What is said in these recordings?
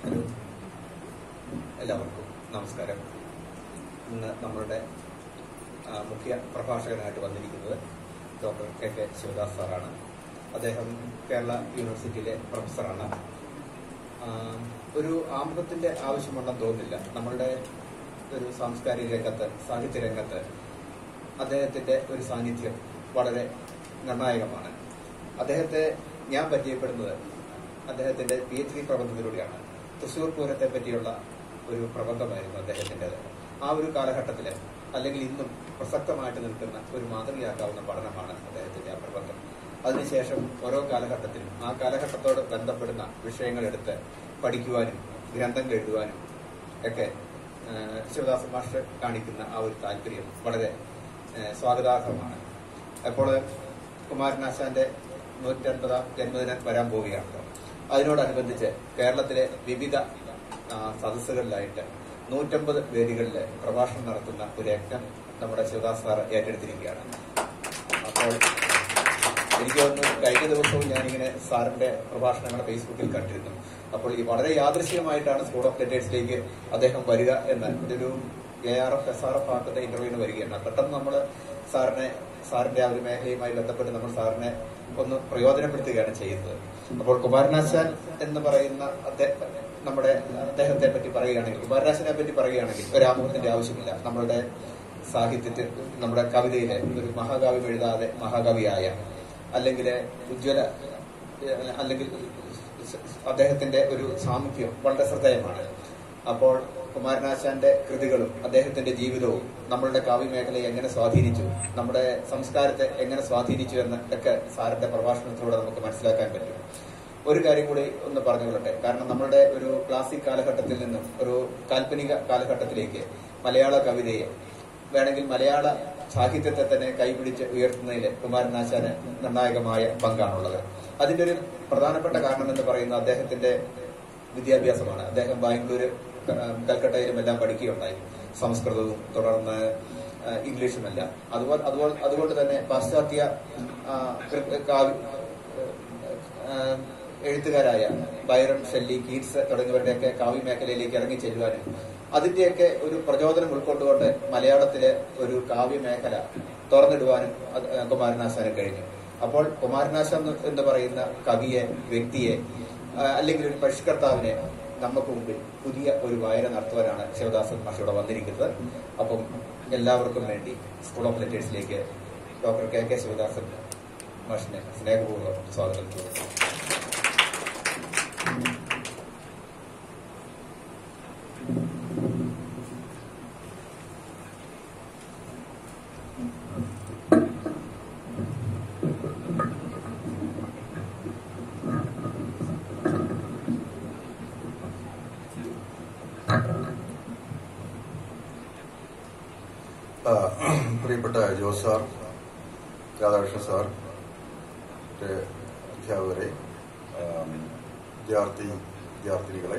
Hello എല്ലാവർക്കും നമസ്കാരം ഇന്ന് നമ്മളുടെ ആ, മുഖ്യ പ്രഭാഷകനായിട്ട് വന്നിരിക്കുന്നത് ഡോക്ടർ കെ കെ ശിവദാസ് സാറാണ് അദ്ദേഹം കേരള യൂണിവേഴ്സിറ്റിയിലെ പ്രൊഫസറാണ് ആ, ഒരു ആമുഖത്തിന്റെ ആവശ്യമുണ്ടെന്ന് തോന്നുന്നില്ല നമ്മളുടെ ഒരു സാംസ്കാരിക രംഗത്ത് സാഹിത്യ രംഗത്ത് അദ്ദേഹത്തിന്റെ ഒരു സാന്നിധ്യം വളരെ നിർണായകമാണ് അദ്ദേഹത്തെ ഞാൻ പരിചയപ്പെടുന്നത് അദ്ദേഹത്തിന്റെ പി എച്ച് ഡി പ്രബന്ധത്തിലൂടെയാണ് തൃശൂർ പൂരത്തെ പറ്റിയുള്ള ഒരു പ്രബന്ധമായിരുന്നു അദ്ദേഹത്തിൻ്റെത് ആ ഒരു കാലഘട്ടത്തിൽ അല്ലെങ്കിൽ ഇന്നും പ്രസക്തമായിട്ട് നിൽക്കുന്ന ഒരു മാതൃകയാക്കാവുന്ന പഠനമാണ് അദ്ദേഹത്തിന്റെ ആ പ്രബന്ധം അതിനുശേഷം ഓരോ കാലഘട്ടത്തിലും ആ കാലഘട്ടത്തോട് ബന്ധപ്പെടുന്ന വിഷയങ്ങൾ എടുത്ത് പഠിക്കുവാനും ഗ്രന്ഥങ്ങൾ എഴുതുവാനും ഒക്കെ ഏഹ്, ശിവദാസ മാസ്റ്റർ കാണിക്കുന്ന ആ ഒരു താല്പര്യം വളരെ ഏഹ്, സ്വാഗതാർഹമാണ് അപ്പോൾ കുമാരനാശാന്റെ നൂറ്റൻപതാം ജന്മദിനം വരാൻ പോവുകയാണല്ലോ അതിനോടനുബന്ധിച്ച് കേരളത്തിലെ വിവിധ ആ, സദസ്സുകളിലായിട്ട് നൂറ്റമ്പത് വേദികളിൽ പ്രഭാഷണം നടത്തുന്ന ഒരു യജ്ഞം നമ്മുടെ ശിവദാസ് സാർ ഏറ്റെടുത്തിരിക്കുകയാണ് അപ്പോൾ എനിക്ക് തോന്നുന്നു കഴിഞ്ഞ ദിവസവും ഞാനിങ്ങനെ സാറിന്റെ പ്രഭാഷണങ്ങൾ ഫേസ്ബുക്കിൽ കണ്ടിരുന്നു അപ്പോൾ ഈ വളരെ യാദൃശ്യമായിട്ടാണ് സ്കൂൾ ഓഫ് ലെറ്റേഴ്സിലേക്ക് അദ്ദേഹം വരിക എന്ന് ഇതൊരു A R F S R F ആക്കുന്ന ഇന്റർവ്യൂവിന് വരികയാണ് പെട്ടെന്ന് നമ്മൾ സാറിനെ സാറിന്റെ ആ ഒരു മേഖലയുമായി ബന്ധപ്പെട്ട് നമ്മൾ സാറിനെ ഒന്ന് പ്രയോജനപ്പെടുത്തുകയാണ് ചെയ്യുന്നത് അപ്പോൾ കുമാരനാശാൻ എന്ന് പറയുന്ന അദ്ദേഹം നമ്മുടെ അദ്ദേഹത്തെ പറ്റി പറയുകയാണെങ്കിൽ കുമാരനാശനെ പറ്റി പറയുകയാണെങ്കിൽ ഒരു ആമുഖത്തിന്റെ ആവശ്യമില്ല നമ്മളുടെ സാഹിത്യത്തിൽ നമ്മുടെ കവിതയിലെ ഒരു മഹാകാവ്യം എഴുതാതെ മഹാകവിയായ അല്ലെങ്കിൽ ഉജ്ജ്വല ഏഹ്, അല്ലെങ്കിൽ അദ്ദേഹത്തിന്റെ ഒരു സാമീപ്യം വളരെ ശ്രദ്ധേയമാണ് അപ്പോൾ കുമാരനാശാന്റെ കൃതികളും അദ്ദേഹത്തിന്റെ ജീവിതവും നമ്മളുടെ കാവ്യമേഖലയെ എങ്ങനെ സ്വാധീനിച്ചു നമ്മുടെ സംസ്കാരത്തെ എങ്ങനെ സ്വാധീനിച്ചു എന്ന് ഒക്കെ സാറിന്റെ പ്രഭാഷണത്തിലൂടെ നമുക്ക് മനസ്സിലാക്കാൻ പറ്റും ഒരു കാര്യം കൂടി ഒന്ന് പറഞ്ഞുകൊള്ളട്ടെ കാരണം നമ്മുടെ ഒരു ക്ലാസിക് കാലഘട്ടത്തിൽ നിന്നും ഒരു കാൽപ്പനിക കാലഘട്ടത്തിലേക്ക് മലയാള കവിതയെ വേണമെങ്കിൽ മലയാള സാഹിത്യത്തെ തന്നെ കൈപിടിച്ച് ഉയർത്തുന്നതിൽ കുമാരനാശാന് നിർണായകമായ പങ്കാണുള്ളത് അതിന്റെ ഒരു പ്രധാനപ്പെട്ട കാരണം എന്ന് പറയുന്നത് അദ്ദേഹത്തിന്റെ വിദ്യാഭ്യാസമാണ് അദ്ദേഹം ബാംഗ്ലൂര് ക- കൽക്കട്ടയിലും എല്ലാം പഠിക്കുകയുണ്ടായി സംസ്കൃതവും തുടർന്ന് ആ, ഇംഗ്ലീഷുമെല്ലാം അതുപോലെ അതുപോലെ അതുകൊണ്ട് തന്നെ പാശ്ചാത്യ ആ, കൃ- കാവ്യ ആ, എഴുത്തുകാരായ ബൈറൺ ഷെല്ലി കീറ്റ്സ് തുടങ്ങിയവരുടെയൊക്കെ കാവ്യ മേഖലയിലേക്ക് ഇറങ്ങി ചെല്ലുവാനും അതിന്റെയൊക്കെ ഒരു പ്രചോദനം ഉൾക്കൊണ്ടുകൊണ്ട് മലയാളത്തിലെ ഒരു കാവ്യ മേഖല തുറന്നിടുവാനും അത് കുമാരനാശാന് കഴിഞ്ഞു അപ്പോൾ കുമാരനാശാൻ എന്ന് എന്ന് പറയുന്ന കവിയെ വ്യക്തിയെ ആ, അല്ലെങ്കിൽ ഒരു പരിഷ്കർത്താവിനെ നമുക്ക് മുമ്പിൽ പുതിയ ഒരു വായന നടത്തുവാനാണ് ശിവദാസൻ മാഷ് ഇവിടെ വന്നിരിക്കുന്നത് അപ്പം എല്ലാവർക്കും വേണ്ടി സ്കൂൾ ഓഫ് ലെറ്റേഴ്സിലേക്ക് ഡോക്ടർ കെ കെ ശിവദാസൻ മാഷിനെ സ്നേഹപൂർവ്വം സ്വാഗതം ചെയ്യുന്നു ആ, പ്രിയപ്പെട്ട ജോസ് സാർ രാധാകൃഷ്ണൻ സാർ മറ്റ് അധ്യാപകരെ ആ, വിദ്യാർത്ഥി വിദ്യാർത്ഥിനികളെ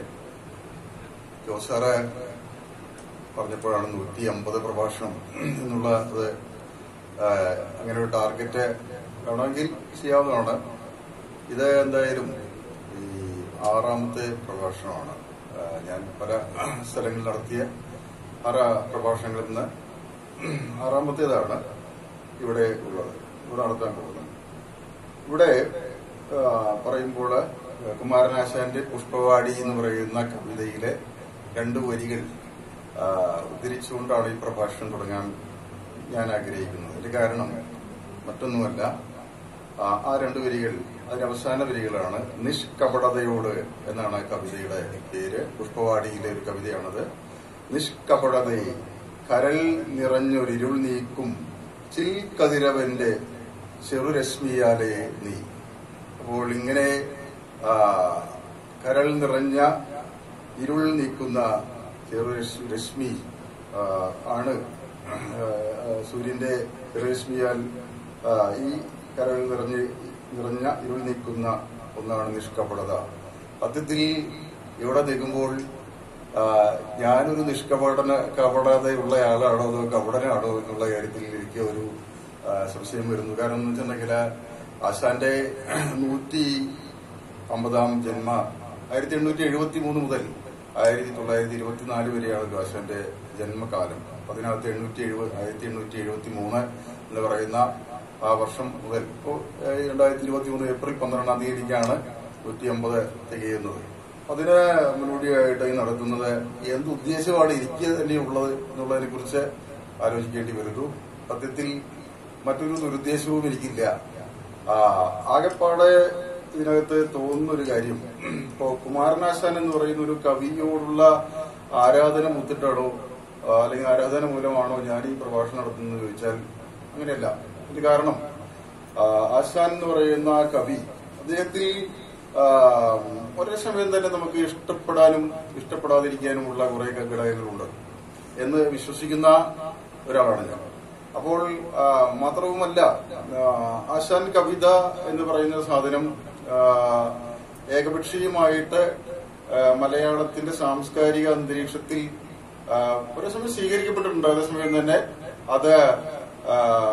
ജോസ് സാറ് പറഞ്ഞപ്പോഴാണ് നൂറ്റി അമ്പത് പ്രഭാഷണം എന്നുള്ള അത് ആ, അങ്ങനെ ഒരു ടാർഗറ്റ് വേണമെങ്കിൽ ചെയ്യാവുന്നതാണ് ഇത് എന്തായാലും ഈ ആറാമത്തെ പ്രഭാഷണമാണ് ആ, ഞാൻ പല സ്ഥലങ്ങളിൽ നടത്തിയ ആറ് പ്രഭാഷണങ്ങളിൽ നിന്ന് ആറാമത്തേതാണ് ഇവിടെ ഉള്ളത് ഇവിടെ നടത്താൻ പോകുന്നത് ഇവിടെ ആ, പറയുമ്പോൾ കുമാരനാശാന്റെ പുഷ്പവാടി എന്ന് പറയുന്ന കവിതയിലെ രണ്ട് വരികൾ ആ, ഉദ്ധരിച്ചുകൊണ്ടാണ് ഈ പ്രഭാഷണം തുടങ്ങാൻ ഞാൻ ആഗ്രഹിക്കുന്നത് അതിന്റെ കാരണം മറ്റൊന്നുമല്ല ആ, ആ രണ്ട് വരികൾ അതിന്റെ അവസാന വരികളാണ് നിഷ്കപടതയോട് എന്നാണ് കവിതയുടെ പേര് പുഷ്പവാടിയിലെ ഒരു കവിതയാണത് നിഷ്കപടതയെ കരൽ നിറഞ്ഞൊരിരുൾ നീക്കും ചിൽ കതിരവന്റെ ചെറുരശ്മിയാലെ നീ അപ്പോൾ ഇങ്ങനെ ആ, കരൾ നിറഞ്ഞ ഇരുൾ നീക്കുന്ന ചെറു രശ്മി- രശ്മി ആ, ആണ് ആ, ആ, സൂര്യന്റെ രശ്മിയാൽ ആ, ഈ കരൾ നിറഞ്ഞ് നിറഞ്ഞ ഇരുൾ നീക്കുന്ന ഒന്നാണ് നിഷ്കപടത സത്യത്തിൽ ഇവിടെ നിൽക്കുമ്പോൾ ആ, ഞാനൊരു നിഷ്കപടന കപടതയുള്ള ആളാണോ അതോ കപടനാണോ എന്നുള്ള കാര്യത്തിൽ എനിക്ക് ഒരു ആ, സംശയം വരുന്നു കാരണം എന്ന് വെച്ചിട്ടുണ്ടെങ്കിൽ ആശാന്റെ നൂറ്റി അമ്പതാം ജന്മ ആയിരത്തി എണ്ണൂറ്റി എഴുപത്തി മൂന്ന് മുതൽ ആയിരത്തി തൊള്ളായിരത്തി ഇരുപത്തിനാല് വരെയാണ് ആശാന്റെ ജന്മകാലം അതിനകത്ത് എണ്ണൂറ്റി എഴുപത് ആയിരത്തി എണ്ണൂറ്റി എഴുപത്തി മൂന്ന് എന്ന് പറയുന്ന ആ വർഷം മുതൽ ഇപ്പോൾ രണ്ടായിരത്തി ഇരുപത്തി മൂന്ന് ഏപ്രിൽ പന്ത്രണ്ടാം തീയതിക്കാണ് നൂറ്റി അമ്പത് തികയുന്നത് അതിന് മുന്നോടിയായിട്ട് ഈ നടത്തുന്നത് എന്ത് ഉദ്ദേശമാണ് എനിക്ക് തന്നെ ഉള്ളത് എന്നുള്ളതിനെ കുറിച്ച് ആലോചിക്കേണ്ടി വരുന്നു സത്യത്തിൽ മറ്റൊരു ദുരുദ്ദേശവും എനിക്കില്ല ആ, ആകെപ്പാടെ ഇതിനകത്ത് തോന്നുന്ന ഒരു കാര്യം ഇപ്പോ കുമാരനാശാൻ എന്ന് പറയുന്ന ഒരു കവിയോടുള്ള ആരാധന മുത്തിട്ടാണോ ആ, അല്ലെങ്കിൽ ആരാധന മൂലമാണോ ഞാൻ ഈ പ്രഭാഷണം നടത്തുന്നത് ചോദിച്ചാൽ അങ്ങനെയല്ല ഇത് കാരണം ആ, ആശാൻ എന്ന് പറയുന്ന ആ കവി അദ്ദേഹത്തിൽ ആ, ഒരേ സമയം തന്നെ നമുക്ക് ഇഷ്ടപ്പെടാനും ഇഷ്ടപ്പെടാതിരിക്കാനുമുള്ള കുറെ ഘടകങ്ങളുണ്ട് എന്ന് വിശ്വസിക്കുന്ന ഒരാളാണ് ഞാൻ അപ്പോൾ ആ, മാത്രവുമല്ല ആ, ആശാൻ കവിത എന്ന് പറയുന്ന സാധനം ആ, ഏകപക്ഷീയമായിട്ട് ആ, മലയാളത്തിന്റെ സാംസ്കാരിക അന്തരീക്ഷത്തിൽ ആ, ഒരു സമയം സ്വീകരിക്കപ്പെട്ടിട്ടുണ്ട് അതേസമയം തന്നെ അത് ആ,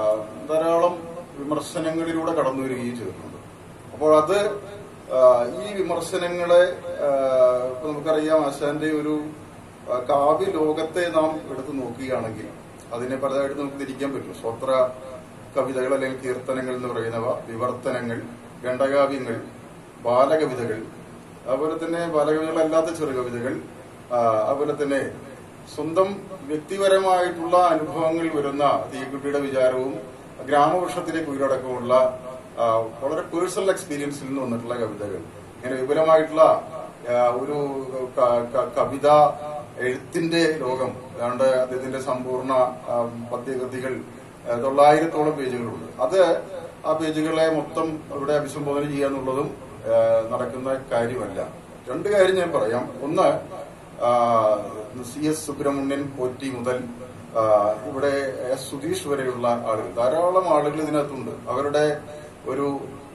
ധാരാളം വിമർശനങ്ങളിലൂടെ കടന്നു വരികയും ചെയ്തിട്ടുണ്ട് അപ്പോൾ അത് ആ, ഈ വിമർശനങ്ങളെ ആ, ഇപ്പൊ നമുക്കറിയാം ആശാന്റെ ഒരു ആ, കാവ്യ ലോകത്തെ നാം എടുത്തു നോക്കുകയാണെങ്കിൽ അതിനെ പലതായിട്ട് നമുക്ക് തിരിക്കാൻ പറ്റും സ്വത്ര കവിതകൾ അല്ലെങ്കിൽ കീർത്തനങ്ങൾ എന്ന് പറയുന്നവ വിവർത്തനങ്ങൾ ഖണ്ഡകാവ്യങ്ങൾ ബാലകവിതകൾ അതുപോലെ തന്നെ ബാലകവിതകളല്ലാത്ത ചെറുകവിതകൾ ആ, അതുപോലെ തന്നെ സ്വന്തം വ്യക്തിപരമായിട്ടുള്ള അനുഭവങ്ങൾ വരുന്ന തീക്കുട്ടിയുടെ വിചാരവും ഗ്രാമവൃക്ഷത്തിലെ കുയിലടക്കമുള്ള ആ, വളരെ പേഴ്സണൽ എക്സ്പീരിയൻസിൽ നിന്ന് വന്നിട്ടുള്ള കവിതകൾ ഇങ്ങനെ വിപുലമായിട്ടുള്ള ആ, ഒരു ക- ക- കവിത എഴുത്തിന്റെ ലോകം ഏതാണ്ട് അദ്ദേഹത്തിന്റെ സമ്പൂർണ്ണ ആ, പദ്യകൃതികൾ ആ, തൊള്ളായിരത്തോളം പേജുകളുണ്ട് അത് ആ പേജുകളെ മൊത്തം ഇവിടെ അഭിസംബോധന ചെയ്യുക എന്നുള്ളതും ആ, നടക്കുന്ന കാര്യമല്ല രണ്ട് കാര്യം ഞാൻ പറയാം ഒന്ന് ആ, സി എസ് സുബ്രഹ്മണ്യൻ പോറ്റി മുതൽ ആ, ഇവിടെ എസ് സുധീഷ് വരെയുള്ള ആളുകൾ ധാരാളം ആളുകൾ ഇതിനകത്തുണ്ട് അവരുടെ ഒരു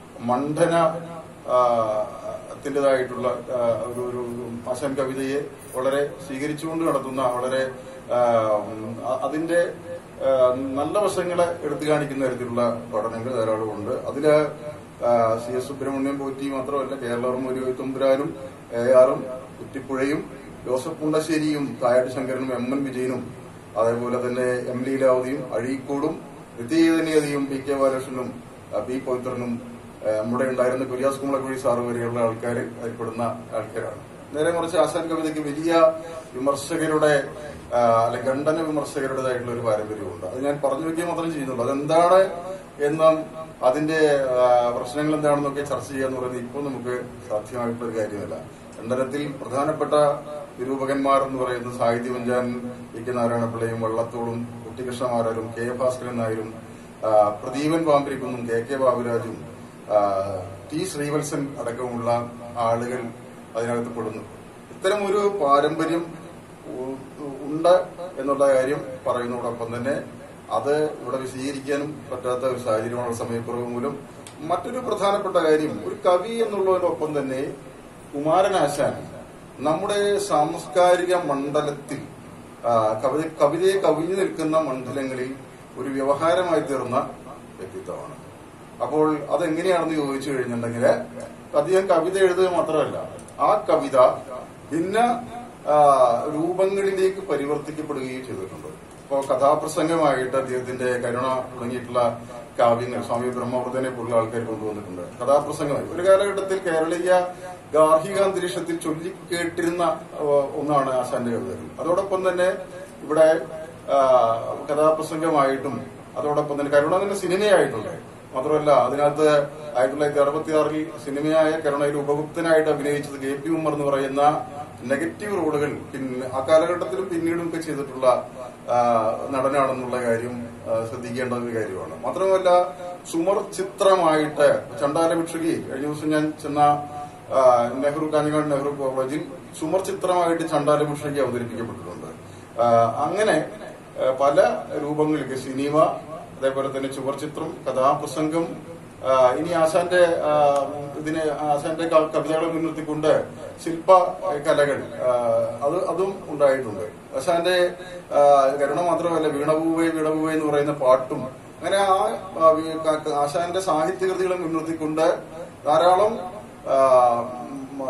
മണ്ഡന ആ, ത്തിൻ്റെതായിട്ടുള്ള ആ, ഒരു ഒരു ആശാൻ കവിതയെ വളരെ സ്വീകരിച്ചുകൊണ്ട് നടത്തുന്ന വളരെ ആ, ഉം, അ- അതിന്റെ ആ, നല്ല വശങ്ങളെ എടുത്തു കാണിക്കുന്ന തരത്തിലുള്ള പഠനങ്ങൾ ധാരാളമുണ്ട് അതില് ആ, സി എസ് സുബ്രഹ്മണ്യം പോറ്റി മാത്രമല്ല കേരളവർമ്മ തുമ്പുരാനും എ ആറും കുറ്റിപ്പുഴയും ജോസഫ് പുണ്ടശ്ശേരിയും തായാട്ട് ശങ്കരനും എം എൻ വിജയനും അതേപോലെ തന്നെ എം ലീലാവതിയും അഴീക്കോടും നിത്യചൈതന്യതയും പി കെ ബാലകൃഷ്ണനും ആ, പി പവിത്രനും ആ, നമ്മുടെ ഉണ്ടായിരുന്ന കുര്യാസ് കുമ്പളക്കുഴി സാറ് വരെയുള്ള ആൾക്കാർ അതിൽപ്പെടുന്ന ആൾക്കാരാണ് നേരെ മറിച്ച് ആശാൻ കവിതയ്ക്ക് വലിയ വിമർശകരുടെ ആ, അല്ലെ ഖണ്ഡന വിമർശകരുടേതായിട്ടുള്ള ഒരു പാരമ്പര്യമുണ്ട് അത് ഞാൻ പറഞ്ഞു വെക്കുക മാത്രം ചെയ്യുന്നുള്ളൂ അതെന്താണ് എന്നും അതിന്റെ ആ, പ്രശ്നങ്ങൾ എന്താണെന്നൊക്കെ ചർച്ച ചെയ്യാന്ന് പറയുന്നത് ഇപ്പോൾ നമുക്ക് സാധ്യമായിട്ടുള്ള ഒരു കാര്യമല്ല ഖണ്ഡനത്തിൽ പ്രധാനപ്പെട്ട നിരൂപകന്മാർ എന്ന് പറയുന്നത് സാഹിത്യമഞ്ചാൻ വി കെ നാരായണപിള്ളയും വള്ളത്തോളും കുട്ടികൃഷ്ണമാരാരും കെ ഭാസ്കരൻ നായരും ആ, പ്രദീപൻ പാമ്പിരിക്കുന്നും കെ കെ ബാബുരാജും ആ, ടി ശ്രീവത്സൻ അടക്കമുള്ള ആളുകൾ അതിനകത്ത് പെടുന്നു ഇത്തരം ഒരു പാരമ്പര്യം ഉ- ഉണ്ട് എന്നുള്ള കാര്യം പറയുന്നതോടൊപ്പം തന്നെ അത് ഇവിടെ വിശദീകരിക്കാനും പറ്റാത്ത ഒരു സാഹചര്യമാണ് സമയക്കുറവ് മൂലം മറ്റൊരു പ്രധാനപ്പെട്ട കാര്യം ഒരു കവി എന്നുള്ളതിനൊപ്പം തന്നെ കുമാരനാശാൻ നമ്മുടെ സാംസ്കാരിക മണ്ഡലത്തിൽ ആ, കവിത കവിതയെ കവിഞ്ഞു നിൽക്കുന്ന മണ്ഡലങ്ങളിൽ ഒരു വ്യവഹാരമായി തീർന്ന വ്യക്തിത്വമാണ് അപ്പോൾ അതെങ്ങനെയാണെന്ന് ചോദിച്ചു കഴിഞ്ഞിട്ടുണ്ടെങ്കിൽ അദ്ദേഹം കവിത എഴുതുക മാത്രമല്ല ആ കവിത ഭിന്ന ആ, രൂപങ്ങളിലേക്ക് പരിവർത്തിക്കപ്പെടുകയും ചെയ്തിട്ടുണ്ട് ഇപ്പോൾ കഥാപ്രസംഗമായിട്ട് അദ്ദേഹത്തിന്റെ കരുണ തുടങ്ങിയിട്ടുള്ള കാവ്യങ്ങൾ സ്വാമി ബ്രഹ്മവൃതനെ പോലുള്ള ആൾക്കാർ കൊണ്ടുവന്നിട്ടുണ്ട് കഥാപ്രസംഗമായി ഒരു കാലഘട്ടത്തിൽ കേരളീയ ഗാർഹിക അന്തരീക്ഷത്തിൽ ചൊല്ലിക്കേട്ടിരുന്ന ആ, ഒന്നാണ് ആശാന്റെ കവിതകൾ അതോടൊപ്പം തന്നെ ഇവിടെ ആ, കഥാപ്രസംഗമായിട്ടും അതോടൊപ്പം തന്നെ കരുണ തന്നെ സിനിമയായിട്ടുണ്ട് മാത്രമല്ല അതിനകത്ത് ആയിരത്തി തൊള്ളായിരത്തി അറുപത്തി ആറിൽ സിനിമയായ കരുണയിൽ ഉപഗുപ്തനായിട്ട് അഭിനയിച്ചത് കെ പി ഉമ്മർ എന്ന് പറയുന്ന നെഗറ്റീവ് റോളുകൾ പിന്നെ ആ കാലഘട്ടത്തിലും പിന്നീടും ഒക്കെ ചെയ്തിട്ടുള്ള ആ, നടനാണെന്നുള്ള കാര്യം ആ, ശ്രദ്ധിക്കേണ്ട ഒരു കാര്യമാണ് മാത്രമല്ല സുമർ ചിത്രമായിട്ട് ചണ്ടാല ഭിക്ഷുകി കഴിഞ്ഞ ദിവസം ഞാൻ ചെന്ന ആ, നെഹ്റു കാഞ്ഞങ്ങാട് നെഹ്റു കോളേജിൽ സുമർ ചിത്രമായിട്ട് ചണ്ടാല ഭിക്ഷുകി അവതരിപ്പിക്കപ്പെട്ടിട്ടുണ്ട് ആ, അങ്ങനെ ആ, പല രൂപങ്ങൾക്ക് സിനിമ അതേപോലെ തന്നെ ചുവർചിത്രം കഥാപ്രസംഗം ആ, ഇനി ആശാന്റെ ആ, ഇതിനെ ആശാന്റെ ക- കവിതകളെ മുൻനിർത്തിക്കൊണ്ട് ശില്പ കലകൾ ആ, അത് അതും ഉണ്ടായിട്ടുണ്ട് ആശാന്റെ ആ, കരുണ മാത്രമല്ല വീണപൂവേ വീണപൂവേ എന്ന് പറയുന്ന പാട്ടും അങ്ങനെ ആ ആ, വി- ക- ക- ആശാന്റെ സാഹിത്യകൃതികളെ മുൻനിർത്തിക്കൊണ്ട് ധാരാളം ആ, ഉം, ആ,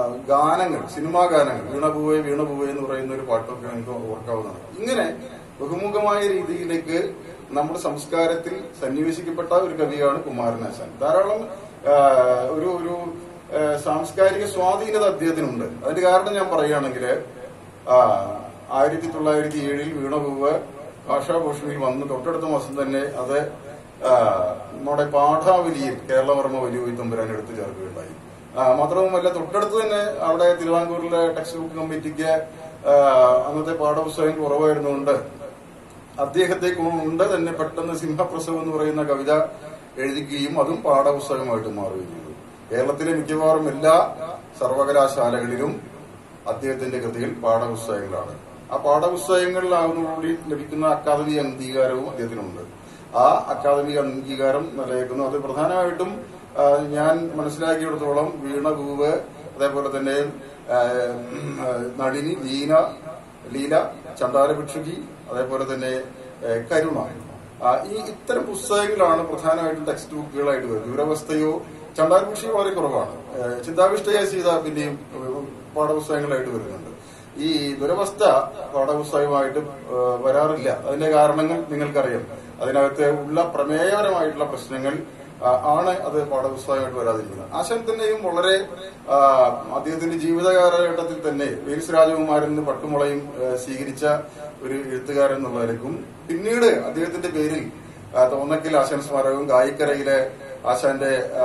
ഗാനങ്ങൾ സിനിമാ ഗാനങ്ങൾ വീണപൂവേ വീണപൂവേ എന്ന് പറയുന്ന ഒരു പാട്ടൊക്കെ എനിക്ക് ഓർക്കാവുന്നതാണ് ഇങ്ങനെ ബഹുമുഖമായ രീതിയിലേക്ക് നമ്മുടെ സംസ്കാരത്തിൽ സന്നിവേശിക്കപ്പെട്ട ഒരു കവിയാണ് കുമാരനാശാൻ ധാരാളം ആ, ഒരു ഒരു ആ, സാംസ്കാരിക സ്വാധീനത അദ്ദേഹത്തിനുണ്ട് അതിന്റെ കാരണം ഞാൻ പറയുകയാണെങ്കിൽ ആയിരത്തി തൊള്ളായിരത്തി ഏഴിൽ വീണപൂവ് ഭാഷാഭൂഷണിയിൽ വന്ന് തൊട്ടടുത്ത മാസം തന്നെ അത് ആ, നമ്മുടെ പാഠാവലിയിൽ കേരളവർമ്മ വലിയ തമ്പുരാൻ എടുത്തു ചേർക്കുകയുണ്ടായി ആ, മാത്രവുമല്ല തൊട്ടടുത്ത് തന്നെ അവിടെ തിരുവിതാംകൂറിലെ ടെക്സ്റ്റ് ബുക്ക് കമ്മിറ്റിക്ക് ആ, അന്നത്തെ പാഠപുസ്തകം കുറവായിരുന്നുകൊണ്ട് അദ്ദേഹത്തെ കൊണ്ട് തന്നെ പെട്ടെന്ന് സിംഹപ്രസവം എന്ന് പറയുന്ന കവിത എഴുതിക്കുകയും അതും പാഠപുസ്തകമായിട്ട് മാറുകയും ചെയ്തു കേരളത്തിലെ മിക്കവാറും എല്ലാ സർവകലാശാലകളിലും അദ്ദേഹത്തിന്റെ കൃതികൾ പാഠപുസ്തകങ്ങളാണ് ആ പാഠപുസ്തകങ്ങളിലാകുന്നതോടുകൂടി ലഭിക്കുന്ന അക്കാദമി അംഗീകാരവും അദ്ദേഹത്തിനുണ്ട് ആ അക്കാദമിക അംഗീകാരം നിലനിൽക്കുന്നു അത് പ്രധാനമായിട്ടും ആ, ഞാൻ മനസ്സിലാക്കിയിടത്തോളം വീണ പൂവ് അതേപോലെ തന്നെ ആ, നളിനി ലീന ലീല ചണ്ടാല ഭിക്ഷുകി അതേപോലെ തന്നെ ഏ, കരുണ ആ, ഈ ഇത്തരം പുസ്തകങ്ങളാണ് പ്രധാനമായിട്ടും ടെക്സ്റ്റ് ബുക്കുകളായിട്ട് വരുന്നത് ദുരവസ്ഥയോ ചണ്ടാല ഭിക്ഷുകി വളരെ കുറവാണ് ഏ, ചിന്താവിഷ്ടയ സീത പിന്നെയും ഏ, പാഠപുസ്തകങ്ങളായിട്ട് വരുന്നുണ്ട് ഈ ദുരവസ്ഥ പാഠപുസ്തകമായിട്ട് ഏ, വരാറില്ല അതിന്റെ കാരണങ്ങൾ നിങ്ങൾക്കറിയാം അതിനകത്ത് ഉള്ള പ്രമേയപരമായിട്ടുള്ള പ്രശ്നങ്ങൾ ആ, ആണ് അത് പാഠപുസ്തകമായിട്ട് വരാതിരിക്കുന്നത് ആശാൻ തന്നെയും വളരെ ആ, അദ്ദേഹത്തിന്റെ ജീവിത കാലഘട്ടത്തിൽ തന്നെ വെയിൽസ് രാജകുമാരൻ നിന്ന് പട്ടുമുളയും ആ, സ്വീകരിച്ച ഒരു എഴുത്തുകാരൻ എന്നുള്ളതിലേക്കും പിന്നീട് അദ്ദേഹത്തിന്റെ പേരിൽ ആ, തോന്നക്കൽ ആശാൻ സ്മാരകവും ഗായിക്കരയിലെ ആശാന്റെ ആ,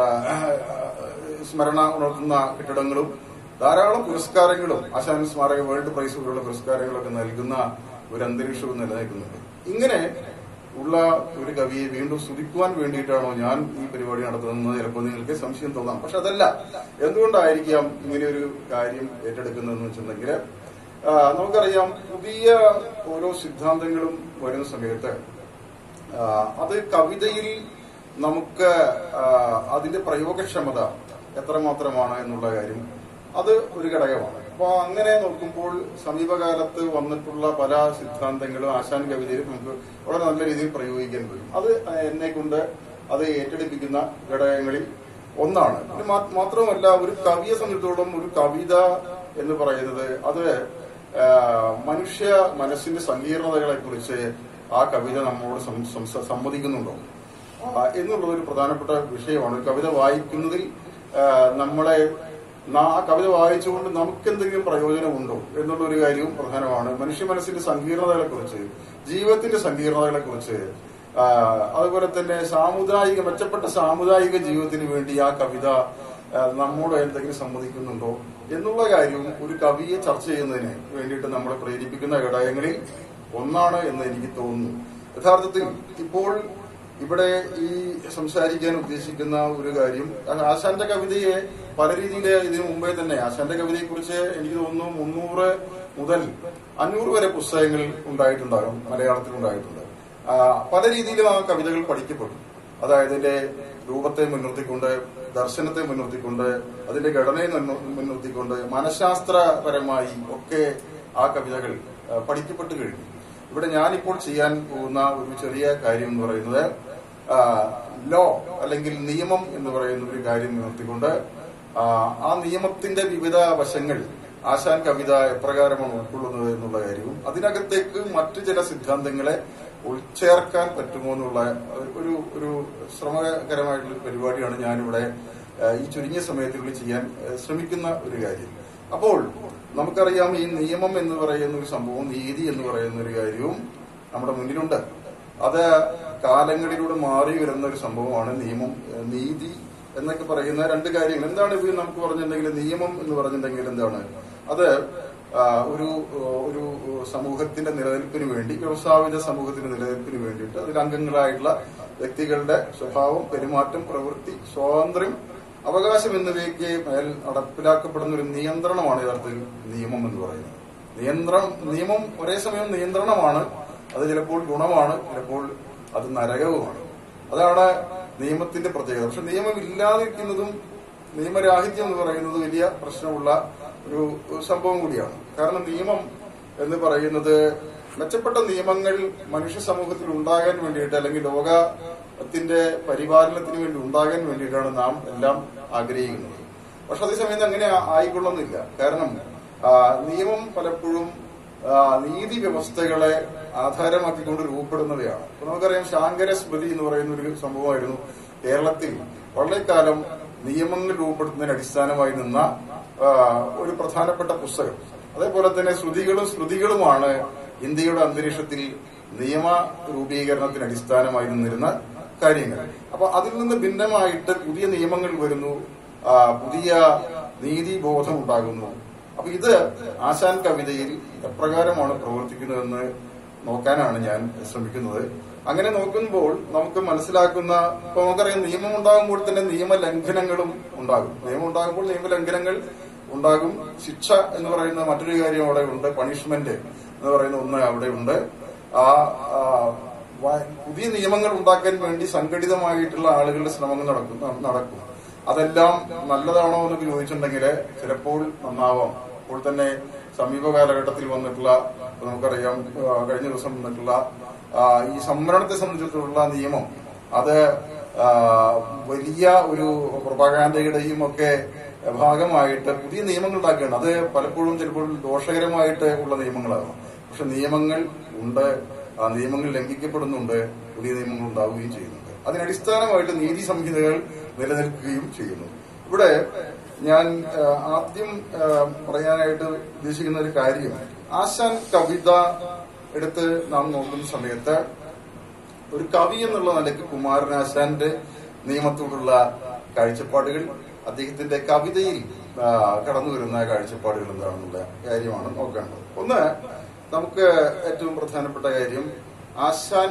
സ്മരണ ഉണർത്തുന്ന കെട്ടിടങ്ങളും ധാരാളം പുരസ്കാരങ്ങളും ആശാൻ സ്മാരക വേൾഡ് പ്രൈസ് പോലുള്ള പുരസ്കാരങ്ങളൊക്കെ നൽകുന്ന ഒരു അന്തരീക്ഷവും നിലനിൽക്കുന്നുണ്ട് ഇങ്ങനെ ഉള്ള ഒരു കവിയെ വീണ്ടും സ്തുതിക്കുവാൻ വേണ്ടിയിട്ടാണോ ഞാൻ ഈ പരിപാടി നടത്തുന്നത് ചിലപ്പോൾ നിങ്ങൾക്ക് സംശയം തോന്നാം പക്ഷെ അതല്ല എന്തുകൊണ്ടായിരിക്കാം ഇങ്ങനെ ഒരു കാര്യം ഏറ്റെടുക്കുന്നതെന്ന് വെച്ചിട്ടുണ്ടെങ്കിൽ ആ, നമുക്കറിയാം പുതിയ ഓരോ സിദ്ധാന്തങ്ങളും വരുന്ന സമയത്ത് ആ, അത് കവിതയിൽ നമുക്ക് ആ, അതിന്റെ പ്രയോഗക്ഷമത എത്രമാത്രമാണ് എന്നുള്ള കാര്യം അത് ഒരു ഘടകമാണ് അപ്പൊ അങ്ങനെ നോക്കുമ്പോൾ സമീപകാലത്ത് വന്നിട്ടുള്ള പല സിദ്ധാന്തങ്ങളും ആശാൻ കവിതയിൽ നമുക്ക് വളരെ നല്ല രീതിയിൽ പ്രയോഗിക്കാൻ പറ്റും അത് എന്നെ കൊണ്ട് അത് ഏറ്റെടുപ്പിക്കുന്ന ഘടകങ്ങളിൽ ഒന്നാണ് ഇത് മാ- മാത്രമല്ല ഒരു കവിയെ സംബന്ധിച്ചിടത്തോളം ഒരു കവിത എന്ന് പറയുന്നത് അത് ആ, മനുഷ്യ മനസ്സിന്റെ സങ്കീർണതകളെ കുറിച്ച് ആ കവിത നമ്മോട് സം- സംസ- സമ്മതിക്കുന്നുണ്ടോ ആ, എന്നുള്ളത് ഒരു പ്രധാനപ്പെട്ട വിഷയമാണ് ഒരു കവിത വായിക്കുന്നതിൽ ആ, നമ്മളെ നാ- ആ കവിത വായിച്ചുകൊണ്ട് നമുക്ക് എന്തെങ്കിലും പ്രയോജനമുണ്ടോ എന്നുള്ള ഒരു കാര്യവും പ്രധാനമാണ് മനുഷ്യ മനസ്സിന്റെ സങ്കീർണതകളെ കുറിച്ച് ജീവിതത്തിന്റെ സങ്കീർണതകളെ കുറിച്ച് അതുപോലെ തന്നെ സാമുദായിക മെച്ചപ്പെട്ട സാമുദായിക ജീവിതത്തിന് വേണ്ടി ആ കവിത ആ, നമ്മോട് എന്തെങ്കിലും സമ്മതിക്കുന്നുണ്ടോ എന്നുള്ള കാര്യവും ഒരു കവിയെ ചർച്ച ചെയ്യുന്നതിന് വേണ്ടിയിട്ട് നമ്മളെ പ്രേരിപ്പിക്കുന്ന ഘടകങ്ങളിൽ ഒന്നാണ് എന്ന് എനിക്ക് തോന്നുന്നു യഥാർത്ഥത്തിൽ ഇപ്പോൾ ഇവിടെ ഈ സംസാരിക്കാൻ ഉദ്ദേശിക്കുന്ന ഒരു കാര്യം അത് ആശാന്റെ കവിതയെ പല രീതിയിൽ ഇതിനു മുമ്പേ തന്നെ ആശാന്റെ കവിതയെ കുറിച്ച് എനിക്ക് തോന്നുന്നു മുന്നൂറ് മുതൽ അഞ്ഞൂറ് വരെ പുസ്തകങ്ങൾ ഉണ്ടായിട്ടുണ്ടാകും മലയാളത്തിൽ ഉണ്ടായിട്ടുണ്ട് ആ, പല രീതിയിലും ആ കവിതകൾ പഠിക്കപ്പെടും അതായത് അതിന്റെ രൂപത്തെ മുൻനിർത്തിക്കൊണ്ട് ദർശനത്തെ മുൻനിർത്തിക്കൊണ്ട് അതിന്റെ ഘടനയെ മുൻനിർ- മുൻനിർത്തിക്കൊണ്ട് മനഃശാസ്ത്രപരമായി ഒക്കെ ആ കവിതകൾ ആ, പഠിക്കപ്പെട്ടു കഴിഞ്ഞു ഇവിടെ ഞാനിപ്പോൾ ചെയ്യാൻ പോകുന്ന ഒരു ചെറിയ കാര്യം എന്ന് പറയുന്നത് ലോ അല്ലെങ്കിൽ നിയമം എന്ന് പറയുന്ന ഒരു കാര്യം നിർത്തിക്കൊണ്ട് ആ, ആ നിയമത്തിന്റെ വിവിധ വശങ്ങൾ ആശാൻ കവിത എപ്രകാരമാണ് ഉൾക്കൊള്ളുന്നത് എന്നുള്ള കാര്യവും അതിനകത്തേക്ക് മറ്റു ചില സിദ്ധാന്തങ്ങളെ ഉൾച്ചേർക്കാൻ പറ്റുമോ എന്നുള്ള ഒരു ഒരു ശ്രമകരമായിട്ടുള്ള ഒരു പരിപാടിയാണ് ഞാനിവിടെ ആ, ഈ ചുരുങ്ങിയ സമയത്തിനുള്ളിൽ ചെയ്യാൻ ആ, ശ്രമിക്കുന്ന ഒരു കാര്യം അപ്പോൾ നമുക്കറിയാം ഈ നിയമം എന്ന് പറയുന്ന ഒരു സംഭവം നീതി എന്ന് പറയുന്ന ഒരു കാര്യവും നമ്മുടെ മുന്നിലുണ്ട് അത് കാലങ്ങളിലൂടെ മാറി വരുന്ന ഒരു സംഭവമാണ് നിയമം ഏഹ് നീതി എന്നൊക്കെ പറയുന്ന രണ്ട് കാര്യങ്ങൾ എന്താണ് ഇത് നമുക്ക് പറഞ്ഞിട്ടുണ്ടെങ്കിൽ നിയമം എന്ന് പറഞ്ഞിട്ടുണ്ടെങ്കിൽ എന്താണ് അത് ആ, ഒരു ഒരു സമൂഹത്തിന്റെ നിലനിൽപ്പിന് വേണ്ടി വ്യവസായിക സമൂഹത്തിന്റെ നിലനിൽപ്പിന് വേണ്ടിയിട്ട് അതിൽ അംഗങ്ങളായിട്ടുള്ള വ്യക്തികളുടെ സ്വഭാവം പെരുമാറ്റം പ്രവൃത്തി സ്വാതന്ത്ര്യം അവകാശം എന്നിവയ്ക്ക് മേൽ നടപ്പിലാക്കപ്പെടുന്ന ഒരു നിയന്ത്രണമാണ് യഥാർത്ഥത്തിൽ നിയമം എന്ന് പറയുന്നത് നിയന്ത്രണം നിയമം ഒരേ സമയം നിയന്ത്രണമാണ് അത് ചിലപ്പോൾ ഗുണമാണ് ചിലപ്പോൾ അത് നരകവുമാണ് അതാണ് നിയമത്തിന്റെ പ്രത്യേകത പക്ഷെ നിയമം ഇല്ലാതിരിക്കുന്നതും നിയമരാഹിത്യം എന്ന് പറയുന്നത് വലിയ പ്രശ്നമുള്ള ഒരു ഒരു സംഭവം കൂടിയാണ് കാരണം നിയമം എന്ന് പറയുന്നത് മെച്ചപ്പെട്ട നിയമങ്ങൾ മനുഷ്യ സമൂഹത്തിൽ ഉണ്ടാകാൻ വേണ്ടിയിട്ട് അല്ലെങ്കിൽ ലോകത്തിന്റെ പരിപാലനത്തിന് വേണ്ടി ഉണ്ടാകാൻ വേണ്ടിയിട്ടാണ് നാം എല്ലാം ആഗ്രഹിക്കുന്നത് പക്ഷെ അതേസമയം അങ്ങനെ ആ- ആയിക്കൊള്ളുന്നില്ല കാരണം ആ, നിയമം പലപ്പോഴും ആ, നീതി വ്യവസ്ഥകളെ ആധാരമാക്കിക്കൊണ്ട് രൂപപ്പെടുന്നവയാണ് ഇപ്പൊ നമുക്കറിയാം ശാങ്കര സ്മൃതി എന്ന് പറയുന്ന ഒരു സംഭവമായിരുന്നു കേരളത്തിൽ വളരെ കാലം നിയമങ്ങൾ രൂപപ്പെടുത്തുന്നതിന് അടിസ്ഥാനമായി നിന്ന ആ, ഒരു പ്രധാനപ്പെട്ട പുസ്തകം അതേപോലെ തന്നെ ശ്രുതികളും ശ്രുതികളുമാണ് ഇന്ത്യയുടെ അന്തരീക്ഷത്തിൽ നിയമ രൂപീകരണത്തിന് അടിസ്ഥാനമായി നിന്നിരുന്ന കാര്യങ്ങൾ അപ്പൊ അതിൽ നിന്ന് ഭിന്നമായിട്ട് പുതിയ നിയമങ്ങൾ വരുന്നു ആ, പുതിയ നീതിബോധം ഉണ്ടാകുന്നു അപ്പൊ ഇത് ആശാൻ കവിതയിൽ എപ്രകാരമാണ് പ്രവർത്തിക്കുന്നതെന്ന് നോക്കാനാണ് ഞാൻ ശ്രമിക്കുന്നത് അങ്ങനെ നോക്കുമ്പോൾ നമുക്ക് മനസ്സിലാക്കുന്ന ഇപ്പൊ നമുക്കറിയാം നിയമം ഉണ്ടാകുമ്പോൾ തന്നെ നിയമലംഘനങ്ങളും ഉണ്ടാകും നിയമം ഉണ്ടാകുമ്പോൾ നിയമലംഘനങ്ങൾ ഉണ്ടാകും ശിക്ഷ എന്ന് പറയുന്ന മറ്റൊരു കാര്യം അവിടെ ഉണ്ട് പണിഷ്മെന്റ് എന്ന് പറയുന്ന ഒന്ന് അവിടെ ഉണ്ട് ആ ആ, വ- പുതിയ നിയമങ്ങൾ ഉണ്ടാക്കാൻ വേണ്ടി സംഘടിതമായിട്ടുള്ള ആളുകളുടെ ശ്രമങ്ങൾ നടക്കും ന- നടക്കും അതെല്ലാം നല്ലതാണോ എന്നൊക്കെ ചോദിച്ചിട്ടുണ്ടെങ്കിൽ ചിലപ്പോൾ നന്നാവാം ഇപ്പോൾ തന്നെ സമീപ കാലഘട്ടത്തിൽ വന്നിട്ടുള്ള ഇപ്പൊ നമുക്കറിയാം ആ, കഴിഞ്ഞ ദിവസം വന്നിട്ടുള്ള ആ, ഈ സംവരണത്തെ സംബന്ധിച്ചിട്ടുള്ള നിയമം അത് ആ, വലിയ ഒരു പ്രൊപാഗാൻഡയുടെയും ഒക്കെ ഭാഗമായിട്ട് പുതിയ നിയമങ്ങൾ ഉണ്ടാക്കുകയാണ് അത് പലപ്പോഴും ചിലപ്പോൾ ദോഷകരമായിട്ട് ഉള്ള നിയമങ്ങളാകും പക്ഷെ നിയമങ്ങൾ ഉണ്ട് ആ നിയമങ്ങൾ ലംഘിക്കപ്പെടുന്നുണ്ട് പുതിയ നിയമങ്ങൾ ഉണ്ടാവുകയും ചെയ്യുന്നുണ്ട് അതിനടിസ്ഥാനമായിട്ട് നീതി സംഹിതകൾ നിലനിൽക്കുകയും ചെയ്യുന്നു ഇവിടെ ഞാൻ ആ, ആദ്യം ആ, പറയാനായിട്ട് ഉദ്ദേശിക്കുന്ന ഒരു കാര്യം ആശാൻ കവിത എടുത്ത് നാം നോക്കുന്ന സമയത്ത് ഒരു കവി എന്നുള്ള നിലയ്ക്ക് കുമാരനാശാന്റെ നിയമത്തോടുള്ള കാഴ്ചപ്പാടുകൾ അദ്ദേഹത്തിന്റെ കവിതയിൽ ആ, കടന്നു വരുന്ന കാഴ്ചപ്പാടുകൾ എന്താണെന്നുള്ള കാര്യമാണ് നോക്കേണ്ടത് ഒന്ന് നമുക്ക് ഏറ്റവും പ്രധാനപ്പെട്ട കാര്യം ആശാൻ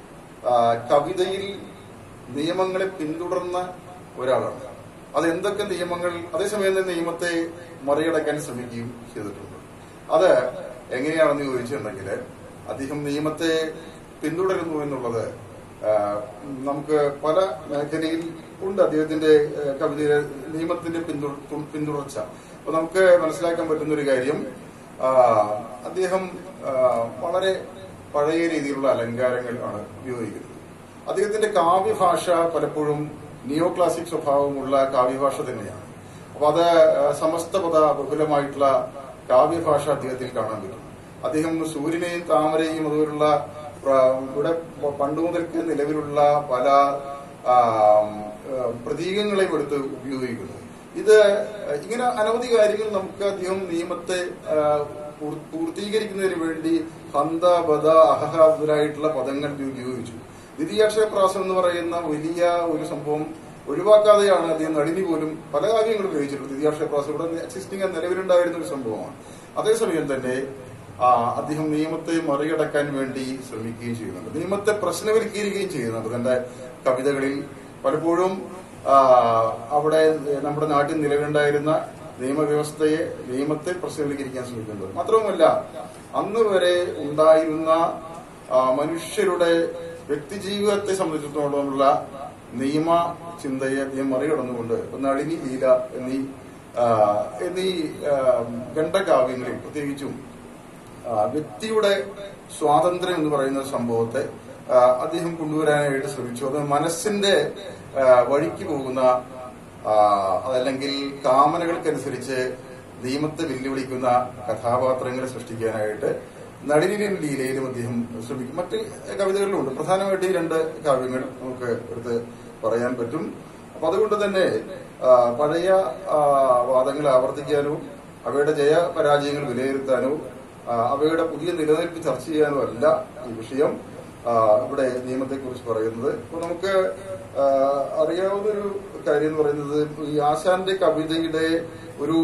ആ, കവിതയിൽ നിയമങ്ങളെ പിന്തുടർന്ന ഒരാളാണ് അത് എന്തൊക്കെ നിയമങ്ങൾ അതേസമയം തന്നെ നിയമത്തെ മറികടക്കാൻ ശ്രമിക്കുകയും ചെയ്തിട്ടുണ്ട് അത് എങ്ങനെയാണെന്ന് ചോദിച്ചിട്ടുണ്ടെങ്കിൽ അദ്ദേഹം നിയമത്തെ പിന്തുടരുന്നു എന്നുള്ളത് ആ, നമുക്ക് പല മേഖലയിൽ ഉണ്ട് അദ്ദേഹത്തിന്റെ ആ, കവിതയിലെ നിയമത്തിന്റെ പിന്തുട- പിന്തുടർച്ച അപ്പൊ നമുക്ക് മനസ്സിലാക്കാൻ പറ്റുന്ന ഒരു കാര്യം ആ, അദ്ദേഹം ആ, വളരെ പഴയ രീതിയിലുള്ള അലങ്കാരങ്ങൾ ആണ് ഉപയോഗിക്കുന്നത് അദ്ദേഹത്തിന്റെ കാവ്യഭാഷ പലപ്പോഴും നിയോ ക്ലാസിക് സ്വഭാവമുള്ള കാവ്യഭാഷ തന്നെയാണ് അപ്പൊ അത് ആ, സമസ്തപദ ബഹുലമായിട്ടുള്ള കാവ്യഭാഷ അദ്ദേഹത്തിൽ കാണാൻ പറ്റും അദ്ദേഹം സൂര്യനെയും താമരയും അതുപോലുള്ള പ്ര- ഇവിടെ പണ്ട് മുതൽക്ക് നിലവിലുള്ള പല ആ, ആ, പ്രതീകങ്ങളെയും എടുത്ത് ഉപയോഗിക്കുന്നു ഇത് ഇങ്ങനെ അനവധി കാര്യങ്ങൾ നമുക്ക് അദ്ദേഹം നിയമത്തെ ആ, പൂർ- പൂർത്തീകരിക്കുന്നതിന് വേണ്ടി ഹന്ത ബദ അഹഹ മുതലായിട്ടുള്ള പദങ്ങൾ ഉപയോഗിച്ചു ദ്വിതീയാക്ഷരപ്രാസം എന്ന് പറയുന്ന വലിയ ഒരു സംഭവം ഒഴിവാക്കാതെയാണ് അദ്ദേഹം നളിനി പോലും പല കാര്യങ്ങളും ഉപയോഗിച്ചിട്ടുള്ളത് ദ്വിതീയാക്ഷരപ്രാസം ഇവിടെ എക്സിസ്റ്റിംഗ് നിലവിലുണ്ടായിരുന്ന ഒരു സംഭവമാണ് അതേസമയം തന്നെ ആ, അദ്ദേഹം നിയമത്തെ മറികടക്കാൻ വേണ്ടി ശ്രമിക്കുകയും ചെയ്യുന്നുണ്ട് നിയമത്തെ പ്രശ്നവൽക്കരിക്കുകയും ചെയ്യുന്നുണ്ട് തന്റെ കവിതകളിൽ പലപ്പോഴും ആ, അവിടെ നമ്മുടെ നാട്ടിൽ നിലവിലുണ്ടായിരുന്ന നിയമവ്യവസ്ഥയെ നിയമത്തെ പ്രശ്നവൽക്കരിക്കാൻ ശ്രമിക്കുന്നത് മാത്രവുമല്ല അന്ന് വരെ ഉണ്ടായിരുന്ന ആ, മനുഷ്യരുടെ വ്യക്തിജീവിതത്തെ സംബന്ധിച്ചിടത്തോളമുള്ള നിയമ ചിന്തയെ അദ്ദേഹം മറികടന്നുകൊണ്ട് ഇപ്പൊ നളിനി ലീല എന്നീ ആ, എന്നീ ആ, ഖണ്ഡകാവ്യങ്ങളിൽ പ്രത്യേകിച്ചും ആ, വ്യക്തിയുടെ സ്വാതന്ത്ര്യം എന്ന് പറയുന്ന ഒരു സംഭവത്തെ ആ, അദ്ദേഹം കൊണ്ടുവരാനായിട്ട് ശ്രമിച്ചു അത് മനസ്സിന്റെ ആ, വഴിക്ക് പോകുന്ന ആ, അതല്ലെങ്കിൽ കാമനകൾക്കനുസരിച്ച് നിയമത്തെ വെല്ലുവിളിക്കുന്ന കഥാപാത്രങ്ങളെ സൃഷ്ടിക്കാനായിട്ട് നളിനിലും ലീലയിലും അദ്ദേഹം ശ്രമിക്കും മറ്റ് കവിതകളിലുണ്ട് പ്രധാനമായിട്ട് ഈ രണ്ട് കാവ്യങ്ങൾ നമുക്ക് എടുത്ത് പറയാൻ പറ്റും അപ്പൊ അതുകൊണ്ട് തന്നെ ആ, പഴയ ആ, വാദങ്ങൾ ആവർത്തിക്കാനോ അവയുടെ ജയ പരാജയങ്ങൾ വിലയിരുത്താനോ ആ, അവയുടെ പുതിയ നിലനിൽപ്പ് ചർച്ച ചെയ്യാനോ അല്ല ഈ വിഷയം ആ, ഇവിടെ നിയമത്തെക്കുറിച്ച് പറയുന്നത് ഇപ്പൊ നമുക്ക് ആ, അറിയാവുന്നൊരു കാര്യം എന്ന് പറയുന്നത് ഈ ആശാന്റെ കവിതയുടെ ഒരു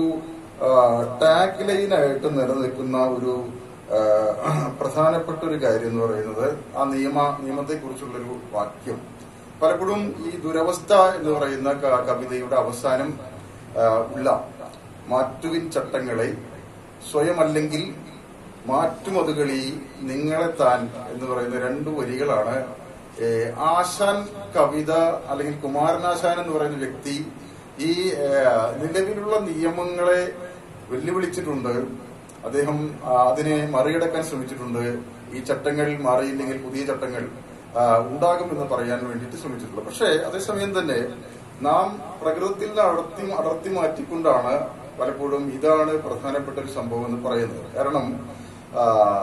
ടാഗ് ലൈനായിട്ട് നിലനിൽക്കുന്ന ഒരു ആ, പ്രധാനപ്പെട്ട ഒരു കാര്യം എന്ന് പറയുന്നത് ആ നിയമ നിയമത്തെക്കുറിച്ചുള്ളൊരു വാക്യം പലപ്പോഴും ഈ ദുരവസ്ഥ എന്ന് പറയുന്ന ക- കവിതയുടെ അവസാനം ആ, ഉള്ള മാറ്റുവിൻ ചട്ടങ്ങളെ സ്വയമല്ലെങ്കിൽ മാറ്റുമതുകളി നിങ്ങളെ താൻ എന്ന് പറയുന്ന രണ്ടു വരികളാണ് ഏ, ആശാൻ കവിത അല്ലെങ്കിൽ കുമാരനാശാൻ എന്ന് പറയുന്ന വ്യക്തി ഈ ഏ, നിലവിലുള്ള നിയമങ്ങളെ വെല്ലുവിളിച്ചിട്ടുണ്ട് അദ്ദേഹം ആ, അതിനെ മറികടക്കാൻ ശ്രമിച്ചിട്ടുണ്ട് ഈ ചട്ടങ്ങൾ മാറിയില്ലെങ്കിൽ പുതിയ ചട്ടങ്ങൾ ആ, ഉണ്ടാകുമെന്ന് പറയാൻ വേണ്ടിയിട്ട് ശ്രമിച്ചിട്ടുള്ളത് പക്ഷേ അതേസമയം തന്നെ നാം പ്രകൃതത്തിൽ നിന്ന് അടർത്തി അടർത്തി മാറ്റിക്കൊണ്ടാണ് പലപ്പോഴും ഇതാണ് പ്രധാനപ്പെട്ട ഒരു സംഭവം എന്ന് പറയുന്നത് കാരണം ആ,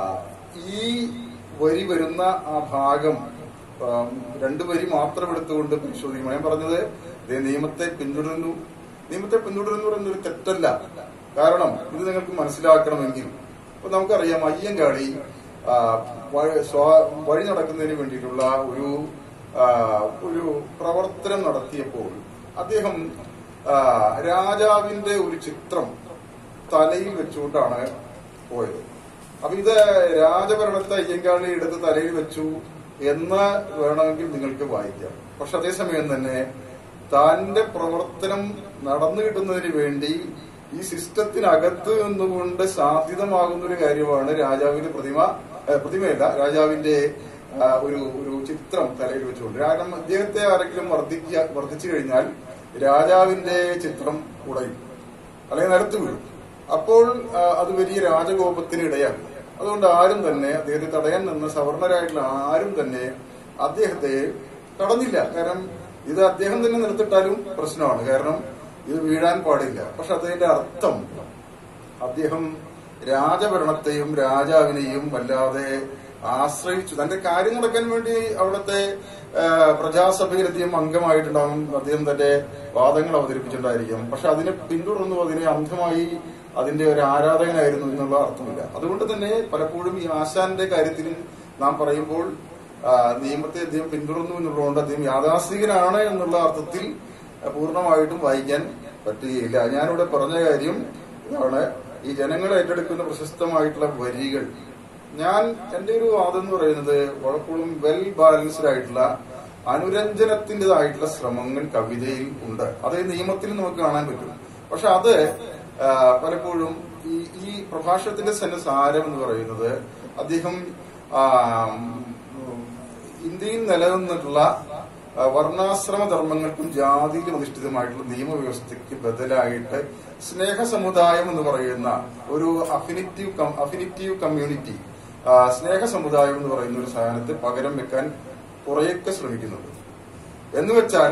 ഈ വരി വരുന്ന ആ ഭാഗം ആം, രണ്ട് വരി മാത്രം എടുത്തുകൊണ്ട് പരിശോധിക്കണം ഞാൻ പറഞ്ഞത് ദേ നിയമത്തെ പിന്തുടരുന്നു നിയമത്തെ പിന്തുടരുന്നു പറയുന്നത് ഒരു തെറ്റല്ല കാരണം ഇത് നിങ്ങൾക്ക് മനസ്സിലാക്കണമെങ്കിൽ ഇപ്പൊ നമുക്കറിയാം അയ്യങ്കാളി ആ, വഴി സ്വാ- വഴി നടക്കുന്നതിന് വേണ്ടിയിട്ടുള്ള ഒരു ആ, ഒരു പ്രവർത്തനം നടത്തിയപ്പോൾ അദ്ദേഹം ആ, രാജാവിന്റെ ഒരു ചിത്രം തലയിൽ വെച്ചുകൊണ്ടാണ് പോയത് അപ്പൊ ഇത് രാജഭരണത്തെ അയ്യങ്കാളി എടുത്ത് തലയിൽ വെച്ചു എന്ന് വേണമെങ്കിൽ നിങ്ങൾക്ക് വായിക്കാം പക്ഷെ അതേസമയം തന്നെ തന്റെ പ്രവർത്തനം നടന്നു കിട്ടുന്നതിന് വേണ്ടി ഈ സിസ്റ്റത്തിനകത്ത് നിന്നുകൊണ്ട് സാധ്യതമാകുന്ന ഒരു കാര്യമാണ് രാജാവിന്റെ പ്രതിമ ഏഹ് പ്രതിമയല്ല രാജാവിന്റെ ആ, ഒരു ഒരു ചിത്രം തലയിൽ വെച്ചുകൊണ്ട് കാരണം അദ്ദേഹത്തെ ആരെങ്കിലും വർദ്ധിക്കുക വർദ്ധിച്ചു കഴിഞ്ഞാൽ രാജാവിന്റെ ചിത്രം ഉടയും അല്ലെങ്കിൽ നിലത്ത് വീഴും അപ്പോൾ ആ, അത് വലിയ രാജകോപത്തിന് ഇടയാകും അതുകൊണ്ട് ആരും തന്നെ അദ്ദേഹത്തെ തടയാൻ നിന്ന സവർണരായിട്ടുള്ള ആരും തന്നെ അദ്ദേഹത്തെ തടഞ്ഞില്ല കാരണം ഇത് അദ്ദേഹം തന്നെ നിർത്തിട്ടാലും പ്രശ്നമാണ് കാരണം ഇത് വീഴാൻ പാടില്ല പക്ഷെ അതിന്റെ അർത്ഥം അദ്ദേഹം രാജഭരണത്തെയും രാജാവിനെയും വല്ലാതെ ആശ്രയിച്ചു തന്റെ കാര്യം നടക്കാൻ വേണ്ടി അവിടുത്തെ ആ, പ്രജാസഭയിൽ അദ്ദേഹം അംഗമായിട്ടുണ്ടാകും അദ്ദേഹം തന്റെ വാദങ്ങൾ അവതരിപ്പിച്ചിട്ടുണ്ടായിരിക്കും പക്ഷെ അതിനെ പിന്തുടർന്നു അതിനെ അന്ധമായി അതിന്റെ ഒരു ആരാധകനായിരുന്നു എന്നുള്ള അർത്ഥമില്ല അതുകൊണ്ട് തന്നെ പലപ്പോഴും ഈ ആശാന്റെ കാര്യത്തിലും നാം പറയുമ്പോൾ ആ, നിയമത്തെ അദ്ദേഹം പിന്തുടർന്നു എന്നുള്ളതുകൊണ്ട് അദ്ദേഹം യാഥാസ്ഥികനാണ് എന്നുള്ള അർത്ഥത്തിൽ ആ, പൂർണ്ണമായിട്ടും വായിക്കാൻ പറ്റുകയില്ല ഞാനിവിടെ പറഞ്ഞ കാര്യം ഇതാണ് ഈ ജനങ്ങൾ ഏറ്റെടുക്കുന്ന പ്രശസ്തമായിട്ടുള്ള വരികൾ ഞാൻ എന്റെ ഒരു വാദം എന്ന് പറയുന്നത് പലപ്പോഴും വെൽ ബാലൻസ്ഡ് ആയിട്ടുള്ള അനുരഞ്ജനത്തിൻ്റെതായിട്ടുള്ള ശ്രമങ്ങൾ കവിതയിൽ ഉണ്ട് അത് നിയമത്തിൽ നമുക്ക് കാണാൻ പറ്റും പക്ഷെ അത് ആ, പലപ്പോഴും ഈ ഈ പ്രഭാഷണത്തിന്റെ തന്നെ സാരം എന്ന് പറയുന്നത് അദ്ദേഹം ആ, ഉം, ഇന്ത്യയിൽ നിലനിന്നിട്ടുള്ള ആ, വർണ്ണാശ്രമ ധർമ്മങ്ങൾക്കും ജാതിയിലും അധിഷ്ഠിതമായിട്ടുള്ള നിയമവ്യവസ്ഥയ്ക്ക് ബദലായിട്ട് സ്നേഹ സമുദായം എന്ന് പറയുന്ന ഒരു അഫിനിറ്റീവ് കം- അഫിനിറ്റീവ് കമ്മ്യൂണിറ്റി ആ, സ്നേഹ സമുദായം എന്ന് പറയുന്ന ഒരു സാധനത്തെ പകരം വെക്കാൻ കുറെയൊക്കെ ശ്രമിക്കുന്നുണ്ട് എന്ന് വെച്ചാൽ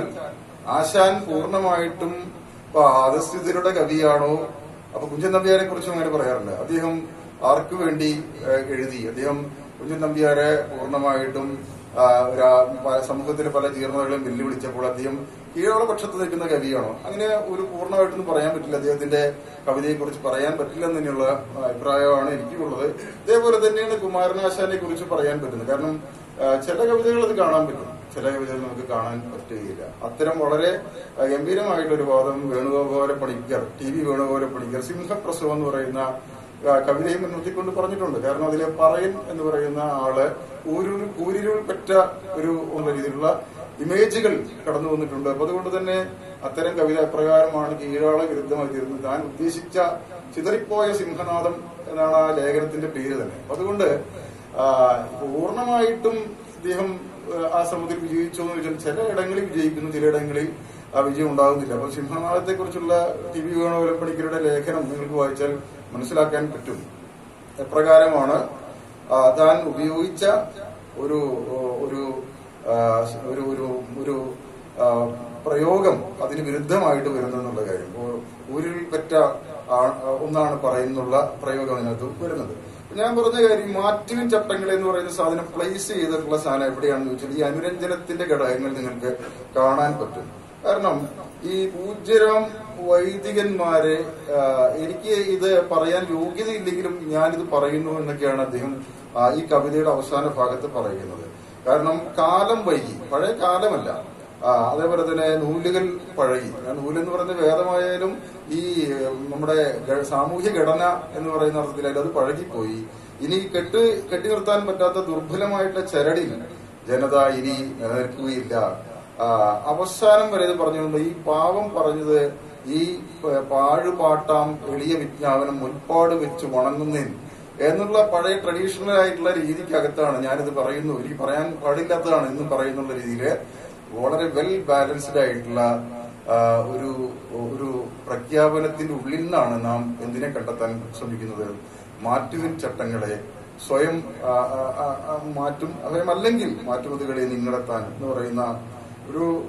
ആശാൻ പൂർണ്ണമായിട്ടും പാദസ്ഥിതരുടെ കവിയാണോ അപ്പൊ കുഞ്ചൻ നമ്പ്യാരെ കുറിച്ചും അങ്ങനെ പറയാറുണ്ട് അദ്ദേഹം ആർക്കു വേണ്ടി ഏഹ്, എഴുതി അദ്ദേഹം കുഞ്ചൻ നമ്പ്യാരെ പൂർണ്ണമായിട്ടും ആ, രാ- പ- സമൂഹത്തിലെ പല ജീർണതകളെയും വെല്ലുവിളിച്ചപ്പോൾ അദ്ദേഹം കീഴോള പക്ഷത്ത് നിൽക്കുന്ന കവിയാണോ അങ്ങനെ ഒരു പൂർണ്ണമായിട്ടൊന്നും പറയാൻ പറ്റില്ല അദ്ദേഹത്തിന്റെ കവിതയെ കുറിച്ച് പറയാൻ പറ്റില്ല എന്ന് തന്നെയുള്ള അഭിപ്രായമാണ് എനിക്കുള്ളത് ഇതേപോലെ തന്നെയാണ് കുമാരനാശാനെ കുറിച്ച് പറയാൻ പറ്റുന്നത് കാരണം ആ, ചില കവിതകൾ അത് കാണാൻ പറ്റും ചില കവിതകൾ നമുക്ക് കാണാൻ പറ്റുകയില്ല അത്തരം വളരെ ആ, ഗംഭീരമായിട്ടൊരു വാദം വേണുഗോപാല പണിക്കർ ടി വി വേണുഗോപാല പണിക്കർ സിംഹപ്രസവം എന്ന് പറയുന്ന ആ, കവിതയും മുൻനിർത്തിക്കൊണ്ട് പറഞ്ഞിട്ടുണ്ട് കാരണം അതിലെ പറയൻ എന്ന് പറയുന്ന ആള് ഊരുൾ കൂരിരുൾ പെറ്റ ഒരു ഉള്ള രീതിയിലുള്ള ഇമേജുകൾ കടന്നു വന്നിട്ടുണ്ട് അപ്പൊ അതുകൊണ്ട് തന്നെ അത്തരം കവിത അപ്രകാരമാണ് കീഴാള വിരുദ്ധമായി തീരുന്നത് താൻ ഉദ്ദേശിച്ച ചിതറിപ്പോയ സിംഹനാഥം എന്നാണ് ആ ലേഖനത്തിന്റെ പേര് തന്നെ അപ്പൊ അതുകൊണ്ട് ആ, പൂർണ്ണമായിട്ടും ഇദ്ദേഹം ആ, ആ ശ്രമത്തിൽ വിജയിച്ചു എന്ന് വെച്ചാൽ ചില ഇടങ്ങളിൽ വിജയിക്കുന്നു ചിലയിടങ്ങളിൽ ആ വിജയം ഉണ്ടാകുന്നില്ല അപ്പൊ സിംഹനാഥത്തെ കുറിച്ചുള്ള ടി വി വേണുഗോലപ്പണിക്കരുടെ ലേഖനം നിങ്ങൾക്ക് വായിച്ചാൽ മനസ്സിലാക്കാൻ പറ്റും എപ്രകാരമാണ് ആ, താൻ ഉപയോഗിച്ച ഒരു ഒരു ആ, ഒരു ഒരു ഒരു ആ, പ്രയോഗം അതിന് വിരുദ്ധമായിട്ട് വരുന്നെന്നുള്ള കാര്യം ഓ- ഊരിൽ പറ്റ ആ- ഒന്നാണ് പറയുന്നുള്ള പ്രയോഗം അതിനകത്ത് വരുന്നത് ഞാൻ പറഞ്ഞ കാര്യം മാറ്റുവിൻ ചട്ടങ്ങൾ എന്ന് പറയുന്ന സാധനം പ്ലേസ് ചെയ്തിട്ടുള്ള സാധനം എവിടെയാണെന്ന് ചോദിച്ചാൽ ഈ അനുരഞ്ജനത്തിന്റെ ഘടകങ്ങൾ നിങ്ങൾക്ക് കാണാൻ പറ്റും കാരണം ഈ പൂജ്യരാം വൈദികന്മാരെ ആ, എനിക്ക് ഇത് പറയാൻ യോഗ്യതയില്ലെങ്കിലും ഞാനിത് പറയുന്നു എന്നൊക്കെയാണ് അദ്ദേഹം ആ, ഈ കവിതയുടെ അവസാന ഭാഗത്ത് പറയുന്നത് കാരണം കാലം വൈകി പഴയ കാലമല്ല ആ, അതേപോലെ തന്നെ നൂലുകൾ പഴകി ആ നൂലെന്ന് പറയുന്നത് വേദമായാലും ഈ ഉം, നമ്മുടെ ഗ- സാമൂഹ്യ ഘടന എന്ന് പറയുന്ന അർത്ഥത്തിലായാലും അത് പഴകിപ്പോയി ഇനി കെട്ട് കെട്ടി നിർത്താൻ പറ്റാത്ത ദുർബലമായിട്ടുള്ള ചരടിൽ ജനത ഇനി നിലനിൽക്കുകയില്ല ആ, അവസാനം വരെ ഇത് പറഞ്ഞു ഈ പാവം പറഞ്ഞത് ഈ പ- പാഴുപാട്ടാം എളിയ വിജ്ഞാപനം മുൻപാട് വെച്ച് വണങ്ങുന്നതിന് എന്നുള്ള പഴയ ട്രഡീഷണൽ ആയിട്ടുള്ള രീതിക്കകത്താണ് ഞാനിത് പറയുന്നു എനിക്ക് പറയാൻ പാടില്ലാത്തതാണ് എന്നും പറയുന്നുള്ള രീതിയിൽ വളരെ വെൽ ബാലൻസ്ഡ് ആയിട്ടുള്ള ആ, ഒരു ഒരു പ്രഖ്യാപനത്തിന്റെ ഉള്ളിൽ നിന്നാണ് നാം എന്തിനെ കണ്ടെത്താൻ ശ്രമിക്കുന്നത് മാറ്റുവിൻ ചട്ടങ്ങളെ സ്വയം ആ, ആ, ആ, ആ, മാറ്റും സ്വയം അല്ലെങ്കിൽ മാറ്റുമതികളെ നിങ്ങളെത്താൻ എന്ന് പറയുന്ന ഒരു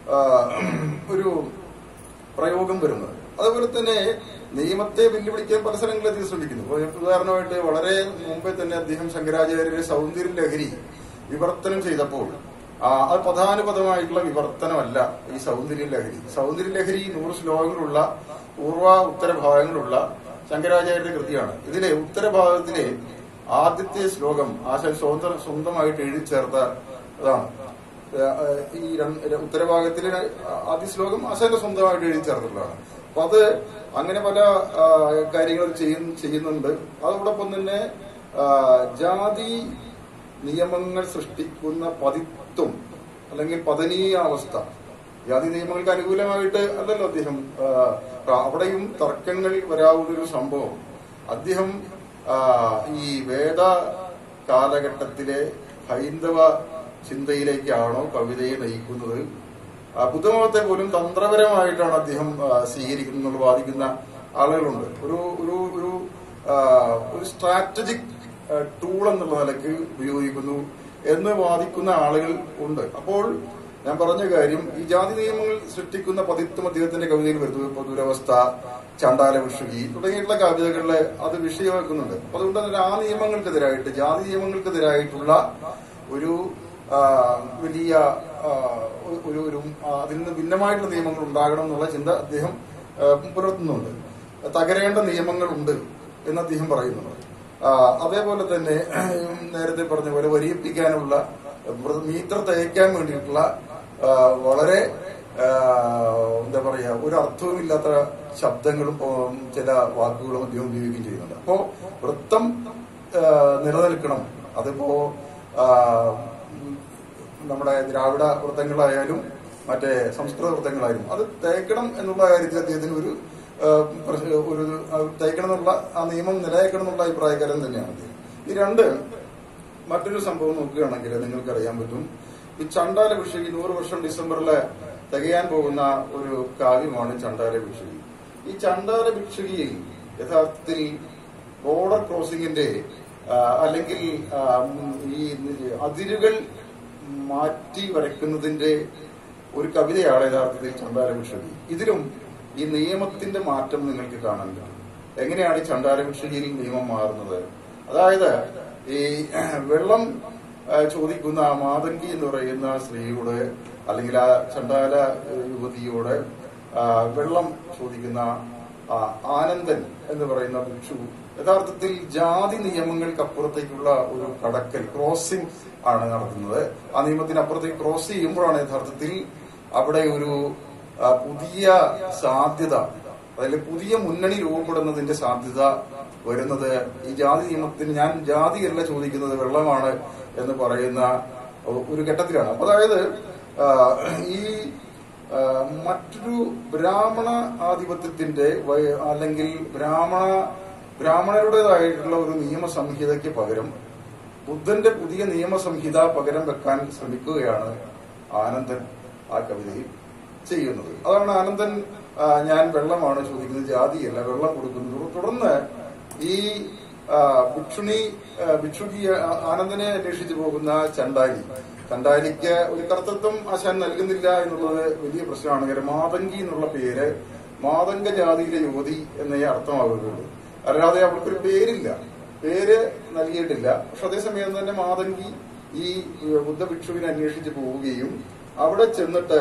ആ, ഒരു പ്രയോഗം വരുന്നത് അതുപോലെ തന്നെ നിയമത്തെ വെല്ലുവിളിക്കാൻ പല സ്ഥലങ്ങളിൽ അദ്ദേഹം ശ്രമിക്കുന്നു ഇപ്പൊ ഉദാഹരണമായിട്ട് വളരെ മുമ്പേ തന്നെ അദ്ദേഹം ശങ്കരാചാര്യരെ സൗന്ദര്യ ലഹരി വിവർത്തനം ചെയ്തപ്പോൾ ആ, അത് പ്രധാനപദമായിട്ടുള്ള വിവർത്തനമല്ല ഈ സൗന്ദര്യ ലഹരി സൗന്ദര്യ ലഹരി നൂറ് ശ്ലോകങ്ങളുള്ള പൂർവ ഉത്തരഭാഗങ്ങളുള്ള ശങ്കരാചാര്യരുടെ കൃതിയാണ് ഇതിലെ ഉത്തരഭാഗത്തിലെ ആദ്യത്തെ ശ്ലോകം ആശാൻ സ്വന്തം സ്വന്തമായിട്ട് എഴുതി ചേർത്ത അതാണ് ഏഹ് ഈ രണ്ട് ഉത്തരഭാഗത്തിലെ ആദ്യ ശ്ലോകം ആശാന്റെ സ്വന്തമായിട്ട് എഴുതി ചേർത്തിട്ടുള്ളതാണ് അപ്പൊ അത് അങ്ങനെ പല ആ, കാര്യങ്ങൾ ചെയ്യുന്ന- ചെയ്യുന്നുണ്ട് അതോടൊപ്പം തന്നെ ആ, ജാതി നിയമങ്ങൾ സൃഷ്ടിക്കുന്ന പതിത്വം അല്ലെങ്കിൽ പതനീയ അവസ്ഥ ജാതി നിയമങ്ങൾക്ക് അനുകൂലമായിട്ട് അല്ലല്ലോ അദ്ദേഹം ആ, അവിടെയും തർക്കങ്ങൾ വരാവുന്നൊരു സംഭവം അദ്ദേഹം ആ, ഈ വേദ കാലഘട്ടത്തിലെ ഹൈന്ദവ ചിന്തയിലേക്കാണോ കവിതയെ നയിക്കുന്നത് ആ, ബുദ്ധമതത്തെ പോലും തന്ത്രപരമായിട്ടാണ് അദ്ദേഹം ആ, സ്വീകരിക്കുന്നത് എന്നുള്ള വാദിക്കുന്ന ആളുകളുണ്ട് ഒരു ഒരു ഒരു ആ, ഒരു സ്ട്രാറ്റജിക് ടൂൾ എന്നുള്ള നിലക്ക് ഉപയോഗിക്കുന്നു എന്ന് വാദിക്കുന്ന ആളുകൾ ഉണ്ട് അപ്പോൾ ഞാൻ പറഞ്ഞ കാര്യം ഈ ജാതി നിയമങ്ങൾ സൃഷ്ടിക്കുന്ന പതിത്വം അദ്ദേഹത്തിന്റെ കവിതയിൽ വരുന്നു ഇപ്പൊ ദുരവസ്ഥ ചണ്ടാല വിഷുകി തുടങ്ങിയിട്ടുള്ള കവിതകളിൽ അത് വിഷയമാക്കുന്നുണ്ട് അപ്പൊ അതുകൊണ്ട് തന്നെ ആ നിയമങ്ങൾക്കെതിരായിട്ട് ജാതി നിയമങ്ങൾക്കെതിരായിട്ടുള്ള ഒരു ആ, വലിയ ആ, ഒരു ഒരു ആ, അതിൽ നിന്ന് ഭിന്നമായിട്ടുള്ള നിയമങ്ങൾ ഉണ്ടാകണം എന്നുള്ള ചിന്ത അദ്ദേഹം ആ, പുലർത്തുന്നുണ്ട് തകരേണ്ട നിയമങ്ങളുണ്ട് എന്ന് അദ്ദേഹം പറയുന്നുണ്ട് ആ, അതേപോലെ തന്നെ ഉം, നേരത്തെ പറഞ്ഞ പോലെ വരിയിപ്പിക്കാനുള്ള വ്ര- മീറ്റർ തയ്ക്കാൻ വേണ്ടിയിട്ടുള്ള ആ, വളരെ ആ, എന്താ പറയാ ഒരു അർത്ഥവുമില്ലാത്ത ശബ്ദങ്ങളും ഉം, ചില വാക്കുകളും അദ്ദേഹം ഉപയോഗിക്കുകയും ചെയ്യുന്നുണ്ട് അപ്പോ വൃത്തം ആ, നിലനിൽക്കണം അതിപ്പോ ആ, ഉം, നമ്മുടെ ദ്രാവിഡ വൃത്തങ്ങളായാലും മറ്റേ സംസ്കൃത വൃത്തങ്ങളായാലും അത് തേക്കണം എന്നുള്ള കാര്യത്തിൽ അദ്ദേഹത്തിന് ഒരു ആ, പ്രശ്ന- ഒരു ആ, തേക്കണം എന്നുള്ള ആ നിയമം നിലനിൽക്കണം എന്നുള്ള അഭിപ്രായക്കാരൻ തന്നെയാണ് അദ്ദേഹം ഈ രണ്ട് മറ്റൊരു സംഭവം നോക്കുകയാണെങ്കിൽ നിങ്ങൾക്ക് അറിയാൻ പറ്റും ഈ ചണ്ടാല വിഷുകി നൂറ് വർഷം ഡിസംബറില് തികയാൻ പോകുന്ന ഒരു കാവ്യമാണ് ചണ്ടാല വിഷുകി ഈ ചണ്ടാല ഭിക്ഷുകിയിൽ യഥാർത്ഥത്തിൽ ബോർഡർ ക്രോസിംഗിന്റെ ആ, അല്ലെങ്കിൽ ആ, ഉം, ഈ അതിരുകൾ മാറ്റി വരയ്ക്കുന്നതിന്റെ ഒരു കവിതയാണ് യഥാർത്ഥത്തിൽ ചണ്ടാല ഭിക്ഷുകി ഇതിലും ഈ നിയമത്തിന്റെ മാറ്റം നിങ്ങൾക്ക് കാണാൻ പറ്റും എങ്ങനെയാണ് ഈ ചണ്ടാല ഭിക്ഷുകിയിൽ നിയമം മാറുന്നത് അതായത് ഈ വെള്ളം ആ, ചോദിക്കുന്ന ആ മാതങ്കി എന്ന് പറയുന്ന സ്ത്രീയോട് അല്ലെങ്കിൽ ആ ചണ്ടാല ഏഹ്, യുവതിയോട് ആ, വെള്ളം ചോദിക്കുന്ന ആ, ആനന്ദൻ എന്ന് പറയുന്ന ഭിക്ഷു യഥാർത്ഥത്തിൽ ജാതി നിയമങ്ങൾക്കപ്പുറത്തേക്കുള്ള ഒരു കടക്കൽ ക്രോസിംഗ് ആണ് നടത്തുന്നത് ആ നിയമത്തിന് അപ്പുറത്തേക്ക് ക്രോസ് ചെയ്യുമ്പോഴാണ് യഥാർത്ഥത്തിൽ അവിടെ ഒരു ആ, പുതിയ സാധ്യത അതിൽ പുതിയ മുന്നണി രൂപപ്പെടുന്നതിന്റെ സാധ്യത വരുന്നത് ഈ ജാതി നിയമത്തിന് ഞാൻ ജാതിയല്ല ചോദിക്കുന്നത് വെള്ളമാണ് എന്ന് പറയുന്ന ഒരു ഘട്ടത്തിലാണ് അപ്പൊ അതായത് ആ, ഈ ആ, മറ്റൊരു ബ്രാഹ്മണ ആധിപത്യത്തിന്റെ വയ- അല്ലെങ്കിൽ ബ്രാഹ്മണ ബ്രാഹ്മണരുടേതായിട്ടുള്ള ഒരു നിയമസംഹിതയ്ക്ക് പകരം ബുദ്ധന്റെ പുതിയ നിയമസംഹിത പകരം വെക്കാൻ ശ്രമിക്കുകയാണ് ആനന്ദൻ ആ കവിതയിൽ ചെയ്യുന്നത് അതാണ് ആനന്ദൻ ആ, ഞാൻ വെള്ളമാണ് ചോദിക്കുന്നത് ജാതിയല്ല വെള്ളം കൊടുക്കുന്നത് തുടർന്ന് ഈ ആ, ഭിക്ഷുണി ആ, ഭിക്ഷുകി ആ- ആനന്ദനെ അന്വേഷിച്ചു പോകുന്ന ചണ്ടാലി ചണ്ടാലിക്ക് ഒരു കർത്തൃത്വം ആശാൻ നൽകുന്നില്ല എന്നുള്ളത് വലിയ പ്രശ്നമാണ് കാരണം മാതങ്കി എന്നുള്ള പേര് മാതംഗ ജാതിയിലെ യുവതി എന്നേ അർത്ഥമാകുകയുള്ളൂ അല്ലാതെ അവൾക്കൊരു പേരില്ല പേര് നൽകിയിട്ടില്ല പക്ഷെ അതേസമയം തന്നെ മാതങ്കി ഈ ബുദ്ധഭിക്ഷുവിനെ അന്വേഷിച്ച് പോവുകയും അവിടെ ചെന്നിട്ട്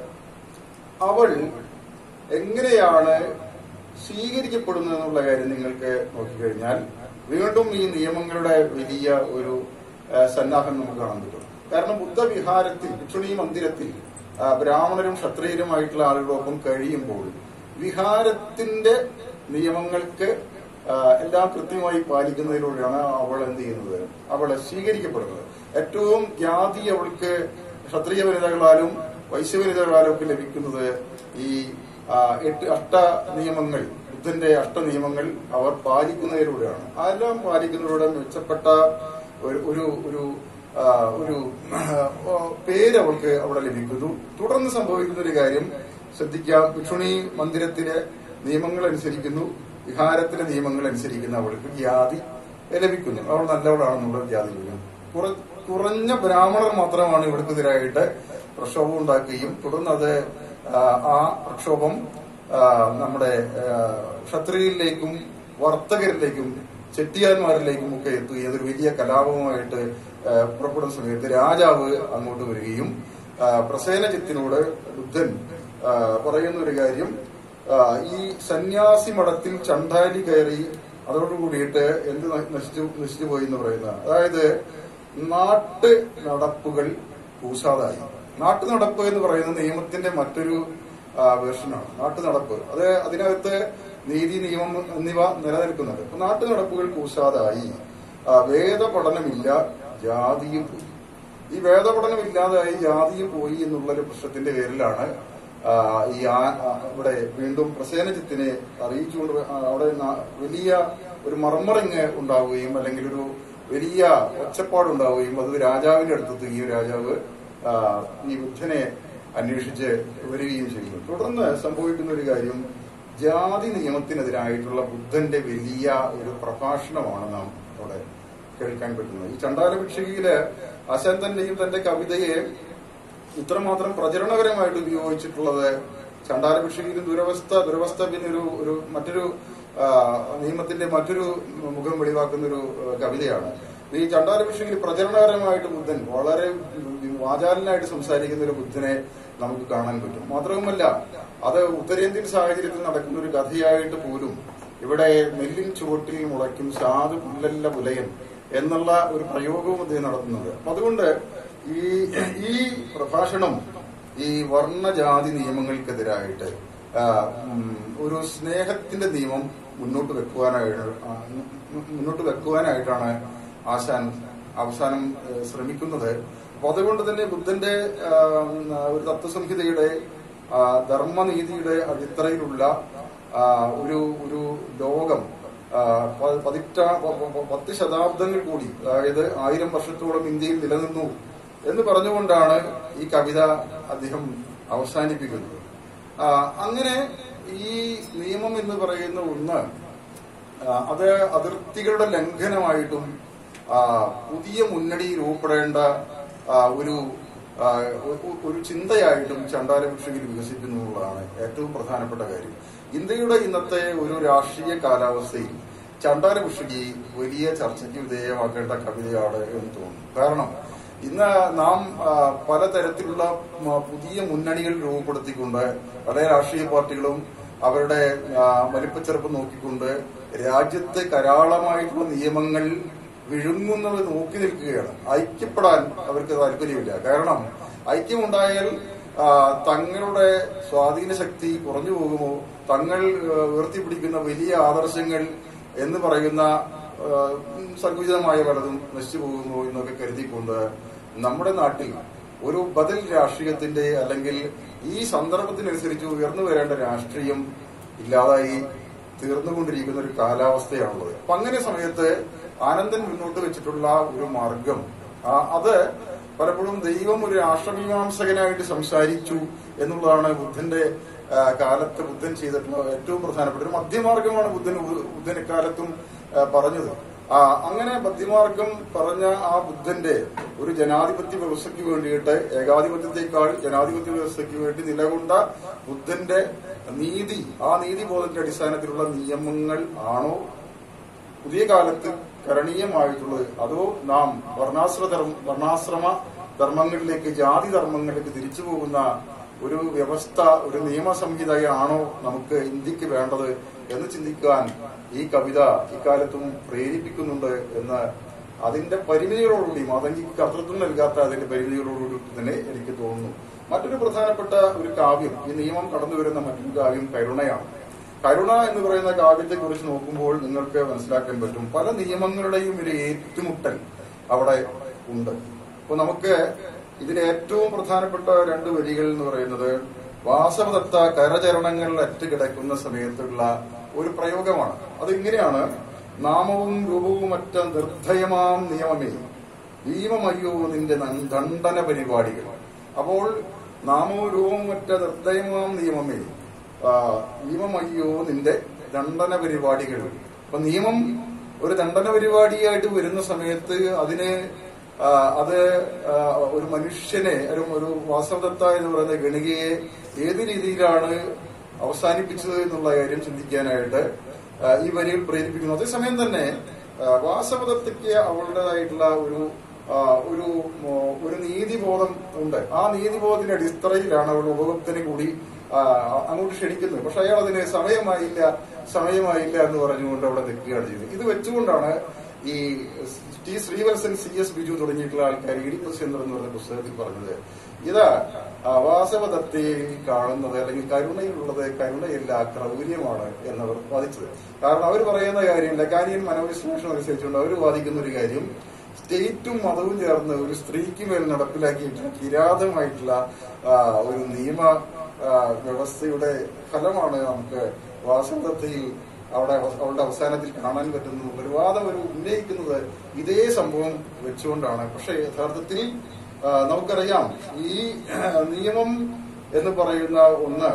അവൾ എങ്ങനെയാണ് സ്വീകരിക്കപ്പെടുന്നത് എന്നുള്ള കാര്യം നിങ്ങൾക്ക് നോക്കിക്കഴിഞ്ഞാൽ വീണ്ടും ഈ നിയമങ്ങളുടെ വലിയ ഒരു ആ, സന്നാഹം നമുക്ക് കാണാൻ പറ്റും കാരണം ബുദ്ധവിഹാരത്തിൽ ഭിക്ഷുണി മന്ദിരത്തിൽ ആ, ബ്രാഹ്മണരും ക്ഷത്രിയരുമായിട്ടുള്ള ആളുകളൊപ്പം കഴിയുമ്പോൾ വിഹാരത്തിന്റെ നിയമങ്ങൾക്ക് ആ, എല്ലാം കൃത്യമായി പാലിക്കുന്നതിലൂടെയാണ് അവൾ എന്ത് ചെയ്യുന്നത് അവളെ സ്വീകരിക്കപ്പെടുന്നത് ഏറ്റവും ജാതി അവൾക്ക് ക്ഷത്രിയ വനിതകളാലും വൈശ്യവനിതകളാലും ഒക്കെ ലഭിക്കുന്നത് ഈ ആ, എട്ട് അഷ്ട നിയമങ്ങൾ ബുദ്ധന്റെ അഷ്ട നിയമങ്ങൾ അവർ പാലിക്കുന്നതിലൂടെയാണ് അതെല്ലാം പാലിക്കുന്നതിലൂടെ മെച്ചപ്പെട്ട ഒരു ഒരു ഒരു ആ, ഒരു ആ, പേര് അവൾക്ക് അവിടെ ലഭിക്കുന്നു തുടർന്ന് സംഭവിക്കുന്ന ഒരു കാര്യം ശ്രദ്ധിക്കാം ഭിക്ഷുണി മന്ദിരത്തിലെ നിയമങ്ങൾ അനുസരിക്കുന്നു വിഹാരത്തിലെ നിയമങ്ങൾ അനുസരിക്കുന്ന അവൾക്ക് ഖ്യാതി ലഭിക്കുന്നു അവൾ നല്ലവളാണെന്നുള്ള ഖ്യാതി ലഭിക്കുന്നു കുറ- കുറഞ്ഞ ബ്രാഹ്മണർ മാത്രമാണ് ഇവർക്കെതിരായിട്ട് പ്രക്ഷോഭം ഉണ്ടാക്കുകയും തുടർന്ന് അത് ആ, ആ പ്രക്ഷോഭം ആ, നമ്മുടെ ആ, ക്ഷത്രിയരിലേക്കും വർത്തകരിലേക്കും ചെട്ടിയാന്മാരിലേക്കും ഒക്കെ എത്തുകയും അതൊരു വലിയ കലാപമായിട്ട് ആ, പുറപ്പെടുന്ന സമയത്ത് രാജാവ് അങ്ങോട്ട് വരികയും ആ, പ്രസേനജിത്തിനോട് ബുദ്ധൻ ആ, പറയുന്ന ഒരു കാര്യം ആ, ഈ സന്യാസി മഠത്തിൽ ചണ്ടാലി കയറി അതോടുകൂടിയിട്ട് എന്ത് ന- നശിച്ചു നശിച്ചു പോയി എന്ന് പറയുന്നത് അതായത് നാട്ട് നടപ്പുകൾ കൂസാതായി നാട്ടു നടപ്പ് എന്ന് പറയുന്ന നിയമത്തിന്റെ മറ്റൊരു വേർഷനാണ് നാട്ടു നടപ്പ് അത് അതിനകത്ത് നീതി നിയമം എന്നിവ നിലനിൽക്കുന്നുണ്ട് അപ്പൊ നാട്ടു നടപ്പുകൾ കൂസാതായി ആ, വേദപഠനമില്ല ജാതിയും പോയി ഈ വേദപഠനം ഇല്ലാതായി ജാതിയും പോയി എന്നുള്ള ഒരു പ്രശ്നത്തിന്റെ പേരിലാണ് ആ, ഈ ആ- ആ, ഇവിടെ വീണ്ടും പ്രസേനജിത്തിനെ അറിയിച്ചുകൊണ്ട് ആ, അവിടെ ന- വലിയ ഒരു മർമറിങ് ഉണ്ടാവുകയും അല്ലെങ്കിൽ ഒരു വലിയ ഒച്ചപ്പാടുണ്ടാവുകയും അത് രാജാവിന്റെ അടുത്തെത്തുകയും രാജാവ് ആ, ഈ ബുദ്ധനെ അന്വേഷിച്ച് വരികയും ചെയ്യുന്നു തുടർന്ന് സംഭവിക്കുന്ന ഒരു കാര്യം ജാതി നിയമത്തിനെതിരായിട്ടുള്ള ബുദ്ധന്റെ വലിയ ഒരു പ്രഭാഷണമാണ് നാം അവിടെ കേൾക്കാൻ പറ്റുന്നത് ഈ ചണ്ടാല ഭിക്ഷുകിയില് അശൻ തന്റെയും തന്റെ കവിതയെ ഇത്രമാത്രം പ്രചരണപരമായിട്ട് ഉപയോഗിച്ചിട്ടുള്ളത് ചണ്ടാല ഭിക്ഷുകിയിലും ദുരവസ്ഥ ദുരവസ്ഥ പിന്നെ ഒരു ഒരു മറ്റൊരു ആ, നിയമത്തിന്റെ മറ്റൊരു മുഖം വെളിവാക്കുന്ന ഒരു ആ, കവിതയാണ് ഈ ചണ്ടാല ഭിക്ഷുകിൽ പ്രചരണപരമായിട്ട് ബുദ്ധൻ വളരെ വാചാലനായിട്ട് സംസാരിക്കുന്ന ഒരു ബുദ്ധനെ നമുക്ക് കാണാൻ പറ്റും മാത്രവുമല്ല അത് ഉത്തരേന്ത്യൻ സാഹചര്യത്തിൽ നടക്കുന്ന ഒരു കഥയായിട്ട് പോലും ഇവിടെ നെല്ലിൻ ചുവട്ടിൽ മുളയ്ക്കും സാധു പുല്ലല്ല പുലയൻ എന്നുള്ള ഒരു പ്രയോഗവും അദ്ദേഹം നടത്തുന്നുണ്ട് അപ്പൊ അതുകൊണ്ട് ഈ ഈ പ്രഭാഷണം ഈ വർണ്ണജാതി നിയമങ്ങൾക്കെതിരായിട്ട് ആ, ഉം, ഒരു സ്നേഹത്തിന്റെ നിയമം മുന്നോട്ട് വെക്കുവാനായിട്ട് ആ, മുന്നോട്ട് വെക്കുവാനായിട്ടാണ് ആശാൻ അവസാനം ഏഹ്, ശ്രമിക്കുന്നത് അപ്പൊ അതുകൊണ്ട് തന്നെ ബുദ്ധന്റെ ആ, ഒരു തത്വസംഹിതയുടെ ആ, ധർമ്മനീതിയുടെ അടിത്തറയിലുള്ള ആ, ഒരു ഒരു ലോകം ആ, പ- പതിറ്റാ പ- പ- പത്ത് ശതാബ്ദങ്ങൾ കൂടി അതായത് ആയിരം വർഷത്തോളം ഇന്ത്യയിൽ നിലനിന്നു എന്ന് പറഞ്ഞുകൊണ്ടാണ് ഈ കവിത അദ്ദേഹം അവസാനിപ്പിക്കുന്നത് ആ, അങ്ങനെ ഈ നിയമം എന്ന് പറയുന്ന ഒന്ന് ആ, അത് അതിർത്തികളുടെ ലംഘനമായിട്ടും ആ, പുതിയ മുന്നണി രൂപപ്പെടേണ്ട ആ, ഒരു ആ, ഒ- ഒരു ചിന്തയായിട്ടും ചണ്ടാല ഭിക്ഷുകിൽ വികസിക്കുന്നു എന്നുള്ളതാണ് ഏറ്റവും പ്രധാനപ്പെട്ട കാര്യം ഇന്ത്യയുടെ ഇന്നത്തെ ഒരു രാഷ്ട്രീയ കാലാവസ്ഥയിൽ ചണ്ടാല ഭിക്ഷുകി വലിയ ചർച്ചയ്ക്ക് വിധേയമാക്കേണ്ട കവിതയാണ് എന്ന് തോന്നുന്നു കാരണം ഇന്ന് നാം ആ, പലതരത്തിലുള്ള ഉം, പുതിയ മുന്നണികൾ രൂപപ്പെടുത്തിക്കൊണ്ട് പല രാഷ്ട്രീയ പാർട്ടികളും അവരുടെ ആ, വലിപ്പച്ചെറുപ്പം നോക്കിക്കൊണ്ട് രാജ്യത്ത് കരാളമായിട്ടുള്ള നിയമങ്ങൾ വിഴുങ്ങുന്നത് നോക്കി നിൽക്കുകയാണ് ഐക്യപ്പെടാൻ അവർക്ക് താല്പര്യമില്ല കാരണം ഐക്യമുണ്ടായാൽ ആ, തങ്ങളുടെ സ്വാധീന ശക്തി കുറഞ്ഞു പോകുമോ തങ്ങൾ ആ, ഉയർത്തിപ്പിടിക്കുന്ന വലിയ ആദർശങ്ങൾ എന്ന് പറയുന്ന ആ, ഉം, സങ്കുചിതമായ പലതും നശിച്ചു പോകുമോ എന്നൊക്കെ കരുതിക്കൊണ്ട് നമ്മുടെ നാട്ടിൽ ഒരു ബദൽ രാഷ്ട്രീയത്തിന്റെ അല്ലെങ്കിൽ ഈ സന്ദർഭത്തിനനുസരിച്ച് ഉയർന്നു വരേണ്ട രാഷ്ട്രീയം ഇല്ലാതായി തീർന്നുകൊണ്ടിരിക്കുന്ന ഒരു കാലാവസ്ഥയാണുള്ളത് അപ്പൊ അങ്ങനെ സമയത്ത് ആനന്ദൻ മുന്നോട്ട് വെച്ചിട്ടുള്ള ഒരു മാർഗം ആ, അത് പലപ്പോഴും ദൈവം ഒരു രാഷ്ട്രമീമാംസകനായിട്ട് സംസാരിച്ചു എന്നുള്ളതാണ് ബുദ്ധന്റെ ആ, കാലത്ത് ബുദ്ധൻ ചെയ്തിട്ടുള്ള ഏറ്റവും പ്രധാനപ്പെട്ട ഒരു മധ്യമാർഗമാണ് ബുദ്ധൻ ബുദ്ധൻ എക്കാലത്തും ആ, പറഞ്ഞത് ആ, അങ്ങനെ മധ്യമാർഗം പറഞ്ഞ ആ ബുദ്ധന്റെ ഒരു ജനാധിപത്യ വ്യവസ്ഥയ്ക്ക് വേണ്ടിയിട്ട് ഏകാധിപത്യത്തെക്കാൾ ജനാധിപത്യ വ്യവസ്ഥയ്ക്ക് വേണ്ടി നിലകൊണ്ട ബുദ്ധന്റെ നീതി ആ നീതിബോധത്തിന്റെ അടിസ്ഥാനത്തിലുള്ള നിയമങ്ങൾ ആണോ പുതിയ കാലത്ത് കരണീയമായിട്ടുള്ളത് അതോ നാം വർണ്ണാശ്ര ധർമ്മ വർണ്ണാശ്രമ ധർമ്മങ്ങളിലേക്ക് ജാതി ധർമ്മങ്ങളിലേക്ക് തിരിച്ചു പോകുന്ന ഒരു വ്യവസ്ഥ ഒരു നിയമസംഹിതയാണോ നമുക്ക് ഇന്ത്യക്ക് വേണ്ടത് എന്ന് ചിന്തിക്കാൻ ഈ കവിത ഇക്കാലത്തും പ്രേരിപ്പിക്കുന്നുണ്ട് എന്ന് അതിന്റെ പരിമിതികളോടുകൂടി മാതങ്കിക്ക് കർത്തൃത്വം നൽകാത്ത അതിന്റെ പരിമിതികളോടുകൂടി തന്നെ എനിക്ക് തോന്നുന്നു മറ്റൊരു പ്രധാനപ്പെട്ട ഒരു കാവ്യം ഈ നിയമം കടന്നു വരുന്ന മറ്റൊരു കാവ്യം കരുണയാണ് കരുണ എന്ന് പറയുന്ന കാവ്യത്തെ കുറിച്ച് നോക്കുമ്പോൾ നിങ്ങൾക്ക് മനസ്സിലാക്കാൻ പറ്റും പല നിയമങ്ങളുടെയും ഒരു ഏറ്റുമുട്ടൽ അവിടെ ഉണ്ട് അപ്പൊ നമുക്ക് ഇതിൽ ഏറ്റവും പ്രധാനപ്പെട്ട രണ്ട് വരികൾ എന്ന് പറയുന്നത് വാസവദത്ത കരചരണങ്ങളിൽ അറ്റുകിടക്കുന്ന സമയത്തുള്ള ഒരു പ്രയോഗമാണ് അത് ഇങ്ങനെയാണ് നാമവും രൂപവും മറ്റ നിർദ്ധയമാം നിയമമേ ഭീമമയ്യോ നിന്റെ നൻ- ദണ്ഡന പരിപാടികൾ അപ്പോൾ നാമവും രൂപവും മറ്റ നിർദ്ധയമാം നിയമമേ ആ, നിയമമയ്യോ നിന്റെ ദണ്ഡന പരിപാടികൾ അപ്പൊ നിയമം ഒരു ദണ്ഡന പരിപാടിയായിട്ട് വരുന്ന സമയത്ത് അതിന് ആ, അത് ആ, ഒരു മനുഷ്യനെ ഒരു ഒരു വാസവദത്ത എന്ന് പറയുന്ന ഗണികയെ ഏത് രീതിയിലാണ് അവസാനിപ്പിച്ചത് എന്നുള്ള കാര്യം ചിന്തിക്കാനായിട്ട് ആ, ഈ വരികൾ പ്രേരിപ്പിക്കുന്നു അതേസമയം തന്നെ ആ, വാസവദത്തയ്ക്ക് അവളുടേതായിട്ടുള്ള ഒരു ആ, ഒരു മോ, ഒരു നീതിബോധം ഉണ്ട് ആ നീതിബോധത്തിന്റെ അടിത്തറയിലാണ് അവൾ ഉപഭോക്തനെ കൂടി ആ, അങ്ങോട്ട് ക്ഷണിക്കുന്നത് പക്ഷെ അയാൾ അതിന് സമയമായില്ല സമയമായില്ല എന്ന് പറഞ്ഞുകൊണ്ട് അവിടെ നിൽക്കുകയാണ് ചെയ്തത് ഇത് വെച്ചുകൊണ്ടാണ് ഈ T Sreevalsan C S Biju തുടങ്ങിയിട്ടുള്ള ആൾക്കാർ ഇടിപ്പസ് എന്ന് പറഞ്ഞ പുസ്തകത്തിൽ പറഞ്ഞത് ഇതാ വാസവദത്തയിൽ കാണുന്നത് അല്ലെങ്കിൽ കരുണയിലുള്ളത് കരുണയല്ല ക്രൗര്യമാണ് എന്നവർ വാദിച്ചത് കാരണം അവർ പറയുന്ന കാര്യം ലക്കാനിയൻ മനോവിശ്ലേഷണം അനുസരിച്ചുകൊണ്ട് അവർ വാദിക്കുന്ന ഒരു കാര്യം സ്റ്റേറ്റും മതവും ചേർന്ന് ഒരു സ്ത്രീക്ക് മേൽ നടപ്പിലാക്കിയിട്ടുള്ള കിരാതമായിട്ടുള്ള ആ, ഒരു നിയമ ആ, വ്യവസ്ഥയുടെ ഫലമാണ് നമുക്ക് വാസവദത്തയിൽ അവിടെ അവ- അവളുടെ അവസാനത്തിൽ കാണാൻ പറ്റുന്നത് ഒരു വാദം ഒരു ഉന്നയിക്കുന്നത് ഇതേ സംഭവം വെച്ചുകൊണ്ടാണ് പക്ഷെ യഥാർത്ഥത്തിൽ ആ, നമുക്കറിയാം ഈ ആ, നിയമം എന്ന് പറയുന്ന ഒന്ന്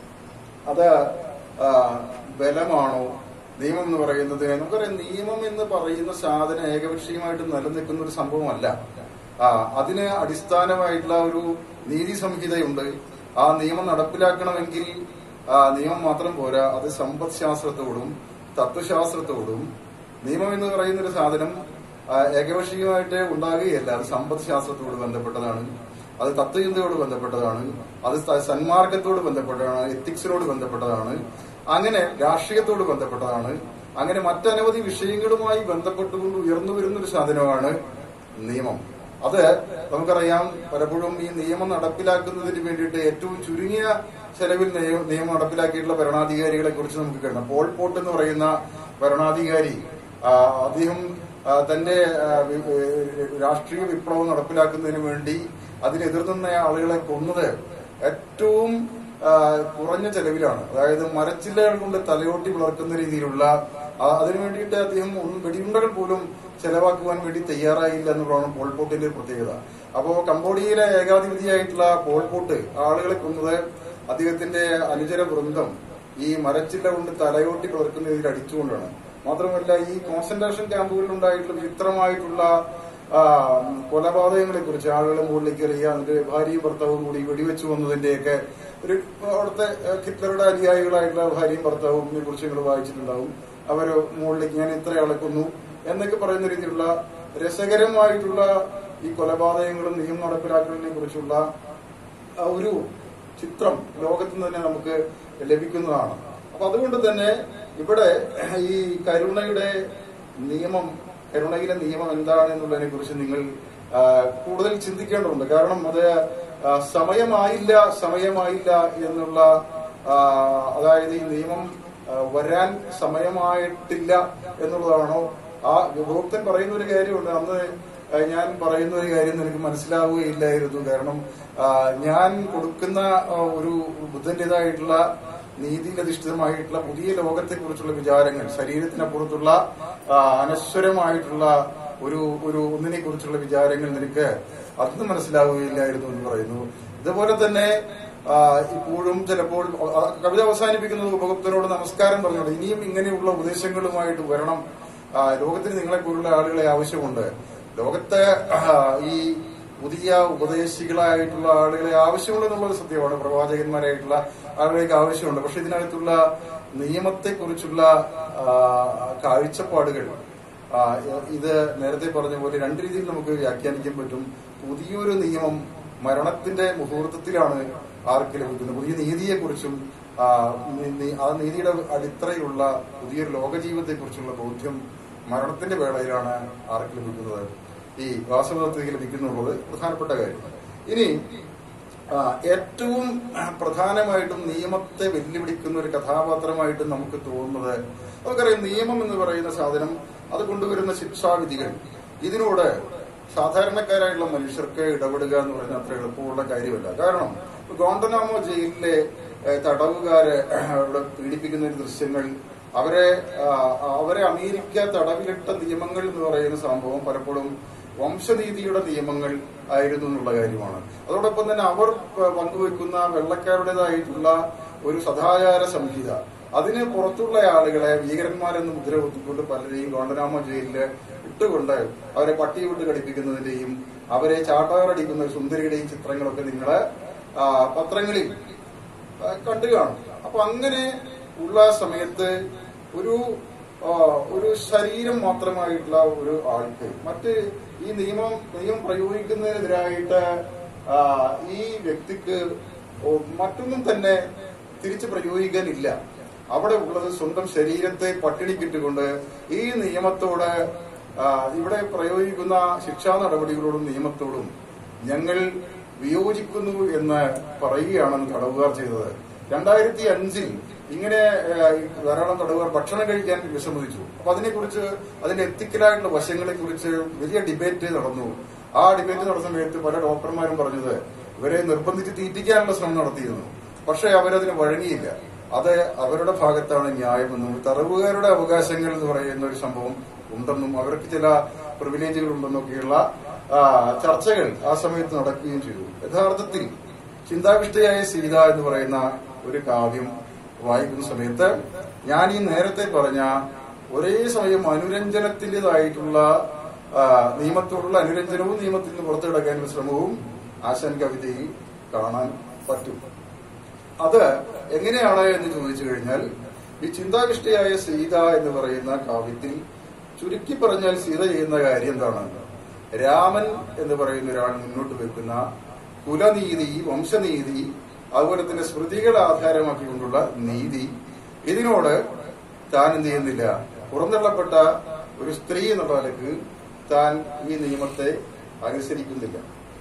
അത് ആ, ബലമാണോ നിയമം എന്ന് പറയുന്നത് നമുക്കറിയാം നിയമം എന്ന് പറയുന്ന സാധനം ഏകപക്ഷീയമായിട്ട് നിലനിൽക്കുന്ന ഒരു സംഭവമല്ല ആ, അതിന് അടിസ്ഥാനമായിട്ടുള്ള ഒരു നീതി സംഹിതയുണ്ട് ആ നിയമം നടപ്പിലാക്കണമെങ്കിൽ ആ നിയമം മാത്രം പോരാ അത് സമ്പദ് ശാസ്ത്രത്തോടും തത്വശാസ്ത്രത്തോടും നിയമം എന്ന് പറയുന്ന ഒരു സാധനം ആ, ഏകപക്ഷീയമായിട്ട് ഉണ്ടാകുകയല്ല അത് സമ്പദ് ശാസ്ത്രത്തോട് ബന്ധപ്പെട്ടതാണ് അത് തത്വചിന്തയോട് ബന്ധപ്പെട്ടതാണ് അത് സ- സന്മാർഗത്തോട് ബന്ധപ്പെട്ടതാണ് എത്തിക്സിനോട് ബന്ധപ്പെട്ടതാണ് അങ്ങനെ രാഷ്ട്രീയത്തോട് ബന്ധപ്പെട്ടതാണ് അങ്ങനെ മറ്റനവധി വിഷയങ്ങളുമായി ബന്ധപ്പെട്ടുകൊണ്ട് ഉയർന്നു വരുന്ന ഒരു സാധനമാണ് നിയമം അത് നമുക്കറിയാം പലപ്പോഴും ഈ നിയമം നടപ്പിലാക്കുന്നതിന് വേണ്ടിയിട്ട് ഏറ്റവും ചുരുങ്ങിയ ചെലവിൽ നിയ- നിയമം നടപ്പിലാക്കിയിട്ടുള്ള ഭരണാധികാരികളെ കുറിച്ച് നമുക്ക് കാണാം പോൾ പോട്ട് എന്ന് പറയുന്ന ഭരണാധികാരി ആ, അദ്ദേഹം ആ, തന്റെ ആ, വി- ഏ, രാഷ്ട്രീയ വിപ്ലവം നടപ്പിലാക്കുന്നതിന് വേണ്ടി അതിനെതിർന്ന ആളുകളെ കൊന്നത് ഏറ്റവും ആ, കുറഞ്ഞ ചെലവിലാണ് അതായത് മരച്ചില്ലകൾ കൊണ്ട് തലയോട്ടി പിളർക്കുന്ന രീതിയിലുള്ള ആ, അതിനു വേണ്ടിയിട്ട് അദ്ദേഹം ഒന്നും വെടിയുണ്ടകൾ പോലും ചെലവാക്കുവാൻ വേണ്ടി തയ്യാറായില്ല എന്നുള്ളതാണ് പോൾപോട്ടിന്റെ ഒരു പ്രത്യേകത അപ്പോ കംബോഡിയയിലെ ഏകാധിപതിയായിട്ടുള്ള പോൾപോട്ട് ആളുകളെ കൊന്നത് അദ്ദേഹത്തിന്റെ അനുചര വൃന്ദം ഈ മരച്ചില്ല കൊണ്ട് തലയോട്ടി പിളർക്കുന്ന രീതിയിൽ അടിച്ചുകൊണ്ടാണ് മാത്രമല്ല ഈ കോൺസെൻട്രേഷൻ ക്യാമ്പുകളിൽ ഉണ്ടായിട്ടുള്ള വിചിത്രമായിട്ടുള്ള ആ, കൊലപാതകങ്ങളെ കുറിച്ച് ആളുകളെ മുകളിലേക്ക് എറിയുക എന്നിട്ട് ഭാര്യയും ഭർത്താവും കൂടി വെടിവെച്ച് വന്നതിന്റെയൊക്കെ ഒരു അവിടുത്തെ ഏഹ്, ഹിറ്റ്ലറുടെ അനുയായികളായിട്ടുള്ള ഭാര്യയും ഭർത്താവും കുറിച്ച് നിങ്ങൾ വായിച്ചിട്ടുണ്ടാവും അവര് മുകളിലേക്ക് ഞാൻ ഇത്ര ആളെ കൊന്നു എന്നൊക്കെ പറയുന്ന രീതിയിലുള്ള രസകരമായിട്ടുള്ള ഈ കൊലപാതകങ്ങളും നിയമം നടപ്പിലാക്കലിനെ കുറിച്ചുള്ള ആ ഒരു ചിത്രം ലോകത്ത് നിന്ന് തന്നെ നമുക്ക് ലഭിക്കുന്നതാണ് അപ്പൊ അതുകൊണ്ട് തന്നെ ഇവിടെ ഈ കരുണയുടെ നിയമം കരുണയിലെ നിയമം എന്താണ് എന്നുള്ളതിനെ കുറിച്ച് നിങ്ങൾ ആ, കൂടുതൽ ചിന്തിക്കേണ്ടതുണ്ട് കാരണം അത് ആ, സമയമായില്ല സമയമായില്ല എന്നുള്ള ആ, അതായത് ഈ നിയമം ആ, വരാൻ സമയമായിട്ടില്ല എന്നുള്ളതാണോ ആ ഉപഭോക്തൻ പറയുന്ന ഒരു കാര്യമുണ്ട് അന്ന് ആ, ഞാൻ പറയുന്ന ഒരു കാര്യം നിനക്ക് മനസ്സിലാവുകയില്ലായിരുന്നു കാരണം ആ, ഞാൻ കൊടുക്കുന്ന ആ, ഒരു ബുദ്ധന്റേതായിട്ടുള്ള നീതിയിലധിഷ്ഠിതമായിട്ടുള്ള പുതിയ ലോകത്തെ കുറിച്ചുള്ള വിചാരങ്ങൾ ശരീരത്തിനപ്പുറത്തുള്ള ആ, അനശ്വരമായിട്ടുള്ള ഒരു ഒരു ഒന്നിനെ കുറിച്ചുള്ള വിചാരങ്ങൾ നിനക്ക് അന്ന് മനസ്സിലാവുകയില്ലായിരുന്നു എന്ന് പറയുന്നു ഇതുപോലെ തന്നെ ആ, ഇപ്പോഴും ചിലപ്പോൾ ആ, കവിത അവസാനിപ്പിക്കുന്നത് ഉപഭോക്തനോട് നമസ്കാരം പറഞ്ഞോളൂ ഇനിയും ഇങ്ങനെയുള്ള ഉപദേശങ്ങളുമായിട്ട് വരണം ആ, ലോകത്തിന് നിങ്ങളെ പോലുള്ള ആളുകളെ ആവശ്യമുണ്ട് ലോകത്ത് ആ, ഈ പുതിയ ഉപദേശികളായിട്ടുള്ള ആളുകളെ ആവശ്യമുണ്ടെന്നുള്ളത് സത്യമാണ് പ്രവാചകന്മാരായിട്ടുള്ള ആളുകളേക്ക് ആവശ്യമുണ്ട് പക്ഷെ ഇതിനകത്തുള്ള നിയമത്തെക്കുറിച്ചുള്ള ആ, കാഴ്ചപ്പാടുകൾ ആ, ഇത് നേരത്തെ പറഞ്ഞ പോലെ രണ്ട് രീതിയിൽ നമുക്ക് വ്യാഖ്യാനിക്കാൻ പറ്റും പുതിയൊരു നിയമം മരണത്തിന്റെ മുഹൂർത്തത്തിലാണ് ആർക്ക് ലഭിക്കുന്നത് പുതിയ നീതിയെക്കുറിച്ചും ആ, നി- നി- ആ നീതിയുടെ അടിത്തറയിലുള്ള പുതിയൊരു ലോകജീവിതത്തെക്കുറിച്ചുള്ള ബോധ്യം മരണത്തിന്റെ വേളയിലാണ് ആർക്ക് ലഭിക്കുന്നത് ഈ വാസവദത്തേക്ക് ലഭിക്കുന്നുള്ളത് പ്രധാനപ്പെട്ട കാര്യം ഇനി ആ, ഏറ്റവും പ്രധാനമായിട്ടും നിയമത്തെ വെല്ലുവിളിക്കുന്ന ഒരു കഥാപാത്രമായിട്ട് നമുക്ക് തോന്നുന്നത് നമുക്കറിയാം നിയമം എന്ന് പറയുന്ന സാധനം അത് കൊണ്ടുവരുന്ന ശിക്ഷാവിധികൾ ഇതിനോട് സാധാരണക്കാരായിട്ടുള്ള മനുഷ്യർക്ക് ഇടപെടുക എന്ന് പറയുന്നത് അത്ര എളുപ്പമുള്ള കാര്യമല്ല കാരണം ഗോണ്ടനാമോ ജയിലിലെ ഏഹ്, തടവുകാരെ അവിടെ പീഡിപ്പിക്കുന്ന ഒരു ദൃശ്യങ്ങൾ അവരെ ആ, അവരെ അമേരിക്ക തടവിലിട്ട നിയമങ്ങൾ എന്ന് പറയുന്ന സംഭവം പലപ്പോഴും വംശനീതിയുടെ നിയമങ്ങൾ ആയിരുന്നു എന്നുള്ള കാര്യമാണ് അതോടൊപ്പം തന്നെ അവർ പ- പങ്കുവെക്കുന്ന വെള്ളക്കാരുടേതായിട്ടുള്ള ഒരു സദാചാര സംഹിത അതിന് പുറത്തുള്ള ആളുകളെ ഭീകരന്മാരെന്ന് മുദ്ര കുത്തിക്കൊണ്ട് പലരെയും ഗോണ്ടനാമ ജയിലില് ഇട്ടുകൊണ്ട് അവരെ പട്ടി വിട്ട് കടിപ്പിക്കുന്നതിന്റെയും അവരെ ചാട്ടവാറടിക്കുന്ന ഒരു സുന്ദരിയുടെയും ചിത്രങ്ങളൊക്കെ നിങ്ങള് ആ, പത്രങ്ങളിൽ ആ, കണ്ടു കാണും അപ്പൊ അങ്ങനെ ഉള്ള സമയത്ത് ഒരു ആ, ഒരു ശരീരം മാത്രമായിട്ടുള്ള ഒരു ആൾക്ക് മറ്റ് ഈ നിയമം നിയമം പ്രയോഗിക്കുന്നതിനെതിരായിട്ട് ആ, ഈ വ്യക്തിക്ക് ഓ, മറ്റൊന്നും തന്നെ തിരിച്ചു പ്രയോഗിക്കാനില്ല അവിടെ ഉള്ളത് സ്വന്തം ശരീരത്തെ പട്ടിണിക്കിട്ടുകൊണ്ട് ഈ നിയമത്തോട് ആ, ഇവിടെ പ്രയോഗിക്കുന്ന ശിക്ഷാ നടപടികളോടും നിയമത്തോടും ഞങ്ങൾ വിയോജിക്കുന്നു എന്ന് പറയുകയാണെന്ന് തടവുകാർ ചെയ്തത് രണ്ടായിരത്തി അഞ്ചിൽ ഇങ്ങനെ ആ, ധാരാളം തടവുകാർ ഭക്ഷണം കഴിക്കാൻ വിസമ്മതിച്ചു അപ്പൊ അതിനെക്കുറിച്ച് അതിന്റെ എത്തിക്കലായിട്ടുള്ള വശങ്ങളെ കുറിച്ച് വലിയ ഡിബേറ്റ് നടന്നു ആ ഡിബേറ്റ് നടന്ന സമയത്ത് പല ഡോക്ടർമാരും പറഞ്ഞത് ഇവരെ നിർബന്ധിച്ച് തീറ്റിക്കാനുള്ള ശ്രമം നടത്തിയിരുന്നു പക്ഷേ അവരതിന് വഴങ്ങിയില്ല അത് അവരുടെ ഭാഗത്താണ് ന്യായമെന്നും തടവുകാരുടെ അവകാശങ്ങൾ എന്ന് പറയുന്ന ഒരു സംഭവം ഉണ്ടെന്നും അവർക്ക് ചില പ്രിവിലേജുകൾ ഉണ്ടെന്നൊക്കെയുള്ള ആ, ചർച്ചകൾ ആ സമയത്ത് നടക്കുകയും ചെയ്തു യഥാർത്ഥത്തിൽ ചിന്താവിഷ്ടയായ സീത എന്ന് പറയുന്ന ഒരു കാവ്യം വായിക്കുന്ന സമയത്ത് ഞാൻ ഈ നേരത്തെ പറഞ്ഞ ഒരേ സമയം അനുരഞ്ജനത്തിൻ്റെതായിട്ടുള്ള ആ, നിയമത്തോടുള്ള അനുരഞ്ജനവും നിയമത്തിൽ നിന്ന് പുറത്തു കിടക്കാനുള്ള ശ്രമവും ആശാൻ കവിതയിൽ കാണാൻ പറ്റും അത് എങ്ങനെയാണ് എന്ന് ചോദിച്ചു കഴിഞ്ഞാൽ ഈ ചിന്താവിഷ്ടയായ സീത എന്ന് പറയുന്ന കാവ്യത്തിൽ ചുരുക്കി പറഞ്ഞാൽ സീത ചെയ്യുന്ന കാര്യം എന്താണ് രാമൻ എന്ന് പറയുന്ന ഒരാൾ മുന്നോട്ട് വെക്കുന്ന കുലനീതി വംശനീതി അതുപോലെ തന്നെ സ്മൃതികളെ ആധാരമാക്കിക്കൊണ്ടുള്ള നീതി ഇതിനോട് താൻ എന്ത് ചെയ്യുന്നില്ല പുറന്തള്ളപ്പെട്ട ഒരു സ്ത്രീ എന്നുള്ള നിലക്ക് താൻ ഈ നിയമത്തെ അനുസരിക്കുന്നില്ല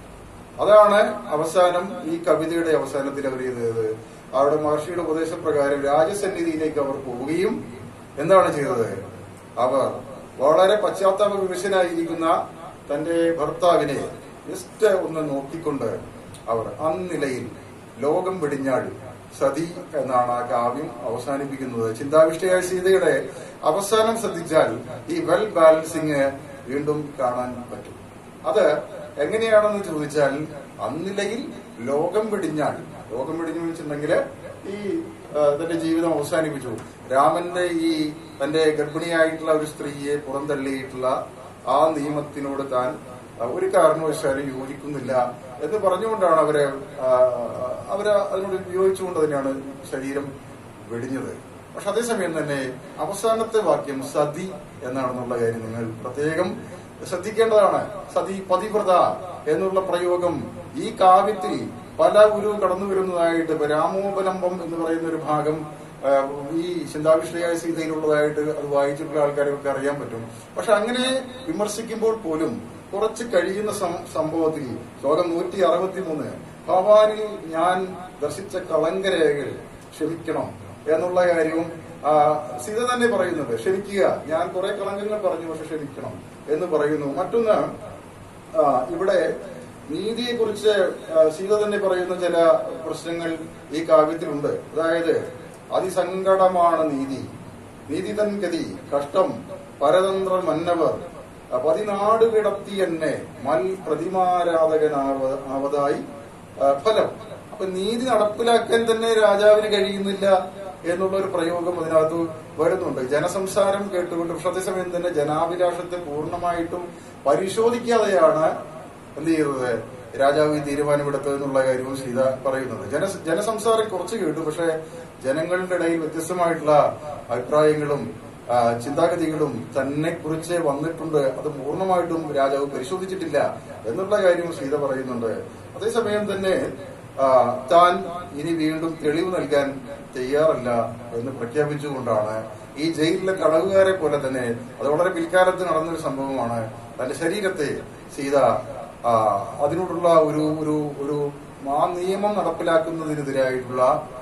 അതാണ് അവസാനം ഈ കവിതയുടെ അവസാനത്തിൽ അവർ ചെയ്തത് അവിടെ മഹർഷിയുടെ ഉപദേശപ്രകാരം രാജസന്നിധിയിലേക്ക് അവർ പോവുകയും എന്താണ് ചെയ്തത് അവർ വളരെ പശ്ചാത്താപ വിവശനായിരിക്കുന്ന തന്റെ ഭർത്താവിനെ ജസ്റ്റ് ഒന്ന് നോക്കിക്കൊണ്ട് അവർ അന്നിലയിൽ ലോകം വെടിഞ്ഞാൾ സതി എന്നാണ് ആ കാവ്യം അവസാനിപ്പിക്കുന്നത് ചിന്താവിഷ്ടയായ സീതയുടെ അവസാനം ശ്രദ്ധിച്ചാൽ ഈ വെൽ ബാലൻസിങ് വീണ്ടും കാണാൻ പറ്റും അത് എങ്ങനെയാണെന്ന് ചോദിച്ചാൽ അന്നിലയിൽ ലോകം വെടിഞ്ഞാൽ ലോകം വെടിഞ്ഞു വെച്ചിട്ടുണ്ടെങ്കിൽ ഈ ആ, തന്റെ ജീവിതം അവസാനിപ്പിച്ചു രാമന്റെ ഈ തന്റെ ഗർഭിണിയായിട്ടുള്ള ഒരു സ്ത്രീയെ പുറന്തള്ളിയിട്ടുള്ള ആ നിയമത്തിനോട് താൻ ആ, ഒരു കാരണവശാലും യോജിക്കുന്നില്ല എന്ന് പറഞ്ഞുകൊണ്ടാണ് അവരെ ആ, അവര് അതിനോട് വിയോജിച്ചുകൊണ്ട് തന്നെയാണ് ശരീരം വെടിഞ്ഞത് പക്ഷെ അതേസമയം തന്നെ അവസാനത്തെ വാക്യം സതി എന്നാണെന്നുള്ള കാര്യം നിങ്ങൾ പ്രത്യേകം ശ്രദ്ധിക്കേണ്ടതാണ് സതി പതിവ്രത എന്നുള്ള പ്രയോഗം ഈ കാവ്യത്തിൽ പല ഒരു കടന്നു വരുന്നതായിട്ട് ഇപ്പൊ രാമോപലംബം എന്ന് പറയുന്ന ഒരു ഭാഗം ആ, ഈ ചിന്താവിഷയായ സീതയിലുള്ളതായിട്ട് അത് വായിച്ചിട്ടുള്ള ആൾക്കാരൊക്കെ അറിയാൻ പറ്റും പക്ഷെ അങ്ങനെ വിമർശിക്കുമ്പോൾ പോലും കുറച്ച് കഴിയുന്ന സം- സംഭവത്തിൽ ശ്ലോകം നൂറ്റി അറുപത്തി മൂന്ന് ഭവാനിൽ ഞാൻ ദർശിച്ച കളങ്കരേഖകൾ ക്ഷമിക്കണം എന്നുള്ള കാര്യവും ആ, സീത തന്നെ പറയുന്നുണ്ട് ക്ഷമിക്കുക ഞാൻ കുറെ കളങ്കങ്ങൾ പറഞ്ഞു പക്ഷെ ക്ഷമിക്കണം എന്ന് പറയുന്നു മറ്റൊന്ന് ആ, ഇവിടെ നീതിയെക്കുറിച്ച് ആ, സീത തന്നെ പറയുന്ന ചില പ്രശ്നങ്ങൾ ഈ കാവ്യത്തിലുണ്ട് അതായത് അതിസങ്കടമാണ് നീതി നീതി തൻ ഗതി കഷ്ടം പരതന്ത്ര മന്നവർ ആ, പതിനാട് കിടത്തി എന്നെ മൽ പ്രതിമാരാധകനാവ ആവതായി ആ, ഫലം അപ്പൊ നീതി നടപ്പിലാക്കാൻ തന്നെ രാജാവിന് കഴിയുന്നില്ല എന്നുള്ള ഒരു പ്രയോഗം അതിനകത്ത് വരുന്നുണ്ട് ജനസംസാരം കേട്ടുകൊണ്ട് പക്ഷെ അതേസമയം തന്നെ ജനാഭിലാഷത്തെ പൂർണ്ണമായിട്ടും പരിശോധിക്കാതെയാണ് എന്ത് ചെയ്തത് രാജാവ് ഈ തീരുമാനമെടുത്തത് എന്നുള്ള കാര്യവും സീത പറയുന്നത് ജന ജനസംസാരം കുറച്ച് കേട്ടു പക്ഷെ ജനങ്ങളുടെ ഇടയിൽ വ്യത്യസ്തമായിട്ടുള്ള അഭിപ്രായങ്ങളും ആ, ചിന്താഗതികളും തന്നെ കുറിച്ച് വന്നിട്ടുണ്ട് അത് പൂർണ്ണമായിട്ടും രാജാവ് പരിശോധിച്ചിട്ടില്ല എന്നുള്ള കാര്യവും സീത പറയുന്നുണ്ട് അതേസമയം തന്നെ ആ, താൻ ഇനി വീണ്ടും തെളിവ് നൽകാൻ തയ്യാറല്ല എന്ന് പ്രഖ്യാപിച്ചുകൊണ്ടാണ് ഈ ജയിലിലെ തടവുകാരെ പോലെ തന്നെ അത് വളരെ പിൽക്കാലത്ത് നടന്നൊരു സംഭവമാണ് തന്റെ ശരീരത്തെ സീത ആ, അതിനോടുള്ള ഒരു ഒരു ഒരു ആ നിയമം നടപ്പിലാക്കുന്നതിനെതിരായിട്ടുള്ള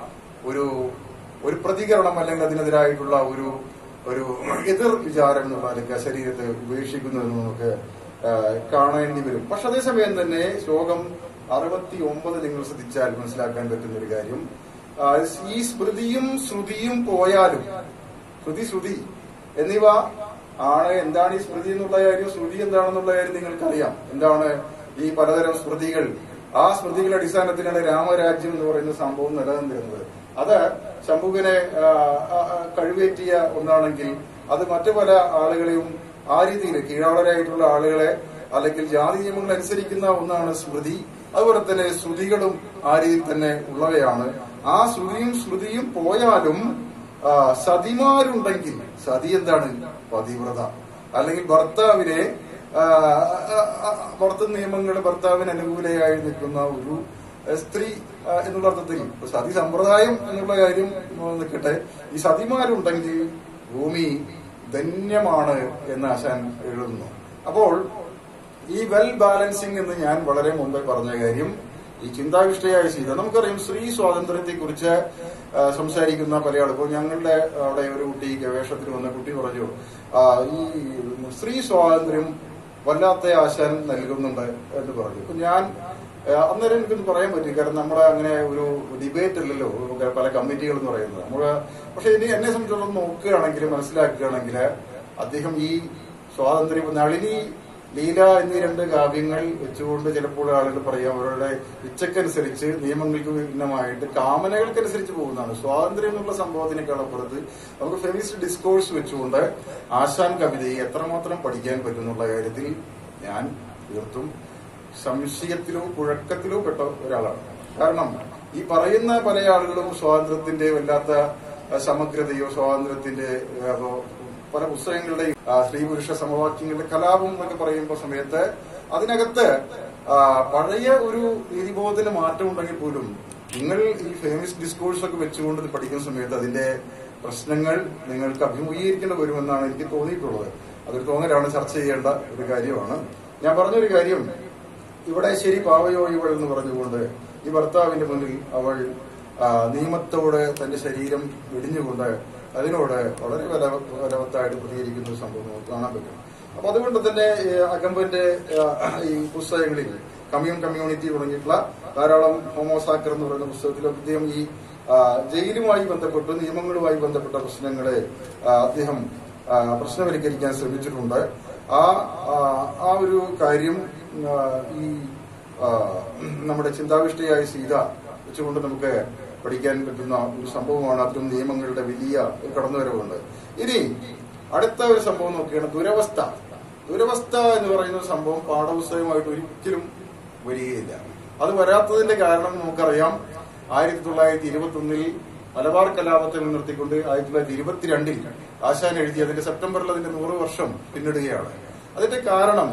ഒരു ഒരു പ്രതികരണം അല്ലെങ്കിൽ അതിനെതിരായിട്ടുള്ള ഒരു ഒരു എതിർ വിചാരം എന്നുള്ള നിലയ്ക്ക് ശരീരത്തെ ഉപേക്ഷിക്കുന്നു എന്ന് നമുക്ക് ആ, കാണേണ്ടി വരും പക്ഷെ അതേസമയം തന്നെ ശ്ലോകം അറുപത്തി ഒമ്പത് നിങ്ങൾ ശ്രദ്ധിച്ചാൽ മനസ്സിലാക്കാൻ പറ്റുന്ന ഒരു കാര്യം ആ, ഈ സ്മൃതിയും ശ്രുതിയും പോയാലും ശ്രുതി ശ്രുതി എന്നിവ ആണ് എന്താണ് ഈ സ്മൃതി എന്നുള്ള കാര്യം ശ്രുതി എന്താണെന്നുള്ള കാര്യം നിങ്ങൾക്കറിയാം എന്താണ് ഈ പലതരം സ്മൃതികൾ ആ സ്മൃതികളുടെ അടിസ്ഥാനത്തിലാണ് രാമരാജ്യം എന്ന് പറയുന്ന സംഭവം നിലനിന്നിരുന്നത് അത് ശംഭുവിനെ ആ, ആ, ആ, കഴിവേറ്റിയ ഒന്നാണെങ്കിൽ അത് മറ്റു പല ആളുകളെയും ആ രീതിയിൽ കീഴാളരായിട്ടുള്ള ആളുകളെ അല്ലെങ്കിൽ ജാതി നിയമങ്ങൾ അനുസരിക്കുന്ന ഒന്നാണ് സ്മൃതി അതുപോലെ തന്നെ ശ്രുതികളും ആ രീതിയിൽ തന്നെ ഉള്ളവയാണ് ആ ശ്രുതിയും ശ്രുതിയും പോയാലും ആ, സതിമാരുണ്ടെങ്കിൽ സതി എന്താണ് പതിവ്രത അല്ലെങ്കിൽ ഭർത്താവിനെ ആ, ആ, ആ, ഭർത്തൃ നിയമങ്ങൾ ഭർത്താവിന് അനുകൂലയായി നിൽക്കുന്ന ഒരു ആ, സ്ത്രീ ആ, എന്നുള്ള അർത്ഥത്തിൽ ഇപ്പൊ സതി സമ്പ്രദായം എന്നുള്ള കാര്യം ആ, നിൽക്കട്ടെ ഈ സതിമാരുണ്ടെങ്കിൽ ഭൂമി ധന്യമാണ് എന്ന് ആശാൻ എഴുതുന്നു അപ്പോൾ ഈ വെൽ ബാലൻസിങ് എന്ന് ഞാൻ വളരെ മുമ്പേ പറഞ്ഞ കാര്യം ഈ ചിന്താവിഷ്ടയായ സീത നമുക്കറിയാം സ്ത്രീ സ്വാതന്ത്ര്യത്തെ കുറിച്ച് സംസാരിക്കുന്ന പല ആളും ഇപ്പോൾ ഞങ്ങളുടെ അവിടെ ഒരു കുട്ടി ഗവേഷണത്തിന് വന്ന കുട്ടി പറഞ്ഞു ആ, ഈ സ്ത്രീ സ്വാതന്ത്ര്യം വല്ലാത്ത ആശാൻ നൽകുന്നുണ്ട് എന്ന് പറഞ്ഞു അപ്പൊ ഞാൻ ആ, അന്നേരം എനിക്കൊന്ന് പറയാൻ പറ്റും കാരണം നമ്മുടെ അങ്ങനെ ഒരു ഡിബേറ്റ് അല്ലല്ലോ നമുക്ക് പല കമ്മിറ്റികൾ എന്ന് പറയുന്നത് നമ്മള് പക്ഷെ ഇനി എന്നെ സംബന്ധിച്ചിടത്തോളം നോക്കുകയാണെങ്കിൽ മനസ്സിലാക്കുകയാണെങ്കിൽ അദ്ദേഹം ഈ സ്വാതന്ത്ര്യം നളിനി ലീല എന്നീ രണ്ട് കാവ്യങ്ങൾ വെച്ചുകൊണ്ട് ചിലപ്പോൾ ആളുകൾ പറയാം അവരുടെ ഇച്ഛക്കനുസരിച്ച് നിയമങ്ങൾക്ക് ഭിന്നമായിട്ട് കാമനകൾക്കനുസരിച്ച് പോകുന്നതാണ് സ്വാതന്ത്ര്യം എന്നുള്ള സംഭവത്തിനേക്കാൾ അപ്പുറത്ത് നമുക്ക് ഫെമിനിസ്റ്റ് ഡിസ്കോഴ്സ് വെച്ചുകൊണ്ട് ആശാൻ കവിതയെ എത്രമാത്രം പഠിക്കാൻ പറ്റുന്നുള്ള കാര്യത്തിൽ ഞാൻ തീർത്തും സംശയത്തിലോ കുഴക്കത്തിലോ പെട്ട ഒരാളാണ് കാരണം ഈ പറയുന്ന പല ആളുകളും സ്വാതന്ത്ര്യത്തിന്റെ വല്ലാത്ത ആ, സമഗ്രതയോ സ്വാതന്ത്ര്യത്തിന്റെ ആ, അപ്പോ പല പുസ്തകങ്ങളുടെയും ആ, സ്ത്രീ പുരുഷ സമവാക്യങ്ങളുടെ കലാപം എന്നൊക്കെ പറയുമ്പോൾ സമയത്ത് അതിനകത്ത് ആ, പഴയ ഒരു നീതിബോധത്തിന് മാറ്റം ഉണ്ടെങ്കിൽ പോലും നിങ്ങൾ ഈ ഫേമസ് ഡിസ്കോഴ്സ് ഒക്കെ വെച്ചുകൊണ്ട് ഇത് പഠിക്കുന്ന സമയത്ത് അതിന്റെ പ്രശ്നങ്ങൾ നിങ്ങൾക്ക് അഭിമുഖീകരിക്കേണ്ടി വരുമെന്നാണ് എനിക്ക് തോന്നിയിട്ടുള്ളത് അതൊരു തോന്നലാണ് ചർച്ച ചെയ്യേണ്ട ഒരു കാര്യമാണ് ഞാൻ പറഞ്ഞൊരു കാര്യം ഇവിടെ ശരി പാവയോ ഇവൾ എന്ന് പറഞ്ഞുകൊണ്ട് ഈ ഭർത്താവിന്റെ മുന്നിൽ അവൾ ആ, നിയമത്തോട് തന്റെ ശരീരം വെടിഞ്ഞുകൊണ്ട് അതിനോട് വളരെ ബല ബലവത്തായിട്ട് പ്രതികരിക്കുന്ന ഒരു സംഭവം നമുക്ക് കാണാൻ പറ്റും അപ്പൊ അതുകൊണ്ട് തന്നെ ഈ അകമ്പന്റെ ആ, ഈ പുസ്തകങ്ങളിൽ കമ്മ്യൂൺ കമ്മ്യൂണിറ്റി തുടങ്ങിയിട്ടുള്ള ധാരാളം ഹോമോസാക്കർ എന്ന് പറയുന്ന പുസ്തകത്തിൽ അദ്ദേഹം ഈ ആ, ജയിലുമായി ബന്ധപ്പെട്ട് നിയമങ്ങളുമായി ബന്ധപ്പെട്ട പ്രശ്നങ്ങളെ ആ, അദ്ദേഹം ആ, പ്രശ്നവൽക്കരിക്കാൻ ശ്രമിച്ചിട്ടുണ്ട് ആ ആ, ആ ഒരു കാര്യം ആ, ഈ ആ, നമ്മുടെ ചിന്താവിഷ്ടയായ സീത വെച്ചുകൊണ്ട് നമുക്ക് പഠിക്കാൻ പറ്റുന്ന ഒരു സംഭവമാണ് അതിലും നിയമങ്ങളുടെ വലിയ കടന്നുവരവുണ്ട് ഇനി അടുത്ത ഒരു സംഭവം നോക്കുകയാണ് ദുരവസ്ഥ ദുരവസ്ഥ എന്ന് പറയുന്ന ഒരു സംഭവം പാഠപുസ്തകമായിട്ട് ഒരിക്കലും വരികയില്ല അത് വരാത്തതിന്റെ കാരണം നമുക്കറിയാം ആയിരത്തി തൊള്ളായിരത്തി ഇരുപത്തി ഒന്നിൽ മലബാർ കലാപത്തെ മുൻനിർത്തിക്കൊണ്ട് ആയിരത്തി തൊള്ളായിരത്തി ഇരുപത്തിരണ്ടിൽ ആശാൻ എഴുതി അതിന്റെ സെപ്റ്റംബറിൽ അതിന്റെ നൂറ് വർഷം പിന്നിടുകയാണ് അതിന്റെ കാരണം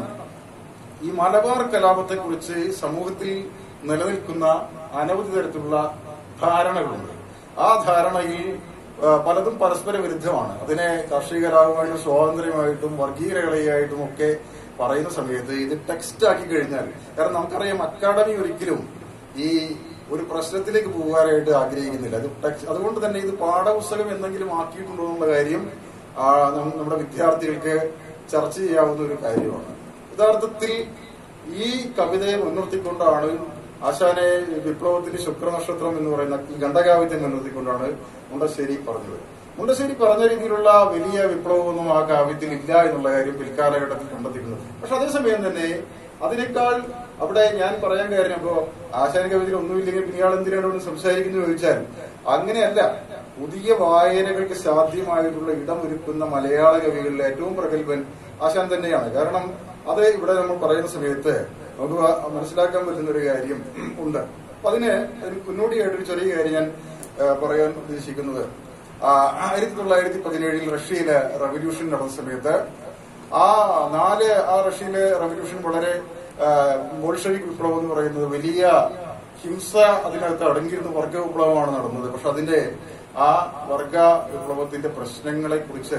ഈ മലബാർ കലാപത്തെ കുറിച്ച് സമൂഹത്തിൽ നിലനിൽക്കുന്ന അനവധി തരത്തിലുള്ള ധാരണകളുണ്ട് ആ ധാരണയിൽ ആ, പലതും പരസ്പര വിരുദ്ധമാണ് അതിനെ കാർഷിക കലാപമായിട്ടും സ്വാതന്ത്ര്യമായിട്ടും വർഗീയതകളെയായിട്ടും ഒക്കെ പറയുന്ന സമയത്ത് ഇത് ടെക്സ്റ്റ് ആക്കി കഴിഞ്ഞാൽ കാരണം നമുക്കറിയാം അക്കാഡമി ഒരിക്കലും ഈ ഒരു പ്രശ്നത്തിലേക്ക് പോകാനായിട്ട് ആഗ്രഹിക്കുന്നില്ല അത് ടെക്സ്റ്റ് അതുകൊണ്ട് തന്നെ ഇത് പാഠപുസ്തകം എന്തെങ്കിലും ആക്കിയിട്ടുണ്ടോ എന്നുള്ള കാര്യം ആ, നം- നമ്മുടെ വിദ്യാർത്ഥികൾക്ക് ചർച്ച ചെയ്യാവുന്ന ഒരു കാര്യമാണ് യഥാർത്ഥത്തിൽ ഈ കവിതയെ മുൻനിർത്തിക്കൊണ്ടാണ് ആശാനെ വിപ്ലവത്തിന്റെ ശുക്രനക്ഷത്രം എന്ന് പറയുന്ന ഈ ഖണ്ഡകാവ്യത്തെ മുൻനിർത്തിക്കൊണ്ടാണ് മുണ്ടശ്ശേരി പറഞ്ഞത് മുണ്ടശ്ശേരി പറഞ്ഞ രീതിയിലുള്ള വലിയ വിപ്ലവമൊന്നും ആ കാവ്യത്തിൽ ഇല്ല എന്നുള്ള കാര്യം പിൽക്കാലഘട്ടത്തിൽ കണ്ടെത്തിക്കുന്നത് പക്ഷെ അതേസമയം തന്നെ അതിനേക്കാൾ അവിടെ ഞാൻ പറയാൻ കാര്യം ഇപ്പോ ആശാന കവിതയിൽ ഒന്നുമില്ലെങ്കിൽ പിന്നെ ഇയാൾ എന്തിനാണ് ഇവിടെ സംസാരിക്കുന്നു ചോദിച്ചാൽ അങ്ങനെയല്ല പുതിയ വായനകൾക്ക് സാധ്യമായിട്ടുള്ള ഇടമൊരുക്കുന്ന മലയാള കവികളിലെ ഏറ്റവും പ്രഗത്ഭൻ ആശാൻ തന്നെയാണ് കാരണം അത് ഇവിടെ നമ്മൾ പറയുന്ന സമയത്ത് നമുക്ക് വ- മനസ്സിലാക്കാൻ പറ്റുന്ന ഒരു കാര്യം ഉണ്ട് അപ്പൊ അതിന് അതിന് മുന്നോടിയായിട്ടൊരു ചെറിയ കാര്യം ഞാൻ ആ, പറയാൻ ഉദ്ദേശിക്കുന്നത് ആ, ആയിരത്തി തൊള്ളായിരത്തി പതിനേഴിൽ റഷ്യയിലെ റവല്യൂഷൻ നടന്ന സമയത്ത് ആ നാല് ആ റഷ്യയിലെ റവല്യൂഷൻ വളരെ ആ, ബോൾഷവിക് വിപ്ലവം എന്ന് പറയുന്നത് വലിയ ഹിംസ അതിനകത്ത് അടങ്ങിയിരുന്ന വർഗ വിപ്ലവമാണ് നടന്നത് പക്ഷെ അതിന്റെ ആ വർഗ വിപ്ലവത്തിന്റെ പ്രശ്നങ്ങളെ കുറിച്ച്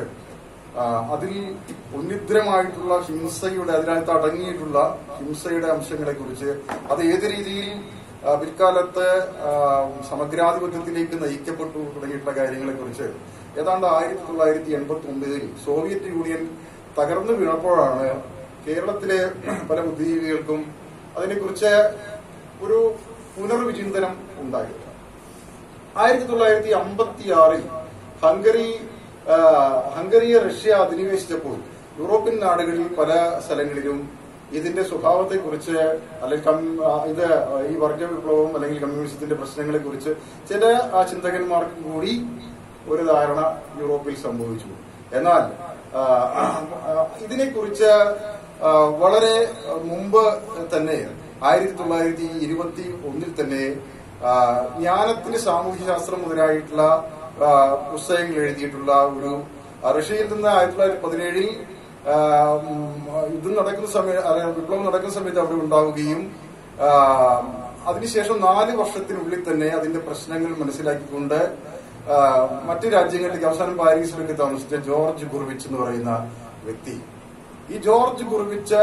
അതിൽ ഉന്നിദ്രമായിട്ടുള്ള ഹിംസയുടെ അതിനകത്ത് അടങ്ങിയിട്ടുള്ള ഹിംസയുടെ അംശങ്ങളെ കുറിച്ച് അത് ഏത് രീതിയിൽ ആ, പിൽക്കാലത്ത് ആ, സമഗ്രാധിപത്യത്തിലേക്ക് നയിക്കപ്പെട്ടു തുടങ്ങിയിട്ടുള്ള കാര്യങ്ങളെ കുറിച്ച് ഏതാണ്ട് ആയിരത്തി തൊള്ളായിരത്തി എൺപത്തി ഒമ്പതിൽ സോവിയറ്റ് യൂണിയൻ തകർന്നു വീണപ്പോഴാണ് കേരളത്തിലെ പല ബുദ്ധിജീവികൾക്കും അതിനെക്കുറിച്ച് ഒരു പുനർവിചിന്തനം ഉണ്ടായത് ആയിരത്തി തൊള്ളായിരത്തി അമ്പത്തി ആറിൽ ഹംഗറി ആ, ഹംഗറിയെ റഷ്യ അധിനിവേശിച്ചപ്പോൾ യൂറോപ്യൻ നാടുകളിൽ പല സ്ഥലങ്ങളിലും ഇതിന്റെ സ്വഭാവത്തെക്കുറിച്ച് അല്ലെങ്കിൽ കം- ആ, ഇത് ഈ വർഗ വിപ്ലവം അല്ലെങ്കിൽ കമ്മ്യൂണിസത്തിന്റെ പ്രശ്നങ്ങളെ കുറിച്ച് ചില ആ ചിന്തകന്മാർക്ക് കൂടി ഒരു ധാരണ യൂറോപ്പിൽ സംഭവിച്ചു എന്നാൽ ആ, ആ, ഇതിനെക്കുറിച്ച് ആ, വളരെ മുമ്പ് തന്നെ ആയിരത്തി തൊള്ളായിരത്തി ഇരുപത്തി ഒന്നിൽ തന്നെ ആ, ജ്ഞാനത്തിന് സാമൂഹ്യശാസ്ത്രം മുതലായിട്ടുള്ള ആ, പുസ്തകങ്ങൾ എഴുതിയിട്ടുള്ള ഒരു ആ, റഷ്യയിൽ നിന്ന് ആയിരത്തി തൊള്ളായിരത്തി പതിനേഴിൽ ആ, ഉം, യുദ്ധം നടക്കുന്ന സമയം അല്ല, വിപ്ലവം നടക്കുന്ന സമയത്ത് അവിടെ ഉണ്ടാവുകയും ആ, അതിനുശേഷം നാല് വർഷത്തിനുള്ളിൽ തന്നെ അതിന്റെ പ്രശ്നങ്ങൾ മനസ്സിലാക്കിക്കൊണ്ട് ആ, മറ്റു രാജ്യങ്ങളിലേക്ക് അവസാനം പാരീസിലേക്ക് താമസിച്ച ജോർജ് ഗുർവിച്ച് എന്ന് പറയുന്ന വ്യക്തി ഈ ജോർജ് ഗുർവിച്ച്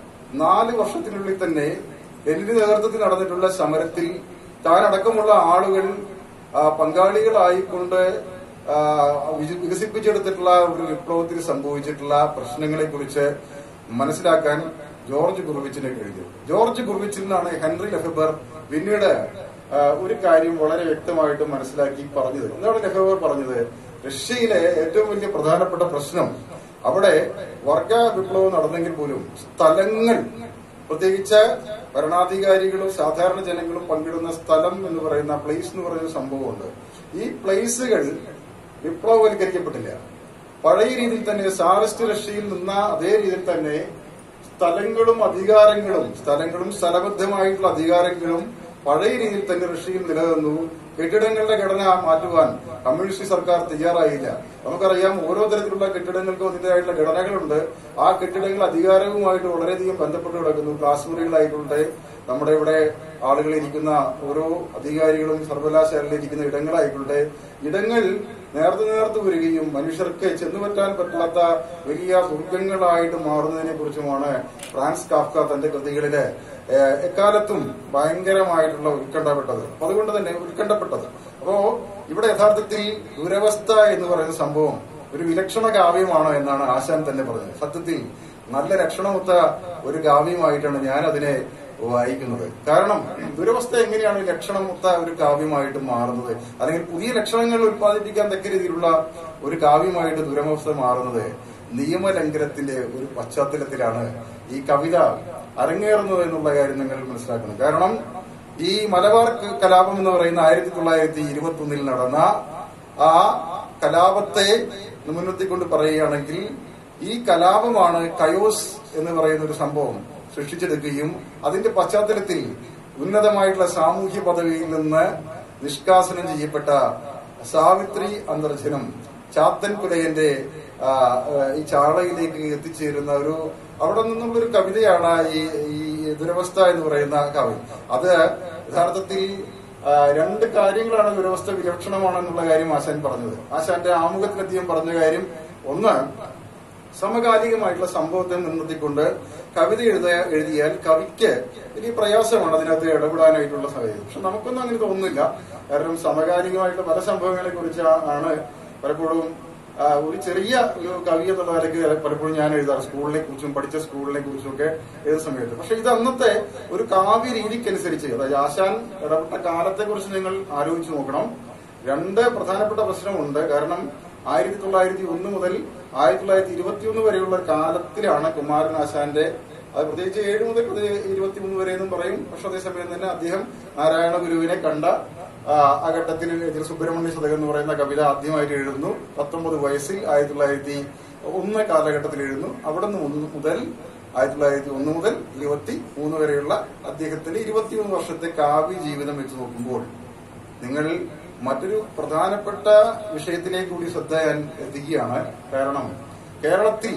നാല് വർഷത്തിനുള്ളിൽ തന്നെ ലെനിന്റെ നേതൃത്വത്തിൽ നടന്നിട്ടുള്ള സമരത്തിൽ താനടക്കമുള്ള ആളുകൾ ആ, പങ്കാളികളായിക്കൊണ്ട് ആ, വിജ- വികസിപ്പിച്ചെടുത്തിട്ടുള്ള ഒരു വിപ്ലവത്തിൽ സംഭവിച്ചിട്ടുള്ള പ്രശ്നങ്ങളെ കുറിച്ച് മനസ്സിലാക്കാൻ ജോർജ് ഗുർവിച്ചിനെ കഴിഞ്ഞു ജോർജ് ഗുർവിച്ചിൽ നിന്നാണ് ഹെൻറി ലെഫബർ പിന്നീട് ആ, ഒരു കാര്യം വളരെ വ്യക്തമായിട്ട് മനസ്സിലാക്കി പറഞ്ഞത് എന്താണ് ലെഫബർ പറഞ്ഞത് റഷ്യയിലെ ഏറ്റവും വലിയ പ്രധാനപ്പെട്ട പ്രശ്നം അവിടെ വർഗ വിപ്ലവം നടന്നെങ്കിൽ പോലും സ്ഥലങ്ങൾ പ്രത്യേകിച്ച് ഭരണാധികാരികളും സാധാരണ ജനങ്ങളും പങ്കിടുന്ന സ്ഥലം എന്ന് പറയുന്ന പ്ലേസ് എന്ന് പറയുന്ന സംഭവമുണ്ട് ഈ പ്ലേസുകൾ വിപ്ലവവൽക്കരിക്കപ്പെട്ടില്ല പഴയ രീതിയിൽ തന്നെ സാറിസ്റ്റ് റഷ്യയിൽ നിന്ന അതേ രീതിയിൽ തന്നെ സ്ഥലങ്ങളും അധികാരങ്ങളും സ്ഥലങ്ങളും സ്ഥലബദ്ധമായിട്ടുള്ള അധികാരങ്ങളും പഴയ രീതിയിൽ തന്നെ റഷ്യയിൽ നിലനിന്നു കെട്ടിടങ്ങളുടെ ഘടന മാറ്റുവാൻ കമ്മ്യൂണിസ്റ്റ് സർക്കാർ തയ്യാറായില്ല നമുക്കറിയാം ഓരോ തരത്തിലുള്ള കെട്ടിടങ്ങൾക്കും അതിന്റേതായിട്ടുള്ള ഘടനകളുണ്ട് ആ കെട്ടിടങ്ങൾ അധികാരവുമായിട്ട് വളരെയധികം ബന്ധപ്പെട്ട് കിടക്കുന്നു ക്ലാസ് മുറികളായിട്ടുണ്ട് നമ്മുടെ ഇവിടെ ആളുകൾ ഇരിക്കുന്ന ഓരോ അധികാരികളും സർവകലാശാലയിൽ ഇരിക്കുന്ന ഇടങ്ങളായിക്കോട്ടെ ഇടങ്ങൾ നേർത്ത് നേർത്ത് വരികയും മനുഷ്യർക്ക് ചെന്നുപറ്റാൻ പറ്റാത്ത വലിയ ദുർഗങ്ങളായിട്ട് മാറുന്നതിനെ കുറിച്ചുമാണ് ഫ്രാൻസ് കാഫ്ക തന്റെ കൃതികളില് ഏഹ്, എക്കാലത്തും ഭയങ്കരമായിട്ടുള്ള ഉത്കണ്ഠപ്പെട്ടത് അപ്പൊ അതുകൊണ്ട് തന്നെ ഉത്കണ്ഠപ്പെട്ടത് അപ്പോ ഇവിടെ യഥാർത്ഥത്തിൽ ദുരവസ്ഥ എന്ന് പറയുന്ന സംഭവം ഒരു വിലക്ഷണ കാവ്യമാണ് എന്നാണ് ആശാൻ തന്നെ പറഞ്ഞത് സത്യത്തിൽ നല്ല ലക്ഷണമൊത്ത ഒരു കാവ്യമായിട്ടാണ് ഞാൻ അതിനെ വായിക്കുന്നത് കാരണം ദുരവസ്ഥ എങ്ങനെയാണ് ഒരു ലക്ഷണമൊത്ത ഒരു കാവ്യമായിട്ട് മാറുന്നത് അല്ലെങ്കിൽ പുതിയ ലക്ഷണങ്ങൾ ഉത്പാദിപ്പിക്കാൻ തക്ക രീതിയിലുള്ള ഒരു കാവ്യമായിട്ട് ദുരവസ്ഥ മാറുന്നത് നിയമലംഘനത്തിന്റെ ഒരു പശ്ചാത്തലത്തിലാണ് ഈ കവിത അരങ്ങേറുന്നത് എന്നുള്ള കാര്യം നിങ്ങൾ മനസ്സിലാക്കണം കാരണം ഈ മലബാർ ക- കലാപം എന്ന് പറയുന്ന ആയിരത്തി തൊള്ളായിരത്തി ഇരുപത്തി ഒന്നിൽ നടന്ന ആ കലാപത്തെ മുൻനിർത്തിക്കൊണ്ട് പറയുകയാണെങ്കിൽ ഈ കലാപമാണ് കയോസ് എന്ന് പറയുന്ന ഒരു സംഭവം സൃഷ്ടിച്ചെടുക്കുകയും അതിന്റെ പശ്ചാത്തലത്തിൽ ഉന്നതമായിട്ടുള്ള സാമൂഹ്യ പദവിയിൽ നിന്ന് നിഷ്കാസനം ചെയ്യപ്പെട്ട സാവിത്രി അന്തർജനം ചാത്തൻ കുലയന്റെ ആ, ആ, ഈ ചാളയിലേക്ക് എത്തിച്ചേരുന്ന ഒരു അവിടെ നിന്നുള്ള ഒരു കവിതയാണ് ഈ ഈ ദുരവസ്ഥ എന്ന് പറയുന്ന കാവ്യം അത് യഥാർത്ഥത്തിൽ ആ, രണ്ട് കാര്യങ്ങളാണ് ദുരവസ്ഥ വിലക്ഷണമാണെന്നുള്ള കാര്യം ആശാൻ പറഞ്ഞത് ആശാന്റെ ആമുഖത്തിൽ അദ്ദേഹം പറഞ്ഞ കാര്യം ഒന്ന് സമകാലികമായിട്ടുള്ള സംഭവത്തെ മുൻനിർത്തിക്കൊണ്ട് കവിത എഴുത എഴുതിയാൽ കവിക്ക് വലിയ പ്രയാസമാണ് അതിനകത്ത് ഇടപെടാനായിട്ടുള്ള സാഹചര്യം പക്ഷെ നമുക്കൊന്നും അങ്ങനെ തോന്നുന്നില്ല കാരണം സമകാലികമായിട്ടുള്ള പല സംഭവങ്ങളെ കുറിച്ച് ആണ് പലപ്പോഴും ആ, ഒരു ചെറിയ ഒരു കവി എന്നുള്ള നിലയ്ക്ക് പലപ്പോഴും ഞാൻ എഴുതാറ് സ്കൂളിനെ കുറിച്ചും പഠിച്ച സ്കൂളിനെ കുറിച്ചും ഒക്കെ എഴുതുന്ന സമയത്ത് പക്ഷെ ഇത് അന്നത്തെ ഒരു കാവ്യ രീതിക്കനുസരിച്ച് അതായത് ആശാൻ ഇടപെട്ട കാലത്തെ കുറിച്ച് നിങ്ങൾ ആലോചിച്ച് നോക്കണം രണ്ട് പ്രധാനപ്പെട്ട പ്രശ്നമുണ്ട് കാരണം ആയിരത്തി തൊള്ളായിരത്തി ഒന്ന് മുതൽ ആയിരത്തി തൊള്ളായിരത്തി ഇരുപത്തിയൊന്ന് വരെയുള്ള കാലത്തിലാണ് കുമാരൻ ആശാന്റെ അത് പ്രത്യേകിച്ച് ഏഴ് മുതൽ ഇരുപത്തി മൂന്ന് വരെ എന്നും പറയും പക്ഷെ അതേസമയം തന്നെ അദ്ദേഹം നാരായണ ഗുരുവിനെ കണ്ട ആ, ആ ഘട്ടത്തിൽ ഇതിൽ സുബ്രഹ്മണ്യ ശതകം എന്ന് പറയുന്ന കവിത ആദ്യമായിട്ട് എഴുതുന്നു പത്തൊമ്പത് വയസ്സിൽ ആയിരത്തി തൊള്ളായിരത്തി ഒന്ന് കാലഘട്ടത്തിൽ എഴുതുന്നു അവിടെ നിന്ന് ഒന്ന് മുതൽ ആയിരത്തി തൊള്ളായിരത്തി ഒന്ന് മുതൽ ഇരുപത്തി മൂന്ന് വരെയുള്ള അദ്ദേഹത്തിന്റെ ഇരുപത്തിമൂന്ന് വർഷത്തെ കാവ്യ ജീവിതം വെച്ച് നോക്കുമ്പോൾ നിങ്ങൾ മറ്റൊരു പ്രധാനപ്പെട്ട വിഷയത്തിലേക്ക് കൂടി ശ്രദ്ധ ഞാൻ എത്തിക്കുകയാണ് കാരണം കേരളത്തിൽ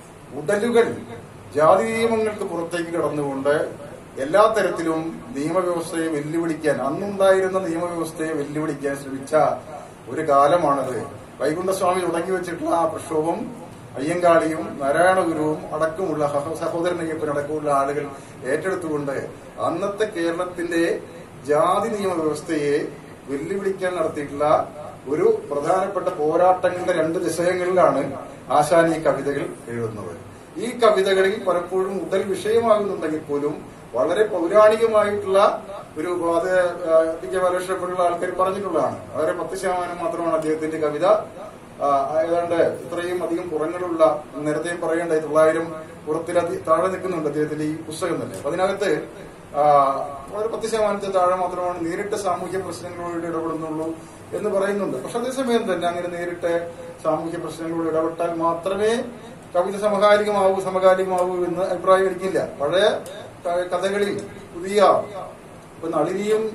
ഉടലുകൾ ജാതി നിയമങ്ങൾക്ക് പുറത്തേക്ക് കടന്നുകൊണ്ട് എല്ലാ തരത്തിലും നിയമവ്യവസ്ഥയെ വെല്ലുവിളിക്കാൻ അന്നുണ്ടായിരുന്ന നിയമവ്യവസ്ഥയെ വെല്ലുവിളിക്കാൻ ശ്രമിച്ച ഒരു കാലമാണത് വൈകുണ്ഠസ്വാമി തുടങ്ങി വെച്ചിട്ടുള്ള ആ പ്രക്ഷോഭം അയ്യങ്കാളിയും നാരായണഗുരുവും അടക്കമുള്ള സഹ- സഹോദരൻ അയ്യപ്പൻ അടക്കമുള്ള ആളുകൾ ഏറ്റെടുത്തുകൊണ്ട് അന്നത്തെ കേരളത്തിന്റെ ജാതി നിയമവ്യവസ്ഥയെ വെല്ലുവിളിക്കാൻ നടത്തിയിട്ടുള്ള ഒരു പ്രധാനപ്പെട്ട പോരാട്ടങ്ങളുടെ രണ്ട് ദിശകളിലാണ് ആശാൻ ഈ കവിതകൾ എഴുതുന്നത് ഈ കവിതകളിൽ പലപ്പോഴും ഉടൽ വിഷയമാകുന്നുണ്ടെങ്കിൽ പോലും വളരെ പൗരാണികമായിട്ടുള്ള ഒരു അത് ആ, പി കെ ബാലകൃഷ്ണ പോലുള്ള ആൾക്കാർ പറഞ്ഞിട്ടുള്ളതാണ് വളരെ പത്ത് ശതമാനം മാത്രമാണ് അദ്ദേഹത്തിന്റെ കവിത ആ, ഏതാണ്ട് ഇത്രയും അധികം പുറങ്ങളുള്ള നേരത്തെയും പറയേണ്ട തൊള്ളായിരം പുറത്തിലധി താഴെ നിൽക്കുന്നുണ്ട് അദ്ദേഹത്തിന്റെ ഈ പുസ്തകം തന്നെ അപ്പൊ അതിനകത്ത് ആ, വളരെ പത്ത് ശതമാനത്തിൽ താഴെ മാത്രമാണ് നേരിട്ട് സാമൂഹ്യ പ്രശ്നങ്ങളോട് ഇടപെടുന്നുള്ളൂ എന്ന് പറയുന്നുണ്ട് പക്ഷെ അതേസമയം തന്നെ അങ്ങനെ നേരിട്ട് സാമൂഹ്യ പ്രശ്നങ്ങളോട് ഇടപെട്ടാൽ മാത്രമേ കവിത സമകാലികമാവൂ സമകാലികമാവൂ എന്ന് അഭിപ്രായം എനിക്കില്ല പഴയ ക- കഥകളിൽ പുതിയ ഇപ്പൊ നളിനിയും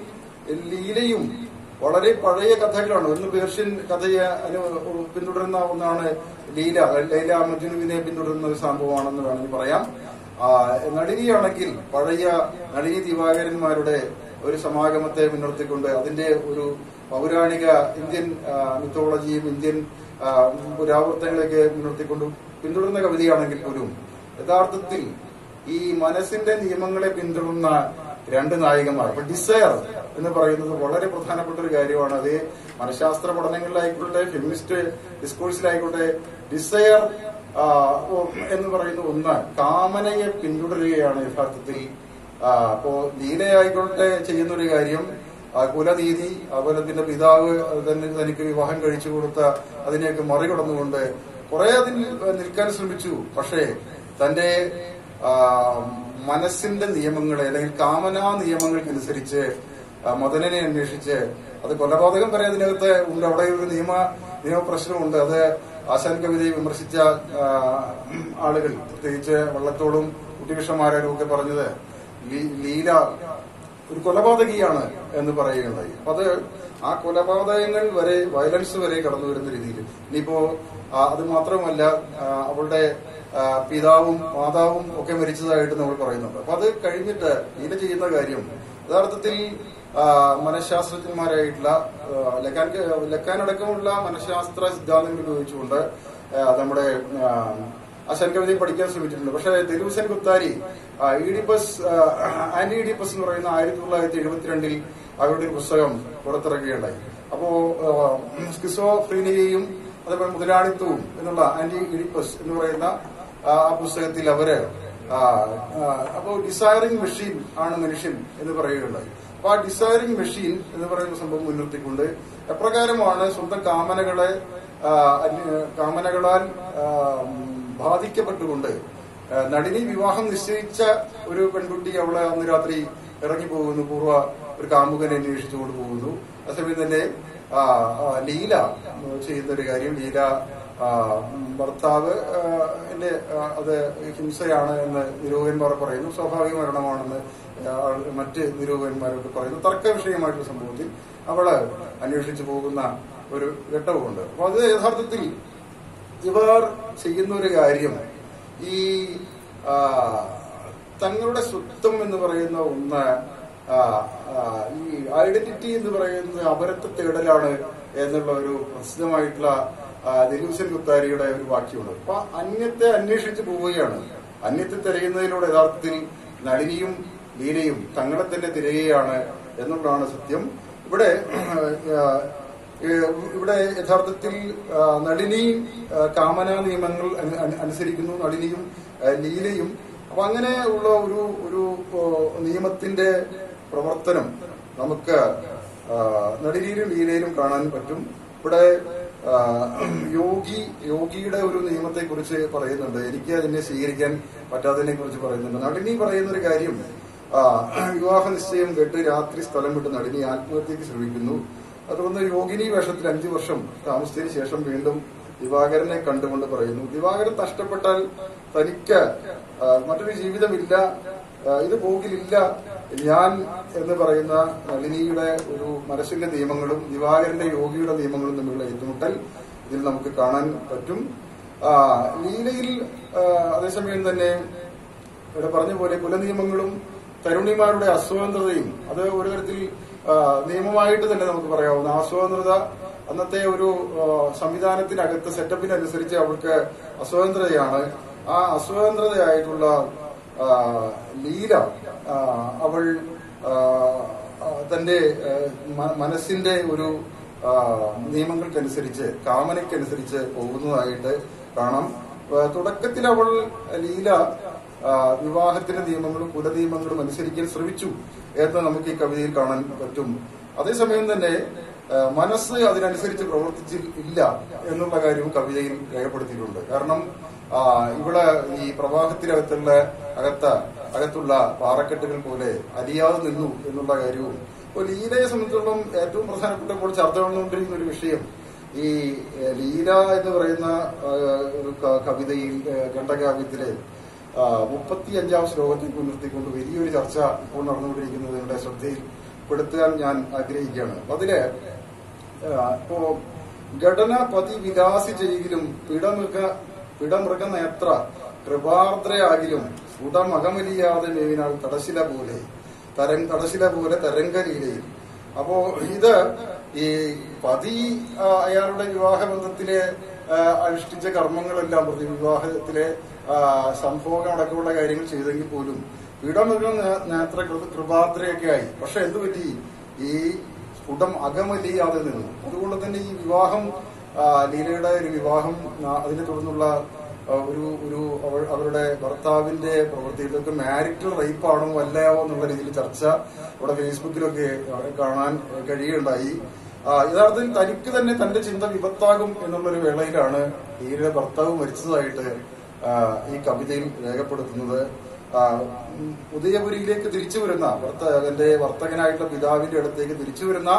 ലീലയും വളരെ പഴയ കഥകളാണ് ഒന്ന് പേർഷ്യൻ കഥയെ അനു- പിന്തുടരുന്ന ഒന്നാണ് ലീല ലൈല മജ്നുവിനെ പിന്തുടരുന്ന ഒരു സംഭവമാണെന്ന് വേണമെങ്കിൽ പറയാം ആ, നളിനിയാണെങ്കിൽ പഴയ നളിനി ദിവാകരന്മാരുടെ ഒരു സമാഗമത്തെ മുൻനിർത്തിക്കൊണ്ട് അതിന്റെ ഒരു പൗരാണിക ഇന്ത്യൻ ആ, മിത്തോളജിയും ഇന്ത്യൻ ആ, പുരാവൃത്തങ്ങളെയൊക്കെ മുൻനിർത്തിക്കൊണ്ട് പിന്തുടരുന്ന കവിതയാണെങ്കിൽ പോലും യഥാർത്ഥത്തിൽ ഈ മനസ്സിന്റെ നിയമങ്ങളെ പിന്തുടരുന്ന രണ്ട് നായികമാർ അപ്പൊ ഡിസയർ എന്ന് പറയുന്നത് വളരെ പ്രധാനപ്പെട്ട ഒരു കാര്യമാണ് അത് മനഃശാസ്ത്ര പഠനങ്ങളിലായിക്കോട്ടെ ഫെമിനിസ്റ്റ് ഡിസ്കോഴ്സിലായിക്കോട്ടെ ഡിസയർ ആ, ഒ- എന്ന് പറയുന്ന ഒന്ന് കാമനയെ പിന്തുടരുകയാണ് യഥാർത്ഥത്തിൽ ആ, അപ്പോ ലീലയായിക്കോട്ടെ ചെയ്യുന്ന ഒരു കാര്യം ആ, കുലനീതി അതുപോലെ പിന്നെ പിതാവ് തന്നെ തനിക്ക് വിവാഹം കഴിച്ചു കൊടുത്ത അതിനെയൊക്കെ മറികടന്നുകൊണ്ട് കുറെ അതിൽ നിൽക്കാൻ ശ്രമിച്ചു പക്ഷേ തന്റെ ആ, മനസ്സിന്റെ നിയമങ്ങളെ അല്ലെങ്കിൽ കാമനാ നിയമങ്ങൾക്കനുസരിച്ച് ആ, മദനനെ അന്വേഷിച്ച് അത് കൊലപാതകം വരെ അതിനകത്ത് ഉണ്ട് അവിടെ ഒരു നിയമ നിയമപ്രശ്നമുണ്ട് അത് ആശാൻ കവിതയെ വിമർശിച്ച ആ, ആളുകൾ പ്രത്യേകിച്ച് വള്ളത്തോളും കുട്ടികൃഷ്ണന്മാരും ഒക്കെ പറഞ്ഞത് ലീ- ലീല ഒരു കൊലപാതകിയാണ് എന്ന് പറയുകയുണ്ടായി അപ്പൊ അത് ആ കൊലപാതകങ്ങൾ വരെ വയലൻസ് വരെ കടന്നു വരുന്ന രീതിയിൽ ഇനിയിപ്പോ ആ, അത് മാത്രമല്ല ആ, അവളുടെ ആ, പിതാവും മാതാവും ഒക്കെ മരിച്ചതായിട്ട് നമ്മൾ പറയുന്നുണ്ട് അപ്പൊ അത് കഴിഞ്ഞിട്ട് ലീല ചെയ്യുന്ന കാര്യം യഥാർത്ഥത്തിൽ ആ, മനഃശാസ്ത്രജ്ഞന്മാരായിട്ടുള്ള ആ, ലക്കാൻ ലക്കാനടക്കമുള്ള മനഃശാസ്ത്ര സിദ്ധാന്തങ്ങൾ ഉപയോഗിച്ചുകൊണ്ട് ആ, നമ്മുടെ ആ, ആശാൻ കവിതയും പഠിക്കാൻ ശ്രമിച്ചിട്ടുണ്ട് പക്ഷേ ദിലൂസൻ ഗുപ്താരി ആ, ഈഡിപ്പസ് ആ, ആന്റി ഈഡിപ്പസ് എന്ന് പറയുന്ന ആയിരത്തി തൊള്ളായിരത്തി എഴുപത്തിരണ്ടിൽ അവരുടെ ഒരു പുസ്തകം പുറത്തിറക്കുകയുണ്ടായി അപ്പോ സ്കിസോഫ്രീനിയയും അതേപോലെ മുതലാളിത്തവും എന്നുള്ള ആന്റി ഈഡിപ്പസ് എന്ന് പറയുന്ന ആ ആ പുസ്തകത്തിൽ അവര് ആ, ആ, അപ്പോ ഡിസയറിംഗ് മെഷീൻ ആണ് മനുഷ്യൻ എന്ന് പറയുകയുണ്ടായി അപ്പൊ ആ ഡിസയറിംഗ് മെഷീൻ എന്ന് പറയുന്ന സംഭവം മുൻനിർത്തിക്കൊണ്ട് എപ്രകാരമാണ് സ്വന്തം കാമനകളെ ആ, അന്യ- കാമനകളാൽ ആ, ഉം, ബാധിക്കപ്പെട്ടുകൊണ്ട് ആ, നളിനി വിവാഹം നിശ്ചയിച്ച ഒരു പെൺകുട്ടി അവളെ അന്ന് രാത്രി ഇറങ്ങി പോകുന്നു പൂർവ്വ ഒരു കാമുകനെ അന്വേഷിച്ചുകൊണ്ട് പോകുന്നു അതേസമയം തന്നെ ആ, ആ, ലീല ഉം, ചെയ്യുന്ന ഒരു കാര്യം ലീല ആ, ഉം, ഭർത്താവ് ആ, എന്റെ ആ, അത് ഹിംസയാണ് എന്ന് നിരൂപകന്മാർ പറയുന്നു സ്വാഭാവിക മരണമാണെന്ന് ആ, മറ്റ് നിരൂപകന്മാരൊക്കെ പറയുന്നു തർക്ക വിഷയമായിട്ടുള്ള സംഭവത്തിൽ അവള് അന്വേഷിച്ചു പോകുന്ന ഒരു ഘട്ടവുമുണ്ട് അപ്പൊ അത് യഥാർത്ഥത്തിൽ ഇവർ ചെയ്യുന്ന ഒരു കാര്യം ഈ ആ, തങ്ങളുടെ സ്വത്വം എന്ന് പറയുന്ന ഒന്ന് ആ, ആ, ഈ ഐഡന്റിറ്റി എന്ന് പറയുന്നത് അപരത്തെ തേടലാണ് എന്നുള്ള ഒരു പ്രസിദ്ധമായിട്ടുള്ള ആ, ദിലൂസൻ ഗുപ്താരിയുടെ ഒരു വാക്യമുണ്ട് അപ്പൊ അന്യത്തെ അന്വേഷിച്ച് പോവുകയാണ് അന്യത്തെ തിരയുന്നതിലൂടെ യഥാർത്ഥത്തിൽ നളിനിയും ലീലയും തങ്ങളെ തന്നെ തിരയുകയാണ് എന്നുള്ളതാണ് സത്യം ഇവിടെ ആ, ഏഹ് ഇവിടെ യഥാർത്ഥത്തിൽ ആ, നളിനി ആ, കാമന നിയമങ്ങൾ അനു- അനു- അനുസരിക്കുന്നു നളിനിയും ആ, ലീലയും അപ്പൊ അങ്ങനെ ഉള്ള ഒരു ഒരു ഓ, നിയമത്തിന്റെ പ്രവർത്തനം നമുക്ക് ആ, നളിനിയിലും ലീലയിലും കാണാൻ പറ്റും ഇവിടെ ആ, യോഗി യോഗിയുടെ ഒരു നിയമത്തെ കുറിച്ച് പറയുന്നുണ്ട് എനിക്ക് അതിനെ സ്വീകരിക്കാൻ പറ്റാത്തതിനെ കുറിച്ച് പറയുന്നുണ്ട് നളിനി പറയുന്ന ഒരു കാര്യം ആ, വിവാഹ നിശ്ചയം കേട്ട് രാത്രി സ്ഥലം വിട്ട് നളിനി ആത്മഹത്യക്ക് ശ്രമിക്കുന്നു അതുകൊണ്ട് യോഗിനി വേഷത്തിൽ അഞ്ചു വർഷം താമസിച്ചതിന് ശേഷം വീണ്ടും ദിവാകരനെ കണ്ടുകൊണ്ട് പറയുന്നു ദിവാകരൻ നഷ്ടപ്പെട്ടാൽ തനിക്ക് ആ, മറ്റൊരു ജീവിതമില്ല ആ, ഇത് പോകിലില്ല ഞാൻ എന്ന് പറയുന്ന നളിനിയുടെ ഒരു മനസ്സിന്റെ നിയമങ്ങളും ദിവാകരന്റെ യോഗിയുടെ നിയമങ്ങളും തമ്മിലുള്ള ഏറ്റുമുട്ടൽ ഇതിൽ നമുക്ക് കാണാൻ പറ്റും ആ, ലീലയിൽ ആ, അതേസമയം തന്നെ ഇവിടെ പറഞ്ഞ പോലെ കുലനിയമങ്ങളും തരുണിമാരുടെ അസ്വതന്ത്രതയും അത് ഒരു തരത്തിൽ ആ, നിയമമായിട്ട് തന്നെ നമുക്ക് പറയാവുന്ന അസ്വതന്ത്രത അന്നത്തെ ഒരു ആ, സംവിധാനത്തിനകത്ത് സെറ്റപ്പിനനുസരിച്ച് അവൾക്ക് അസ്വതന്ത്രതയാണ് ആ അസ്വതന്ത്രതയായിട്ടുള്ള ആ, ലീല ആ, അവൾ ആ, ആ, തന്റെ ആ, മ- മനസ്സിന്റെ ഒരു ആ, നിയമങ്ങൾക്കനുസരിച്ച് കാമനയ്ക്കനുസരിച്ച് പോകുന്നതായിട്ട് കാണാം ആ, തുടക്കത്തിൽ അവൾ ലീല ആ, വിവാഹത്തിന്റെ നിയമങ്ങളും കുലനിയമങ്ങളും അനുസരിക്കാൻ ശ്രമിച്ചു എന്ന് നമുക്ക് ഈ കവിതയിൽ കാണാൻ പറ്റും അതേസമയം തന്നെ ആ, മനസ്സ് അതിനനുസരിച്ച് പ്രവർത്തിച്ചില്ല എന്നുള്ള കാര്യവും കവിതയിൽ രേഖപ്പെടുത്തിയിട്ടുണ്ട് കാരണം ആ, ഇവിടെ ഈ പ്രവാഹത്തിനകത്തുള്ള അകത്ത അകത്തുള്ള പാറക്കെട്ടുകൾ പോലെ അലിയാതെ നിന്നു എന്നുള്ള കാര്യവും ഇപ്പോൾ ലീലയെ സംബന്ധിച്ചിടത്തോളം ഏറ്റവും പ്രധാനപ്പെട്ട ഇപ്പോൾ ചർച്ച വന്നുകൊണ്ടിരിക്കുന്ന ഒരു വിഷയം ഈ ഏഹ്, ലീല എന്ന് പറയുന്ന ആ, ഒരു ക- കവിതയിൽ ഏഹ്, ഖണ്ഡകാവ്യത്തിലെ മുപ്പത്തി അഞ്ചാം ശ്ലോകത്തെ മുൻനിർത്തിക്കൊണ്ട് വലിയൊരു ചർച്ച ഇപ്പോൾ നടന്നുകൊണ്ടിരിക്കുന്നത് നിങ്ങളുടെ ശ്രദ്ധയിൽ പെടുത്താൻ ഞാൻ ആഗ്രഹിക്കുകയാണ് അതില് ആ, ഇപ്പോ ഘടന പതി വിലാസി ചെയ്യലും പിടമൃഗ പിടമൃഗ നേത്ര കൃപാർദ്രയാകിലും ഉടമകമലിയാതെ മേവിനാൽ തടശില പോലെ തരം തടശില പോലെ തരംഗലീലയിൽ അപ്പോ ഇത് ഈ പതി ആ, അയാളുടെ വിവാഹബന്ധത്തിലെ ആ, അനുഷ്ഠിച്ച കർമ്മങ്ങളെല്ലാം പ്രതി വിവാഹത്തിലെ ആ, സംഭോഗം അടക്കമുള്ള കാര്യങ്ങൾ ചെയ്തെങ്കിൽ പോലും പീഡമൃഗം നേത്ര കൃ- കൃപാർദ്രയൊക്കെ ആയി പക്ഷെ എന്തു പറ്റി ഈ സ്ഫുടം അകമലിയാതെ നിന്നു അതുകൊണ്ട് തന്നെ ഈ വിവാഹം ആ, ലീലയുടെ ഒരു വിവാഹം ആ, അതിനെ തുടർന്നുള്ള ആ, ഒരു ഒരു അവ- അവരുടെ ഭർത്താവിന്റെ പ്രവൃത്തി ഇതൊക്കെ മാരിറ്റൽ റേപ്പാണോ അല്ലയോ എന്നുള്ള രീതിയിൽ ചർച്ച ഇവിടെ ഫേസ്ബുക്കിലൊക്കെ കാണാൻ കഴിയുകയുണ്ടായി ആ, യഥാർത്ഥത്തിൽ തനിക്ക് തന്നെ തന്റെ ചിന്ത വിപത്താകും എന്നുള്ളൊരു വേളയിലാണ് ലീലയുടെ ഭർത്താവ് മരിച്ചതായിട്ട് ആ, ഈ കവിതയിൽ രേഖപ്പെടുത്തുന്നത് ആ, ഉം, ഉദയപുരിയിലേക്ക് തിരിച്ചു വരുന്ന ഭർത്ത തന്റെ വർത്തകനായിട്ടുള്ള പിതാവിന്റെ അടുത്തേക്ക് തിരിച്ചു വരുന്ന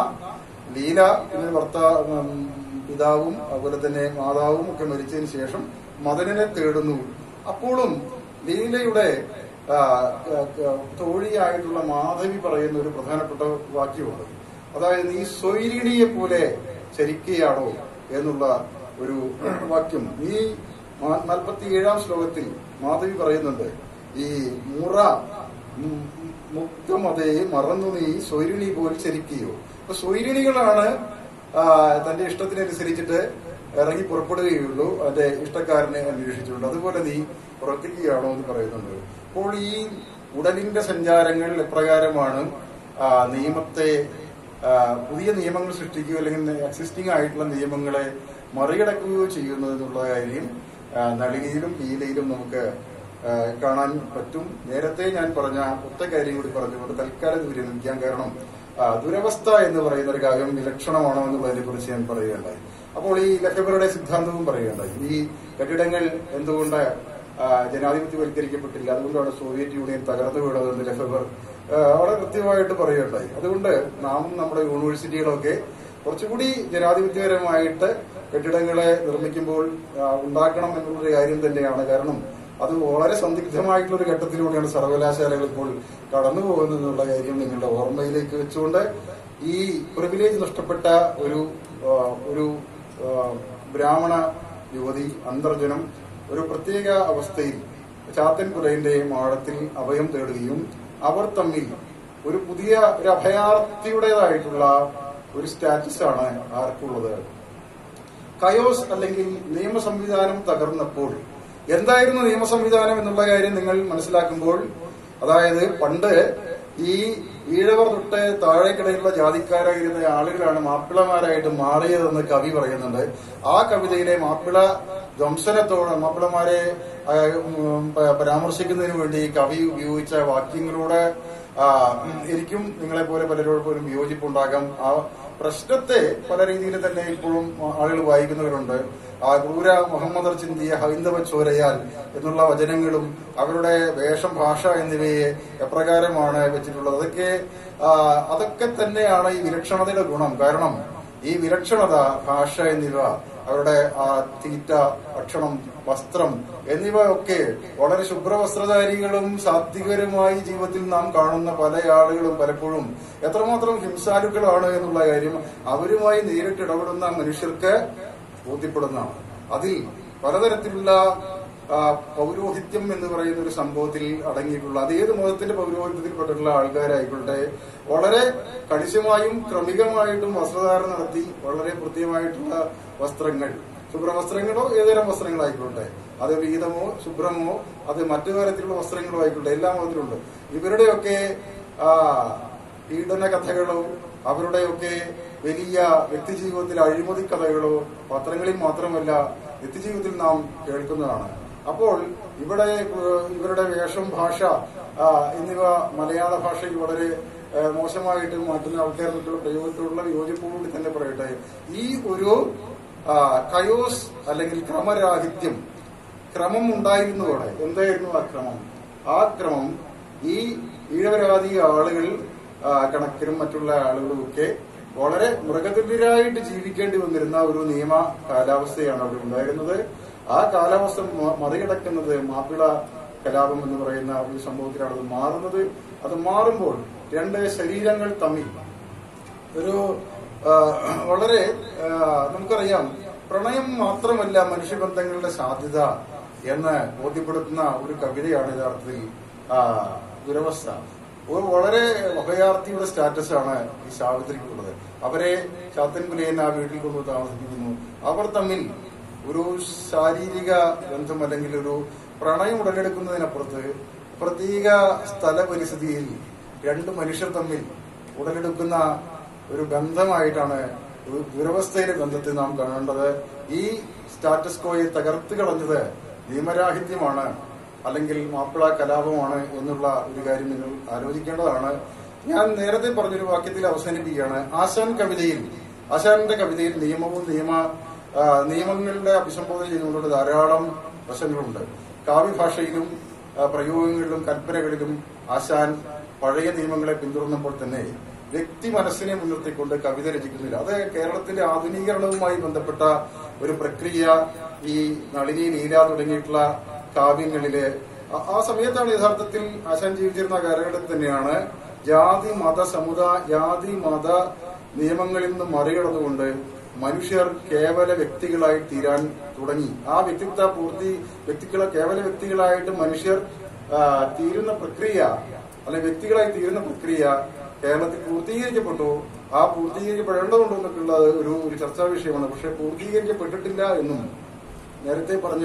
ലീല പിന്നെ ഭർത്ത ഉം, പിതാവും അതുപോലെ തന്നെ മാതാവും ഒക്കെ മരിച്ചതിന് ശേഷം മദനനെ തേടുന്നു അപ്പോഴും ലീലയുടെ ആ, ആ, ആ, തോഴിയായിട്ടുള്ള മാധവി പറയുന്ന ഒരു പ്രധാനപ്പെട്ട വാക്യമുണ്ട് അതായത് നീ സ്വൈരിണിയെ പോലെ ചരിക്കുകയാണോ എന്നുള്ള ഒരു വാക്യം ഈ നാൽപ്പത്തി ഏഴാം ശ്ലോകത്തിൽ മാധവി പറയുന്നുണ്ട് ഈ മുറ ഉം, മുക്തമതയെ മറന്നു നീ സ്വൈരിണി പോൽ ചരിക്കുകയോ അപ്പൊ സ്വൈരിണികളാണ് ആ, തന്റെ ഇഷ്ടത്തിനനുസരിച്ചിട്ട് ഇറങ്ങി പുറപ്പെടുകയുള്ളൂ അതിന്റെ ഇഷ്ടക്കാരനെ അന്വേഷിച്ചുകൊണ്ട് അതുപോലെ നീ പ്രവർത്തിക്കുകയാണോ എന്ന് പറയുന്നുണ്ട് അപ്പോൾ ഈ ഉടലിന്റെ സഞ്ചാരങ്ങൾ എപ്രകാരമാണ് ആ, നിയമത്തെ ആ, പുതിയ നിയമങ്ങൾ സൃഷ്ടിക്കുകയോ അല്ലെങ്കിൽ എക്സിസ്റ്റിംഗ് ആയിട്ടുള്ള നിയമങ്ങളെ മറികടക്കുകയോ ചെയ്യുന്നത് എന്നുള്ള കാര്യം ആ, നളികയിലും ലീലയിലും നമുക്ക് ആ, കാണാൻ പറ്റും നേരത്തെ ഞാൻ പറഞ്ഞ ഒറ്റ കാര്യം കൂടി പറഞ്ഞുകൊണ്ട് തൽക്കാലം ഇത് വിരമിക്കാൻ കാരണം ആ, ദുരവസ്ഥ എന്ന് പറയുന്ന ഒരു കാര്യം വിലക്ഷണമാണോ എന്നുള്ളതിനെ കുറിച്ച് ഞാൻ പറയുകയുണ്ടായി അപ്പോൾ ഈ ലഹബറുടെ സിദ്ധാന്തവും പറയുകയുണ്ടായി ഈ കെട്ടിടങ്ങൾ എന്തുകൊണ്ട് ആ, ജനാധിപത്യവൽക്കരിക്കപ്പെട്ടില്ല അതുകൊണ്ടാണ് സോവിയറ്റ് യൂണിയൻ തകർന്നു വീണതെന്ന് ലഹബർ ആ, വളരെ കൃത്യമായിട്ട് പറയുകയുണ്ടായി അതുകൊണ്ട് നാം നമ്മുടെ യൂണിവേഴ്സിറ്റികളൊക്കെ കുറച്ചുകൂടി ജനാധിപത്യപരമായിട്ട് കെട്ടിടങ്ങളെ നിർമ്മിക്കുമ്പോൾ ആ, ഉണ്ടാക്കണം എന്നുള്ളൊരു കാര്യം തന്നെയാണ് കാരണം അത് വളരെ സന്ദിഗ്ധമായിട്ടുള്ള ഒരു ഘട്ടത്തിലൂടെയാണ് സർവകലാശാലകൾ ഇപ്പോൾ കടന്നു പോകുന്നത് എന്നുള്ള കാര്യം നിങ്ങളുടെ ഓർമ്മയിലേക്ക് വെച്ചുകൊണ്ട് ഈ പ്രിവിലേജ് നഷ്ടപ്പെട്ട ഒരു ആ, ഒരു ആ, ബ്രാഹ്മണ യുവതി അന്തർജനം ഒരു പ്രത്യേക അവസ്ഥയിൽ ചാത്തൻ പുലയന്റെ മാളത്തിൽ അഭയം തേടുകയും അവർ തമ്മിൽ ഒരു പുതിയ ഒരു അഭയാർത്ഥിയുടേതായിട്ടുള്ള ഒരു സ്റ്റാറ്റസ് ആണ് ആർക്കുള്ളത് കയോസ് അല്ലെങ്കിൽ നിയമ സംവിധാനം തകർന്നപ്പോൾ എന്തായിരുന്നു നിയമ സംവിധാനം എന്നുള്ള കാര്യം നിങ്ങൾ മനസ്സിലാക്കുമ്പോൾ അതായത് പണ്ട് ഈ ഈഴവർ തൊട്ട് താഴേക്കിടയിലുള്ള ജാതിക്കാരായിരുന്ന ആളുകളാണ് മാപ്പിളമാരായിട്ട് മാറിയതെന്ന് കവി പറയുന്നുണ്ട് ആ കവിതയിലെ മാപ്പിള ധ്വംസനത്തോട് മാപ്പിളമാരെ ആ, ഉം, പ- പരാമർശിക്കുന്നതിന് വേണ്ടി കവി ഉപയോഗിച്ച വാക്യങ്ങളോട് ആ, എനിക്കും നിങ്ങളെ പോലെ പലരോട് പോലും വിയോജിപ്പുണ്ടാകാം ആ പ്രശ്നത്തെ പല രീതിയിൽ തന്നെ ഇപ്പോഴും ആളുകൾ വായിക്കുന്നവരുണ്ട് ആ ക്രൂര മുഹമ്മദർ ചിന്തിയ ഹൈന്ദവ ചോരയാൽ എന്നുള്ള വചനങ്ങളും അവരുടെ വേഷം ഭാഷ എന്നിവയെ എപ്രകാരമാണ് വെച്ചിട്ടുള്ളത് അതൊക്കെ ആ, അതൊക്കെ തന്നെയാണ് ഈ വിലക്ഷണതയുടെ ഗുണം കാരണം ഈ വിലക്ഷണത ഭാഷ എന്നിവ അവരുടെ ആ തീറ്റ ഭക്ഷണം വസ്ത്രം എന്നിവ ഒക്കെ വളരെ ശുഭ്രവസ്ത്രധാരികളും സാത്വികരുമായി ജീവിതത്തിൽ നാം കാണുന്ന പല ആളുകളും പലപ്പോഴും എത്രമാത്രം ഹിംസാലുക്കളാണ് എന്നുള്ള കാര്യം അവരുമായി നേരിട്ട് ഇടപെടുന്ന മനുഷ്യർക്ക് ബോധ്യപ്പെടുന്നതാണ് അതിൽ പലതരത്തിലുള്ള ആ, പൗരോഹിത്യം എന്ന് പറയുന്ന ഒരു സംഭവത്തിൽ അടങ്ങിയിട്ടുള്ള അത് ഏത് മതത്തിന്റെ പൗരോഹിത്യത്തിൽപ്പെട്ടിട്ടുള്ള ആൾക്കാരായിക്കോട്ടെ വളരെ കണിശമായും ക്രമികമായിട്ടും വസ്ത്രധാരണം നടത്തി വളരെ കൃത്യമായിട്ടുള്ള വസ്ത്രങ്ങൾ ശുഭ്രവസ്ത്രങ്ങളോ ഏതുതരം വസ്ത്രങ്ങളായിക്കോട്ടെ അത് വീതമോ ശുഭ്രമോ അത് മറ്റു തരത്തിലുള്ള വസ്ത്രങ്ങളോ ആയിക്കോട്ടെ എല്ലാ മതത്തിലുണ്ട് ഇവരുടെയൊക്കെ ആ പീഡന കഥകളോ അവരുടെയൊക്കെ വലിയ വ്യക്തിജീവിതത്തിൽ അഴിമതി കഥകളോ പത്രങ്ങളിൽ മാത്രമല്ല നിത്യജീവിതത്തിൽ നാം കേൾക്കുന്നതാണ് അപ്പോൾ ഇവിടെ ഏഹ്, ഇവരുടെ വേഷം ഭാഷ ആ, എന്നിവ മലയാള ഭാഷയിൽ വളരെ ഏഹ്, മോശമായിട്ട് മാറ്റുന്ന ആൾക്കാർക്കുള്ള പ്രയോഗത്തിലുള്ള യോജിപ്പോടുകൂടി തന്നെ പറയട്ടെ ഈ ഒരു ആ, കയോസ് അല്ലെങ്കിൽ ക്രമരാഹിത്യം ക്രമം ഉണ്ടായിരുന്നു അവിടെ എന്തായിരുന്നു ആ ക്രമം ആ ക്രമം ഈ ഈഴവരാതി ആളുകൾ ആ, കണക്കിനും മറ്റുള്ള ആളുകളും ഒക്കെ വളരെ മൃഗതുല്യരായിട്ട് ജീവിക്കേണ്ടി വന്നിരുന്ന ഒരു നിയമ കാലാവസ്ഥയാണ് അവിടെ ഉണ്ടായിരുന്നത് ആ കാലാവസ്ഥ മ- മറികടക്കുന്നത് മാപ്പിള കലാപം എന്ന് പറയുന്ന ഒരു സംഭവത്തിലാണ് അത് മാറുന്നത് അത് മാറുമ്പോൾ രണ്ട് ശരീരങ്ങൾ തമ്മിൽ ഒരു ആ, വളരെ ആ, നമുക്കറിയാം പ്രണയം മാത്രമല്ല മനുഷ്യബന്ധങ്ങളുടെ സാധ്യത എന്ന് ബോധ്യപ്പെടുത്തുന്ന ഒരു കവിതയാണ് യഥാർത്ഥത്തിൽ ആ, ദുരവസ്ഥ ഒരു വളരെ അഭയാർത്ഥിയുടെ സ്റ്റാറ്റസ് ആണ് ഈ സാവിത്രിക്കുള്ളത് അവരെ ചാത്തൻകുലയൻ ആ വീട്ടിൽ കൊണ്ട് താമസിപ്പിക്കുന്നു അവർ തമ്മിൽ ഒരു ശാരീരിക ബന്ധം അല്ലെങ്കിൽ ഒരു പ്രണയം ഉടലെടുക്കുന്നതിനപ്പുറത്ത് പ്രത്യേക സ്ഥല പരിസ്ഥിതിയിൽ രണ്ട് മനുഷ്യർ തമ്മിൽ ഉടലെടുക്കുന്ന ഒരു ബന്ധമായിട്ടാണ് ഒരു ദുരവസ്ഥയിലെ ബന്ധത്തെ നാം കാണേണ്ടത് ഈ സ്റ്റാറ്റസ് കോയെ തകർത്ത് കളഞ്ഞത് നിയമരാഹിത്യമാണ് അല്ലെങ്കിൽ മാപ്പിള കലാപമാണ് എന്നുള്ള ഒരു കാര്യം നിങ്ങൾ ആലോചിക്കേണ്ടതാണ് ഞാൻ നേരത്തെ പറഞ്ഞൊരു വാക്യത്തിൽ അവസാനിപ്പിക്കുകയാണ് ആശാൻ കവിതയിൽ ആശാന്റെ കവിതയിൽ നിയമവും നിയമ ആ, നിയമങ്ങളുടെ അഭിസംബോധന ചെയ്തുകൊണ്ട് ധാരാളം വശങ്ങളുണ്ട് കാവ്യഭാഷയിലും ആ, പ്രയോഗങ്ങളിലും കൽപ്പനകളിലും ആശാൻ പഴയ നിയമങ്ങളെ പിന്തുടർന്നപ്പോൾ തന്നെ വ്യക്തി മനസ്സിനെ മുൻനിർത്തിക്കൊണ്ട് കവിത രചിക്കുന്നില്ല അത് കേരളത്തിന്റെ ആധുനീകരണവുമായി ബന്ധപ്പെട്ട ഒരു പ്രക്രിയ ഈ നളിനി ലീല തുടങ്ങിയിട്ടുള്ള കാവ്യങ്ങളില് ആ- ആ സമയത്താണ് യഥാർത്ഥത്തിൽ ആശാൻ ജീവിച്ചിരുന്ന കാലഘട്ടത്തിൽ തന്നെയാണ് ജാതി മത സമുദായ ജാതി മത നിയമങ്ങളിൽ നിന്ന് മറികടന്നുകൊണ്ട് മനുഷ്യർ കേവല വ്യക്തികളായി തീരാൻ തുടങ്ങി ആ വ്യക്തിത്വ പൂർത്തി വ്യക്തികളെ കേവല വ്യക്തികളായിട്ട് മനുഷ്യർ ആ, തീരുന്ന പ്രക്രിയ അല്ലെ വ്യക്തികളായി തീരുന്ന പ്രക്രിയ കേരളത്തിൽ പൂർത്തീകരിക്കപ്പെട്ടു ആ പൂർത്തീകരിക്കപ്പെടേണ്ടതുണ്ടോ എന്നൊക്കെയുള്ള ഒരു ഒരു ചർച്ചാ വിഷയമാണ് പക്ഷെ പൂർത്തീകരിക്കപ്പെട്ടിട്ടില്ല എന്നും നേരത്തെ പറഞ്ഞ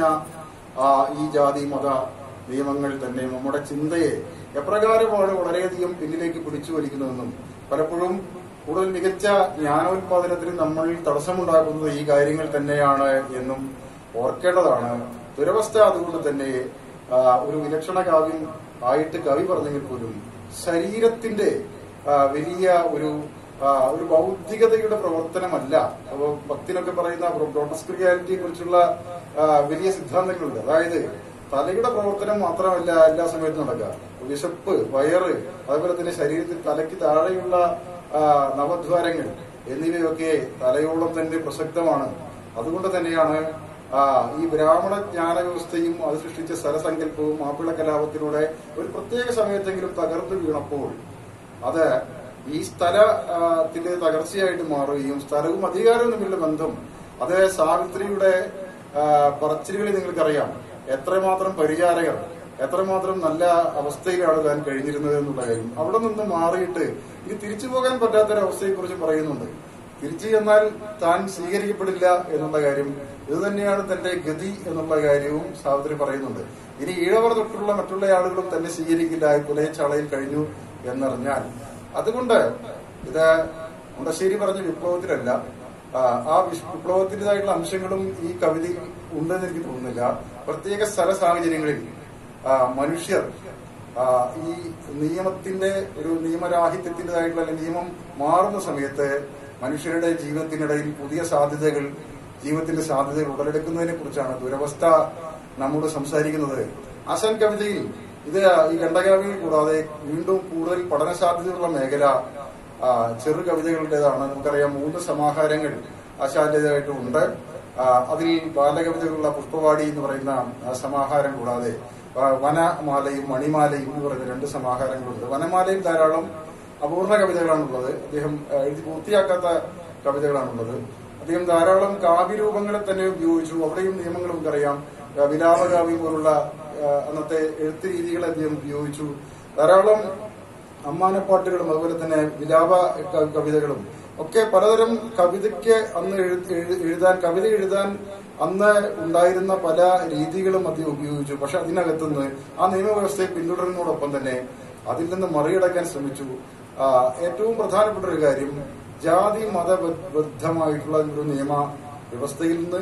ആ ഈ ജാതി മത നിയമങ്ങൾ തന്നെ നമ്മുടെ ചിന്തയെ എപ്രകാരമാണ് വളരെയധികം പിന്നിലേക്ക് പിടിച്ചു വലിക്കുന്നതെന്നും പലപ്പോഴും കൂടുതൽ മികച്ച ജ്ഞാനോത്പാദനത്തിന് നമ്മൾ തടസ്സമുണ്ടാക്കുന്നത് ഈ കാര്യങ്ങൾ തന്നെയാണ് എന്നും ഓർക്കേണ്ടതാണ് ദുരവസ്ഥ അതുകൊണ്ട് തന്നെ ആ, ഒരു വിലക്ഷണ കാവ്യം ആയിട്ട് കവി പറഞ്ഞെങ്കിൽ പോലും ശരീരത്തിന്റെ ആ, വലിയ ഒരു ആ, ഒരു ബൗദ്ധികതയുടെ പ്രവർത്തനമല്ല അപ്പൊ ഭക്തിനൊക്കെ പറയുന്ന ഗ്രോട്ടസ് റിയാലിറ്റിയെ കുറിച്ചുള്ള ആ, വലിയ സിദ്ധാന്തങ്ങളുണ്ട് അതായത് തലയുടെ പ്രവർത്തനം മാത്രമല്ല എല്ലാ സമയത്തും നടക്കുക വിശപ്പ് വയറ് അതുപോലെ തന്നെ ശരീരത്തിൽ തലയ്ക്ക് താഴെയുള്ള ആ, നവദ്വാരങ്ങൾ എന്നിവയൊക്കെ തലയോളം തന്നെ പ്രസക്തമാണ് അതുകൊണ്ട് തന്നെയാണ് ആ, ഈ ബ്രാഹ്മണ ജ്ഞാന വ്യവസ്ഥയും അത് സൃഷ്ടിച്ച സ്ഥലസങ്കല്പവും മാപ്പിള കലാപത്തിലൂടെ ഒരു പ്രത്യേക സമയത്തെങ്കിലും തകർന്നു വീണപ്പോൾ അത് ഈ സ്ഥലത്തിന്റെ തകർച്ചയായിട്ട് മാറുകയും സ്ഥലവും അധികാരവും തമ്മിലുള്ള ബന്ധം അത് സാവിത്രിയുടെ ആ, പറച്ചിലുകളിൽ നിങ്ങൾക്കറിയാം എത്രമാത്രം പരിചാരകർ എത്രമാത്രം നല്ല അവസ്ഥയിലാണ് താൻ കഴിഞ്ഞിരുന്നത് എന്നുള്ള കാര്യം അവിടെ നിന്ന് മാറിയിട്ട് ഇനി തിരിച്ചു പോകാൻ പറ്റാത്തൊരവസ്ഥയെ കുറിച്ച് പറയുന്നുണ്ട് തിരിച്ചു ചെന്നാൽ താൻ സ്വീകരിക്കപ്പെടില്ല എന്നുള്ള കാര്യം ഇത് തന്നെയാണ് തന്റെ ഗതി എന്നുള്ള കാര്യവും സാവിത്രി പറയുന്നുണ്ട് ഇനി ഈഴവർ തൊട്ടുള്ള മറ്റുള്ള ആളുകളും തന്നെ സ്വീകരിക്കില്ല കുലയെ ചളയിൽ കഴിഞ്ഞു എന്നറിഞ്ഞാൽ അതുകൊണ്ട് ഇത് മുണ്ടശ്ശേരി പറഞ്ഞ വിപ്ലവത്തിലല്ല ആ, ആ വിഷ്- വിപ്ലവത്തിൻ്റെതായിട്ടുള്ള അംശങ്ങളും ഈ കവിതയിൽ ഉണ്ടെന്ന് എനിക്ക് തോന്നുന്നില്ല പ്രത്യേക സ്ഥല സാഹചര്യങ്ങളിൽ ആ, മനുഷ്യർ ആ, ഈ നിയമത്തിന്റെ ഒരു നിയമരാഹിത്യത്തിൻ്റെതായിട്ടുള്ള അല്ലെങ്കിൽ നിയമം മാറുന്ന സമയത്ത് മനുഷ്യരുടെ ജീവിതത്തിനിടയിൽ പുതിയ സാധ്യതകൾ ജീവിതത്തിന്റെ സാധ്യതകൾ ഉടലെടുക്കുന്നതിനെ കുറിച്ചാണ് ദുരവസ്ഥ നമ്മോട് സംസാരിക്കുന്നത് ആശാൻ കവിതയിൽ ഇത് ഈ ഖണ്ഡകാവ്യങ്ങൾ കൂടാതെ വീണ്ടും കൂടുതൽ പഠന സാധ്യതയുള്ള മേഖല ആ, ചെറു കവിതകളുടേതാണ് നമുക്കറിയാം മൂന്ന് സമാഹാരങ്ങൾ ആശാന്റേതായിട്ടുണ്ട് ആ, അതിൽ ബാലകവിതകളുള്ള പുഷ്പവാടി എന്ന് പറയുന്ന ആ, സമാഹാരം കൂടാതെ ആ, വനമാലയും മണിമാലയും എന്ന് പറയുന്ന രണ്ട് സമാഹാരങ്ങളുണ്ട് വനമാലയിൽ ധാരാളം അപൂർണ കവിതകളാണുള്ളത് അദ്ദേഹം ആ, എഴുതി പൂർത്തിയാക്കാത്ത കവിതകളാണുള്ളത് അദ്ദേഹം ധാരാളം കാവ്യരൂപങ്ങളെ തന്നെ ഉപയോഗിച്ചു അവിടെയും നിയമങ്ങൾ നമുക്കറിയാം ആ, വിലാപകാവ്യം പോലുള്ള ആ, അന്നത്തെ എഴുത്ത് രീതികളെ അദ്ദേഹം ഉപയോഗിച്ചു ധാരാളം അമ്മാനപ്പാട്ടുകളും അതുപോലെ തന്നെ വിലാപ ക- കവിതകളും ഒക്കെ പലതരം കവിതയ്ക്ക് അന്ന് എഴു- എഴു- എഴുതാൻ കവിത എഴുതാൻ അന്ന് ഉണ്ടായിരുന്ന പല രീതികളും അദ്ദേഹം ഉപയോഗിച്ചു പക്ഷെ അതിനകത്തുനിന്ന് ആ നിയമവ്യവസ്ഥയെ പിന്തുടരുന്നതോടൊപ്പം തന്നെ അതിൽ നിന്ന് മറികടക്കാൻ ശ്രമിച്ചു ആ, ഏറ്റവും പ്രധാനപ്പെട്ട ഒരു കാര്യം ജാതി മതബദ്ധമായിട്ടുള്ള ഒരു നിയമ വ്യവസ്ഥയിൽ നിന്ന്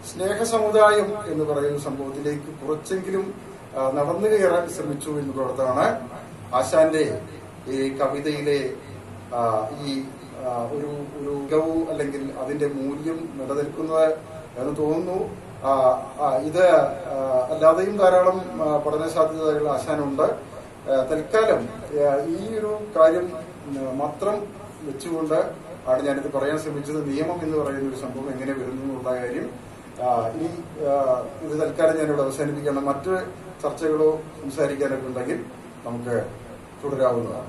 സ്നേഹ സമുദായം എന്ന് പറയുന്ന സംഭവത്തിലേക്ക് കുറച്ചെങ്കിലും ആ, നടന്നു കയറാൻ ശ്രമിച്ചു എന്നുള്ളതാണ് ആശാന്റെ ഈ കവിതയിലെ ആ, ഈ ആ, ഒരു ഒരു മികവ് അല്ലെങ്കിൽ അതിന്റെ മൂല്യം നിലനിൽക്കുന്നത് എന്ന് തോന്നുന്നു ആ, ആ, ഇത് ആ, അല്ലാതെയും ധാരാളം ആ, പഠന സാധ്യതകൾ ആശാനുണ്ട് ആ, തൽക്കാലം ആ, ഈ ഒരു കാര്യം ഉം, മാത്രം വെച്ചുകൊണ്ട് ആണ് ഞാനിത് പറയാൻ ശ്രമിച്ചത് നിയമം എന്ന് പറയുന്ന ഒരു സംഭവം എങ്ങനെ വരുന്നു എന്നുള്ള കാര്യം ആ, ഇനി ആ, ഇത് തൽക്കാലം ഞാനിവിടെ അവസാനിപ്പിക്കണം മറ്റ് ചർച്ചകളോ സംസാരിക്കാനൊക്കെ ഉണ്ടെങ്കിൽ നമുക്ക് തുടരാവുന്നതാണ്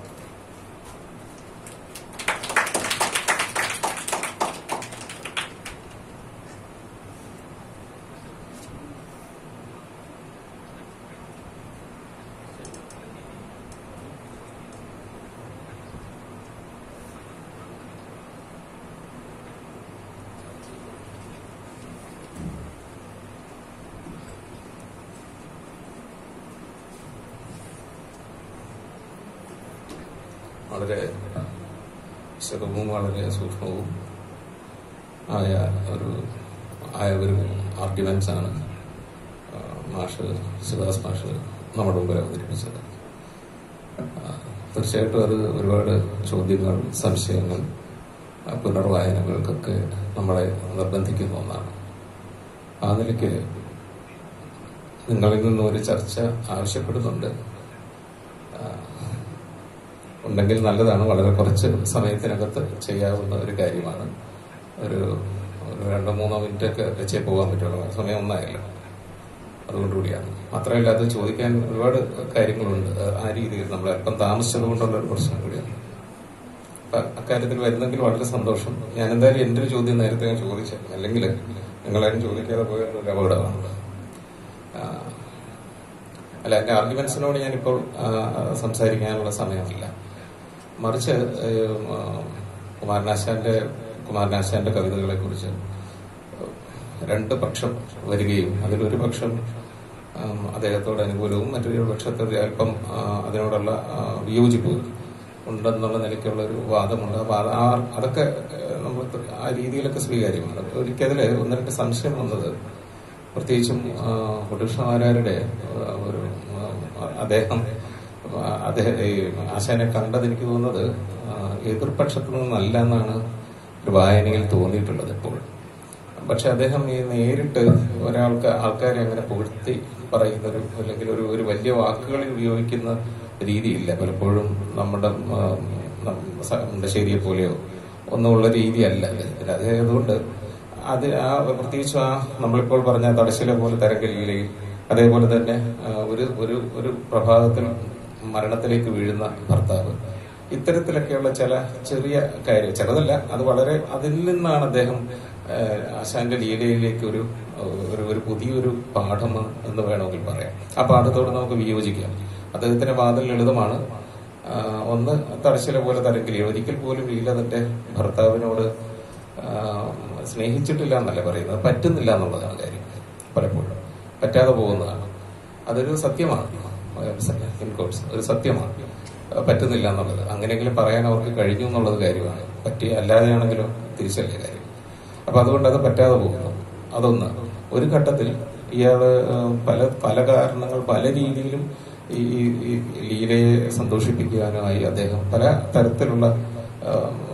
വളരെ വിശദവും വളരെ സൂക്ഷ്മവും ആയ ഒരു ആയ ഒരു ആർഗ്യുമെന്റ്സ് ആണ് ആ, മാഷ് ശിവദാസ് മാഷ് നമ്മുടെ മുമ്പിൽ അവതരിപ്പിച്ചത് ആ, തീർച്ചയായിട്ടും അത് ഒരുപാട് ചോദ്യങ്ങൾ സംശയങ്ങൾ ആ, പുനർവായനകൾക്കൊക്കെ നമ്മളെ നിർബന്ധിക്കുന്ന ഒന്നാണ് ആ നിലയ്ക്ക് നിങ്ങളിൽ നിന്നും ഒരു ചർച്ച ആവശ്യപ്പെടുന്നുണ്ട് ആ, ഉണ്ടെങ്കിൽ നല്ലതാണ് വളരെ കുറച്ച് സമയത്തിനകത്ത് ചെയ്യാവുന്ന ഒരു കാര്യമാണ് ഒരു ഒരു രണ്ടോ മൂന്നോ മിനിറ്റ് ഒക്കെ വെച്ചേ പോകാൻ പറ്റുള്ളൂ സമയം ഒന്നായല്ലോ അതുകൊണ്ടുകൂടിയാണ് മാത്രമല്ല അത് ചോദിക്കാൻ ഒരുപാട് കാര്യങ്ങളുണ്ട് ആ രീതിയിൽ നമ്മൾ അല്പം താമസിച്ചത് കൊണ്ടുള്ള ഒരു പ്രശ്നം കൂടിയാണ് അപ്പൊ അക്കാര്യത്തിൽ വരുന്നെങ്കിൽ വളരെ സന്തോഷം ഞാൻ എന്തായാലും എന്റെ ഒരു ചോദ്യം നേരത്തെ ഞാൻ ചോദിച്ചു അല്ലെങ്കിൽ നിങ്ങളാരും ചോദിക്കാതെ പോയ ഒരു അപകടമാണ് ആ, അല്ല എന്റെ ആർഗ്യുമെന്റ്സിനോട് ഞാനിപ്പോൾ ആ, സംസാരിക്കാനുള്ള സമയമല്ല മറിച്ച് ഏഹ്, ആ, കുമാരനാശാന്റെ കുമാരനാശാന്റെ കവിതകളെ കുറിച്ച് രണ്ട് പക്ഷം വരികയും അതിലൊരു പക്ഷം ആം, അദ്ദേഹത്തോട് അനുകൂലവും മറ്റൊരു പക്ഷത്തോട് അല്പം ആ, അതിനോടുള്ള ആ, വിയോജിപ്പ് ഉണ്ടെന്നുള്ള നിലയ്ക്കുള്ള ഒരു വാദമുണ്ട് അപ്പൊ അത് ആ- അതൊക്കെ ഏഹ്, നമ്മൾ ആ രീതിയിലൊക്കെ സ്വീകാര്യമാണ് ഒരിക്കതില് ഒന്ന് രണ്ട് സംശയം വന്നത് പ്രത്യേകിച്ചും ആ, കുട്ടികൃഷ്ണമാരാരുടെ ആ, ഒരു ആ, അദ്ദേഹം ആ, അദ്ദേഹം ഈ ആശാനെ കണ്ടത് എനിക്ക് തോന്നുന്നത് ആ, എതിർപക്ഷത്തു നിന്നല്ല എന്നാണ് ഒരു വായനയിൽ തോന്നിയിട്ടുള്ളത് ഇപ്പോൾ പക്ഷെ അദ്ദേഹം ഈ നേരിട്ട് ഒരാൾക്ക് ആൾക്കാരെ അങ്ങനെ പുകഴ്ത്തി പറയുന്ന ഒരു അല്ലെങ്കിൽ ഒരു ഒരു വലിയ വാക്കുകളിൽ ഉപയോഗിക്കുന്ന രീതിയില്ല പലപ്പോഴും നമ്മുടെ ആ, നം- സ- മുണ്ടശ്ശേരിയെ പോലെയോ ഒന്നുമുള്ള രീതിയല്ല അദ്ദേഹത്തിന് അത് അതുകൊണ്ട് അത് ആ പ്രത്യേകിച്ചും ആ നമ്മളിപ്പോൾ പറഞ്ഞ തടശ്ശില പോലെ തരംഗലിയിലെയും അതേപോലെ തന്നെ ആ, ഒരു ഒരു ഒരു പ്രഭാതത്തിൽ മരണത്തിലേക്ക് വീഴുന്ന ഭർത്താവ് ഇത്തരത്തിലൊക്കെയുള്ള ചില ചെറിയ കാര്യം ചെറുതല്ല അത് വളരെ അതിൽ നിന്നാണ് അദ്ദേഹം ആ, ആശാന്റെ ലീലയിലേക്ക് ഒരു ഒരു ഒരു പുതിയൊരു പാഠം എന്ന് വേണമെങ്കിൽ പറയാം ആ പാഠത്തോട് നമുക്ക് വിയോജിക്കാം അദ്ദേഹത്തിന്റെ വാദം ലളിതമാണ് ആ, ഒന്ന് തടശ്ശില പോലെ തരങ്കിലി ഒരിക്കൽ പോലും ലീല തന്റെ ഭർത്താവിനോട് ആ, സ്നേഹിച്ചിട്ടില്ല എന്നല്ല പറയുന്നത് പറ്റുന്നില്ല എന്നുള്ളതാണ് കാര്യം പലപ്പോഴും പറ്റാതെ പോകുന്നതാണ് അതൊരു സത്യമാണ് ഇൻ കോഴ്സ് ഒരു സത്യമാണ് ആ, പറ്റുന്നില്ല എന്നുള്ളത് അങ്ങനെയെങ്കിലും പറയാൻ അവർക്ക് കഴിഞ്ഞു എന്നുള്ളത് കാര്യമാണ് പറ്റി അല്ലാതെയാണെങ്കിലും തിരിച്ചല്ലേ കാര്യം അപ്പൊ അതുകൊണ്ട് അത് പറ്റാതെ പോകുന്നു അതൊന്ന് ഒരു ഘട്ടത്തിൽ ഇയാള് ആ, പല പല കാരണങ്ങൾ പല രീതിയിലും ഈ ഈ- ഈ ലീലയെ സന്തോഷിപ്പിക്കാനുമായി അദ്ദേഹം പല തരത്തിലുള്ള ആ,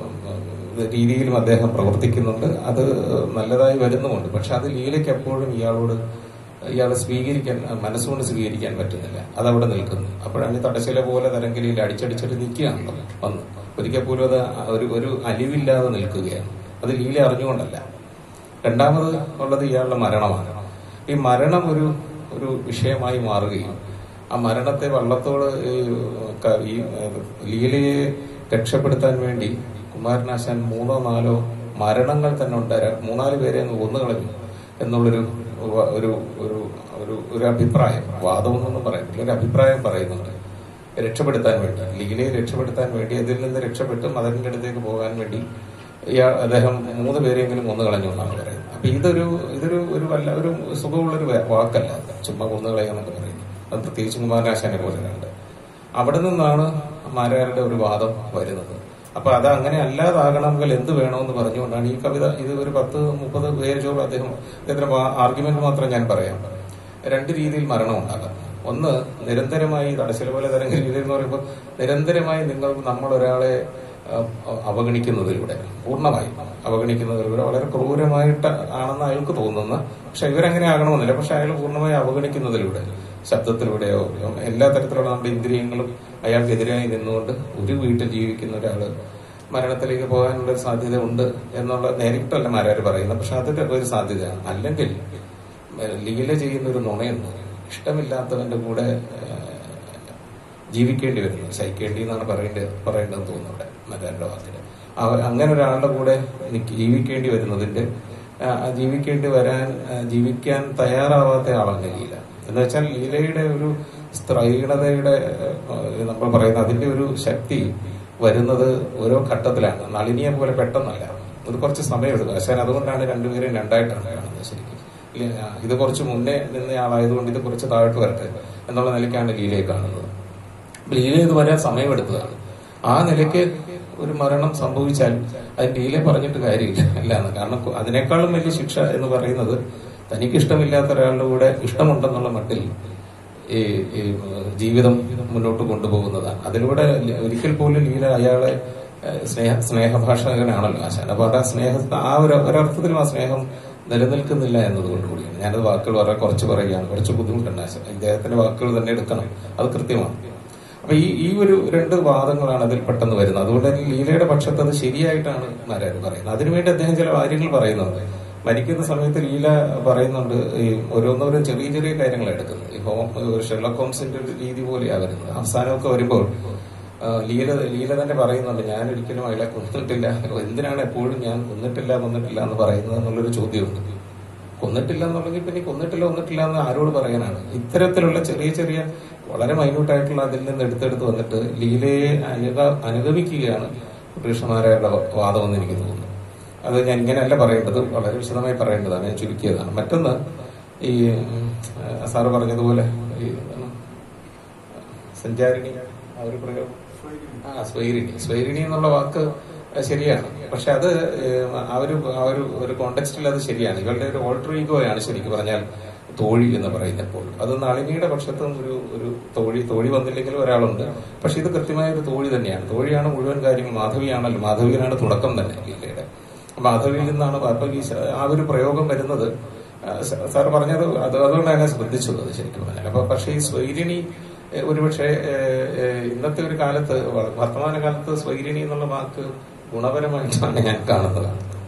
രീതിയിലും അദ്ദേഹം പ്രവർത്തിക്കുന്നുണ്ട് അത് നല്ലതായി വരുന്നുമുണ്ട് പക്ഷെ അത് ലീലയ്ക്ക് എപ്പോഴും ഇയാളോട് ഇയാളെ സ്വീകരിക്കാൻ മനസ്സുകൊണ്ട് സ്വീകരിക്കാൻ പറ്റുന്നില്ല അതവിടെ നിൽക്കുന്നു അപ്പോഴാണ് ഈ തടശ്ശില പോലെ തരംഗലിയിൽ അടിച്ചടിച്ചിട്ട് നിൽക്കുകയാണല്ലോ വന്ന് ഒരിക്കൽ പോലും അത് ഒരു ഒരു അലിവില്ലാതെ നിൽക്കുകയാണ് അത് ലീല അറിഞ്ഞുകൊണ്ടല്ല രണ്ടാമത് ഉള്ളത് ഇയാളുടെ മരണമാണ് ഈ മരണം ഒരു ഒരു വിഷയമായി മാറുകയും ആ മരണത്തെ വള്ളത്തോട് ഈ ക- ഈ ലീലയെ രക്ഷപ്പെടുത്താൻ വേണ്ടി കുമാരനാശാൻ മൂന്നോ നാലോ മരണങ്ങൾ തന്നെ ഉണ്ടായ മൂന്നാല് പേരെ അങ്ങ് കൊന്നുകളഞ്ഞു എന്നുള്ളൊരു വ- ഒരു ഒരു ഒരു ഒരു അഭിപ്രായം വാദമൊന്നും പറയുന്നില്ല ഒരു അഭിപ്രായം പറയുന്നുണ്ട് രക്ഷപ്പെടുത്താൻ വേണ്ടി ലീലയെ രക്ഷപ്പെടുത്താൻ വേണ്ടി അതിൽ നിന്ന് രക്ഷപ്പെട്ട് മദറിന്റെ അടുത്തേക്ക് പോകാൻ വേണ്ടി ഇയാൾ അദ്ദേഹം മൂന്ന് പേരെങ്കിലും കൊന്നു കളഞ്ഞു എന്നാണ് പറയുന്നത് അപ്പൊ ഇതൊരു ഇതൊരു ഒരു വല്ല ഒരു സുഖമുള്ളൊരു വേ- വാക്കല്ല അത്. ചുമ്മാ കൊന്നു കളയാന്നൊക്കെ പറയുന്നത് അത് പ്രത്യേകിച്ച് കുമാരനാശാനെ പോലെ ഉണ്ട് അവിടെ നിന്നാണ് മാരാരുടെ ഒരു വാദം വരുന്നത് അപ്പൊ അത് അങ്ങനെ അല്ലാതാകണമെങ്കിൽ എന്ത് വേണമെന്ന് പറഞ്ഞുകൊണ്ടാണ് ഈ കവിത ഇത് ഒരു പത്ത് മുപ്പത് പേജോളം അദ്ദേഹം അദ്ദേഹത്തിന്റെ ആർഗ്യുമെന്റ് മാത്രം ഞാൻ പറയാം രണ്ട് രീതിയിൽ മരണം ഉണ്ടാകാം ഒന്ന് നിരന്തരമായി തടസ്സല പോലെ തരംഗ രീതി എന്ന് പറയുമ്പോൾ നിരന്തരമായി നിങ്ങൾ നമ്മൾ ഒരാളെ അഹ് അവഗണിക്കുന്നതിലൂടെ പൂർണ്ണമായും അവഗണിക്കുന്നതിലൂടെ വളരെ ക്രൂരമായിട്ട് ആണെന്ന് അയാൾക്ക് തോന്നുന്ന പക്ഷെ ഇവരങ്ങനെ ആകണമെന്നില്ല പക്ഷെ അയാൾ പൂർണ്ണമായി അവഗണിക്കുന്നതിലൂടെ ശബ്ദത്തിലൂടെയോ എല്ലാ തരത്തിലുള്ള നമ്മുടെ ഇന്ദ്രിയങ്ങളും അയാൾക്കെതിരായി നിന്നുകൊണ്ട് ഒരു വീട്ടിൽ ജീവിക്കുന്ന ഒരാള് മരണത്തിലേക്ക് പോകാനുള്ള ഒരു സാധ്യത ഉണ്ട് എന്നുള്ള നേരിട്ടല്ല മാരാര് പറയുന്നത് പക്ഷെ അതൊക്കെ ഒരു സാധ്യതയാണ് അല്ലെങ്കിൽ ഏഹ് ലീല ചെയ്യുന്ന ഒരു നുണയുണ്ട് ഇഷ്ടമില്ലാത്തവന്റെ കൂടെ ഏഹ് ജീവിക്കേണ്ടി വരുന്നു സഹിക്കേണ്ടി എന്നാണ് പറയേണ്ടത് പറയേണ്ടതെന്ന് തോന്നുന്നു അവിടെ മറ്റാരുടെ വാക്കില് അവ അങ്ങനെ ഒരാളുടെ കൂടെ നിക്ക് ജീവിക്കേണ്ടി വരുന്നതിന്റെ ആ, ആ ജീവിക്കേണ്ടി വരാൻ ആ, ജീവിക്കാൻ തയ്യാറാവാത്ത ആളാണ് ലീല എന്ന് വെച്ചാൽ ലീലയുടെ ഒരു സ്ത്രൈണതയുടെ ആ, നമ്മൾ പറയുന്ന അതിന്റെ ഒരു ശക്തി വരുന്നത് ഓരോ ഘട്ടത്തിലാണ് നളിനിയെ പോലെ പെട്ടെന്നല്ല അത് കുറച്ച് സമയമെടുക്കും പക്ഷേ അതുകൊണ്ടാണ് രണ്ടുപേരെയും രണ്ടായിട്ടാണ് കാണുന്നത് ശരിക്കും ഇല്ല, ആ, ഇത് കുറച്ച് മുന്നേ നിന്ന ആളായതുകൊണ്ട് ഇത് കുറച്ച് താഴോട്ട് വരട്ടെ എന്നുള്ള നിലയ്ക്കാണ് ലീലയെ കാണുന്നത് അപ്പൊ ലീല ഇത് വരാൻ സമയമെടുത്തതാണ് ആ നിലയ്ക്ക് ഒരു മരണം സംഭവിച്ചാൽ അത് ലീല പറഞ്ഞിട്ട് കാര്യമില്ല അല്ലാന്ന് കാരണം കു- അതിനേക്കാളും വലിയ ശിക്ഷ എന്ന് പറയുന്നത് തനിക്ക് ഇഷ്ടമില്ലാത്ത ഒരാളുടെ കൂടെ ഇഷ്ടമുണ്ടെന്നുള്ള മട്ടിൽ ഈ ഈ ജീവിതം മുന്നോട്ട് കൊണ്ടുപോകുന്നതാണ് അതിലൂടെ ലി- ഒരിക്കൽ പോലും ലീല അയാളെ ഏഹ്, സ്നേഹ സ്നേഹഭാഷകനാണല്ലോ ആശാൻ അപ്പൊ അത് ആ സ്നേഹ ആ ഒരു ഒരർത്ഥത്തിലും ആ സ്നേഹം നിലനിൽക്കുന്നില്ല എന്നതുകൊണ്ട് കൂടിയാണ് ഞാനത് വാക്കുകൾ വളരെ കുറച്ച് പറയുകയാണ് കുറച്ച് ബുദ്ധിമുട്ടുണ്ട് ആശാൻ ഇദ്ദേഹത്തിന്റെ വാക്കുകൾ തന്നെ എടുക്കണം അത് കൃത്യമാണ് അപ്പൊ ഈ ഈ ഒരു രണ്ട് വാദങ്ങളാണ് അതിൽ പെട്ടെന്ന് വരുന്നത് അതുകൊണ്ട് തന്നെ ലീലയുടെ പക്ഷത്ത് അത് ശരിയായിട്ടാണ് മാരാര് പറയുന്നത് അതിനുവേണ്ടി അദ്ദേഹം ചില കാര്യങ്ങൾ പറയുന്നുണ്ട് മരിക്കുന്ന സമയത്ത് ലീല പറയുന്നുണ്ട് ഈ ഓരോന്നോരോ ചെറിയ ചെറിയ കാര്യങ്ങൾ എടുക്കുന്നത് ഈ ഹോം ഷെർലക് ഹോംസിന്റെ ഒരു രീതി പോലെയാണ് വരുന്നത് അവസാനമൊക്കെ വരുമ്പോൾ ആ, ലീല ലീല തന്നെ പറയുന്നുണ്ട് ഞാൻ ഒരിക്കലും അയാളെ കൊന്നിട്ടില്ല എന്തിനാണ് എപ്പോഴും ഞാൻ കൊന്നിട്ടില്ല കൊന്നിട്ടില്ല എന്ന് പറയുന്നത് എന്നുള്ളൊരു ചോദ്യമുണ്ട് കൊന്നിട്ടില്ല എന്നുണ്ടെങ്കിൽ പിന്നെ കൊന്നിട്ടില്ല കൊന്നിട്ടില്ല എന്ന് ആരോട് പറയാനാണ് ഇത്തരത്തിലുള്ള ചെറിയ ചെറിയ വളരെ മൈന്യൂട്ടായിട്ടുള്ള അതിൽ നിന്ന് എടുത്തെടുത്ത് വന്നിട്ട് ലീലയെ അനുഗ അനുഗമിക്കുകയാണ് കൃഷ്ണനാരായണ വാദം എന്ന് എനിക്ക് തോന്നുന്നു അത് ഞാൻ ഇങ്ങനെയല്ല പറയേണ്ടത് വളരെ വിശദമായി പറയേണ്ടതാണ് ഞാൻ ചുരുക്കിയതാണ് മറ്റൊന്ന് ഈ ഉം, സാറ് പറഞ്ഞതുപോലെ ഈ എന്താണ്, സഞ്ചാരിണി ആ ഒരു പ്രയോഗം ആ സ്വൈരിണി സ്വൈരിണി എന്നുള്ള വാക്ക് ശരിയാണ് പക്ഷെ അത് ഏഹ്, ആ ഒരു ആ ഒരു ഒരു കോണ്ടെക്സ്റ്റിൽ അത് ശരിയാണ് ഇവരുടെ ഒരു ഓൾട്ടർ ഈഗോയാണ് ശരിക്കും പറഞ്ഞാൽ തോഴി എന്ന് പറയുന്നപ്പോൾ അത് നളിനിയുടെ പക്ഷത്തും ഒരു ഒരു തോഴി തോഴി വന്നില്ലെങ്കിലും ഒരാളുണ്ട് പക്ഷെ ഇത് കൃത്യമായ ഒരു തോഴി തന്നെയാണ് തോഴിയാണ് മുഴുവൻ കാര്യങ്ങൾ മാധവിയാണല്ലോ മാധവിയിലാണ് തുടക്കം തന്നെ ലീലയുടെ മാധവിയിൽ നിന്നാണ് അപ്പൊ ഈ ശ- ആ ഒരു പ്രയോഗം വരുന്നത് ആ, സ- സാർ പറഞ്ഞത് അത് അതുകൊണ്ടാണ് ഞാൻ ശ്രദ്ധിച്ചത് അത് ശരിക്കും പറഞ്ഞാൽ അപ്പൊ പക്ഷേ ഈ സ്വൈരിണി ഏഹ്, ഒരുപക്ഷെ ഏഹ്, ഏഹ്, ഇന്നത്തെ ഒരു കാലത്ത് വ- വർത്തമാന കാലത്ത് സ്വൈരിണി എന്നുള്ള വാക്ക് ഗുണപരമായിട്ടാണ് ഞാൻ കാണുന്നത്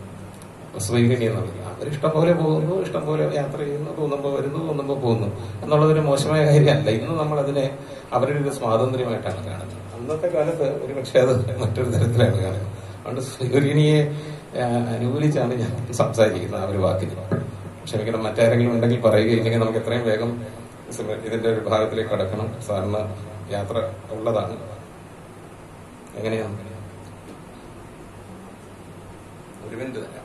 സ്വൈരിണി എന്നുള്ളത് അവർ ഇഷ്ടം പോലെ പോകുന്നു ഇഷ്ടം പോലെ യാത്ര ചെയ്യുന്നു തോന്നുമ്പോൾ വരുന്നു തോന്നുമ്പോൾ പോകുന്നു എന്നുള്ളതൊരു മോശമായ കാര്യമല്ല ഇന്ന് നമ്മൾ അതിനെ അവരുടെ ഒരു സ്വാതന്ത്ര്യമായിട്ടാണ് കാണുന്നത് അന്നത്തെ കാലത്ത് ഒരു പക്ഷേ അത് മറ്റൊരു തരത്തിലാണ് കാണുന്നത് അതുകൊണ്ട് സ്വൈരിണിയെ ആ, അനുകൂലിച്ചാണ് ഞാൻ സംസാരിക്കുന്നത് ആ ഒരു വാക്കിന് ക്ഷമിക്കണം മറ്റാരെങ്കിലും ഉണ്ടെങ്കിൽ പറയുക ഇല്ലെങ്കിൽ നമുക്ക് എത്രയും വേഗം ഇതിന്റെ ഒരു ഭാഗത്തിലേക്ക് കടക്കണം സാറിന് യാത്ര ഉള്ളതാണ് എങ്ങനെയാണ് ഒരു മിനിറ്റ് തരാം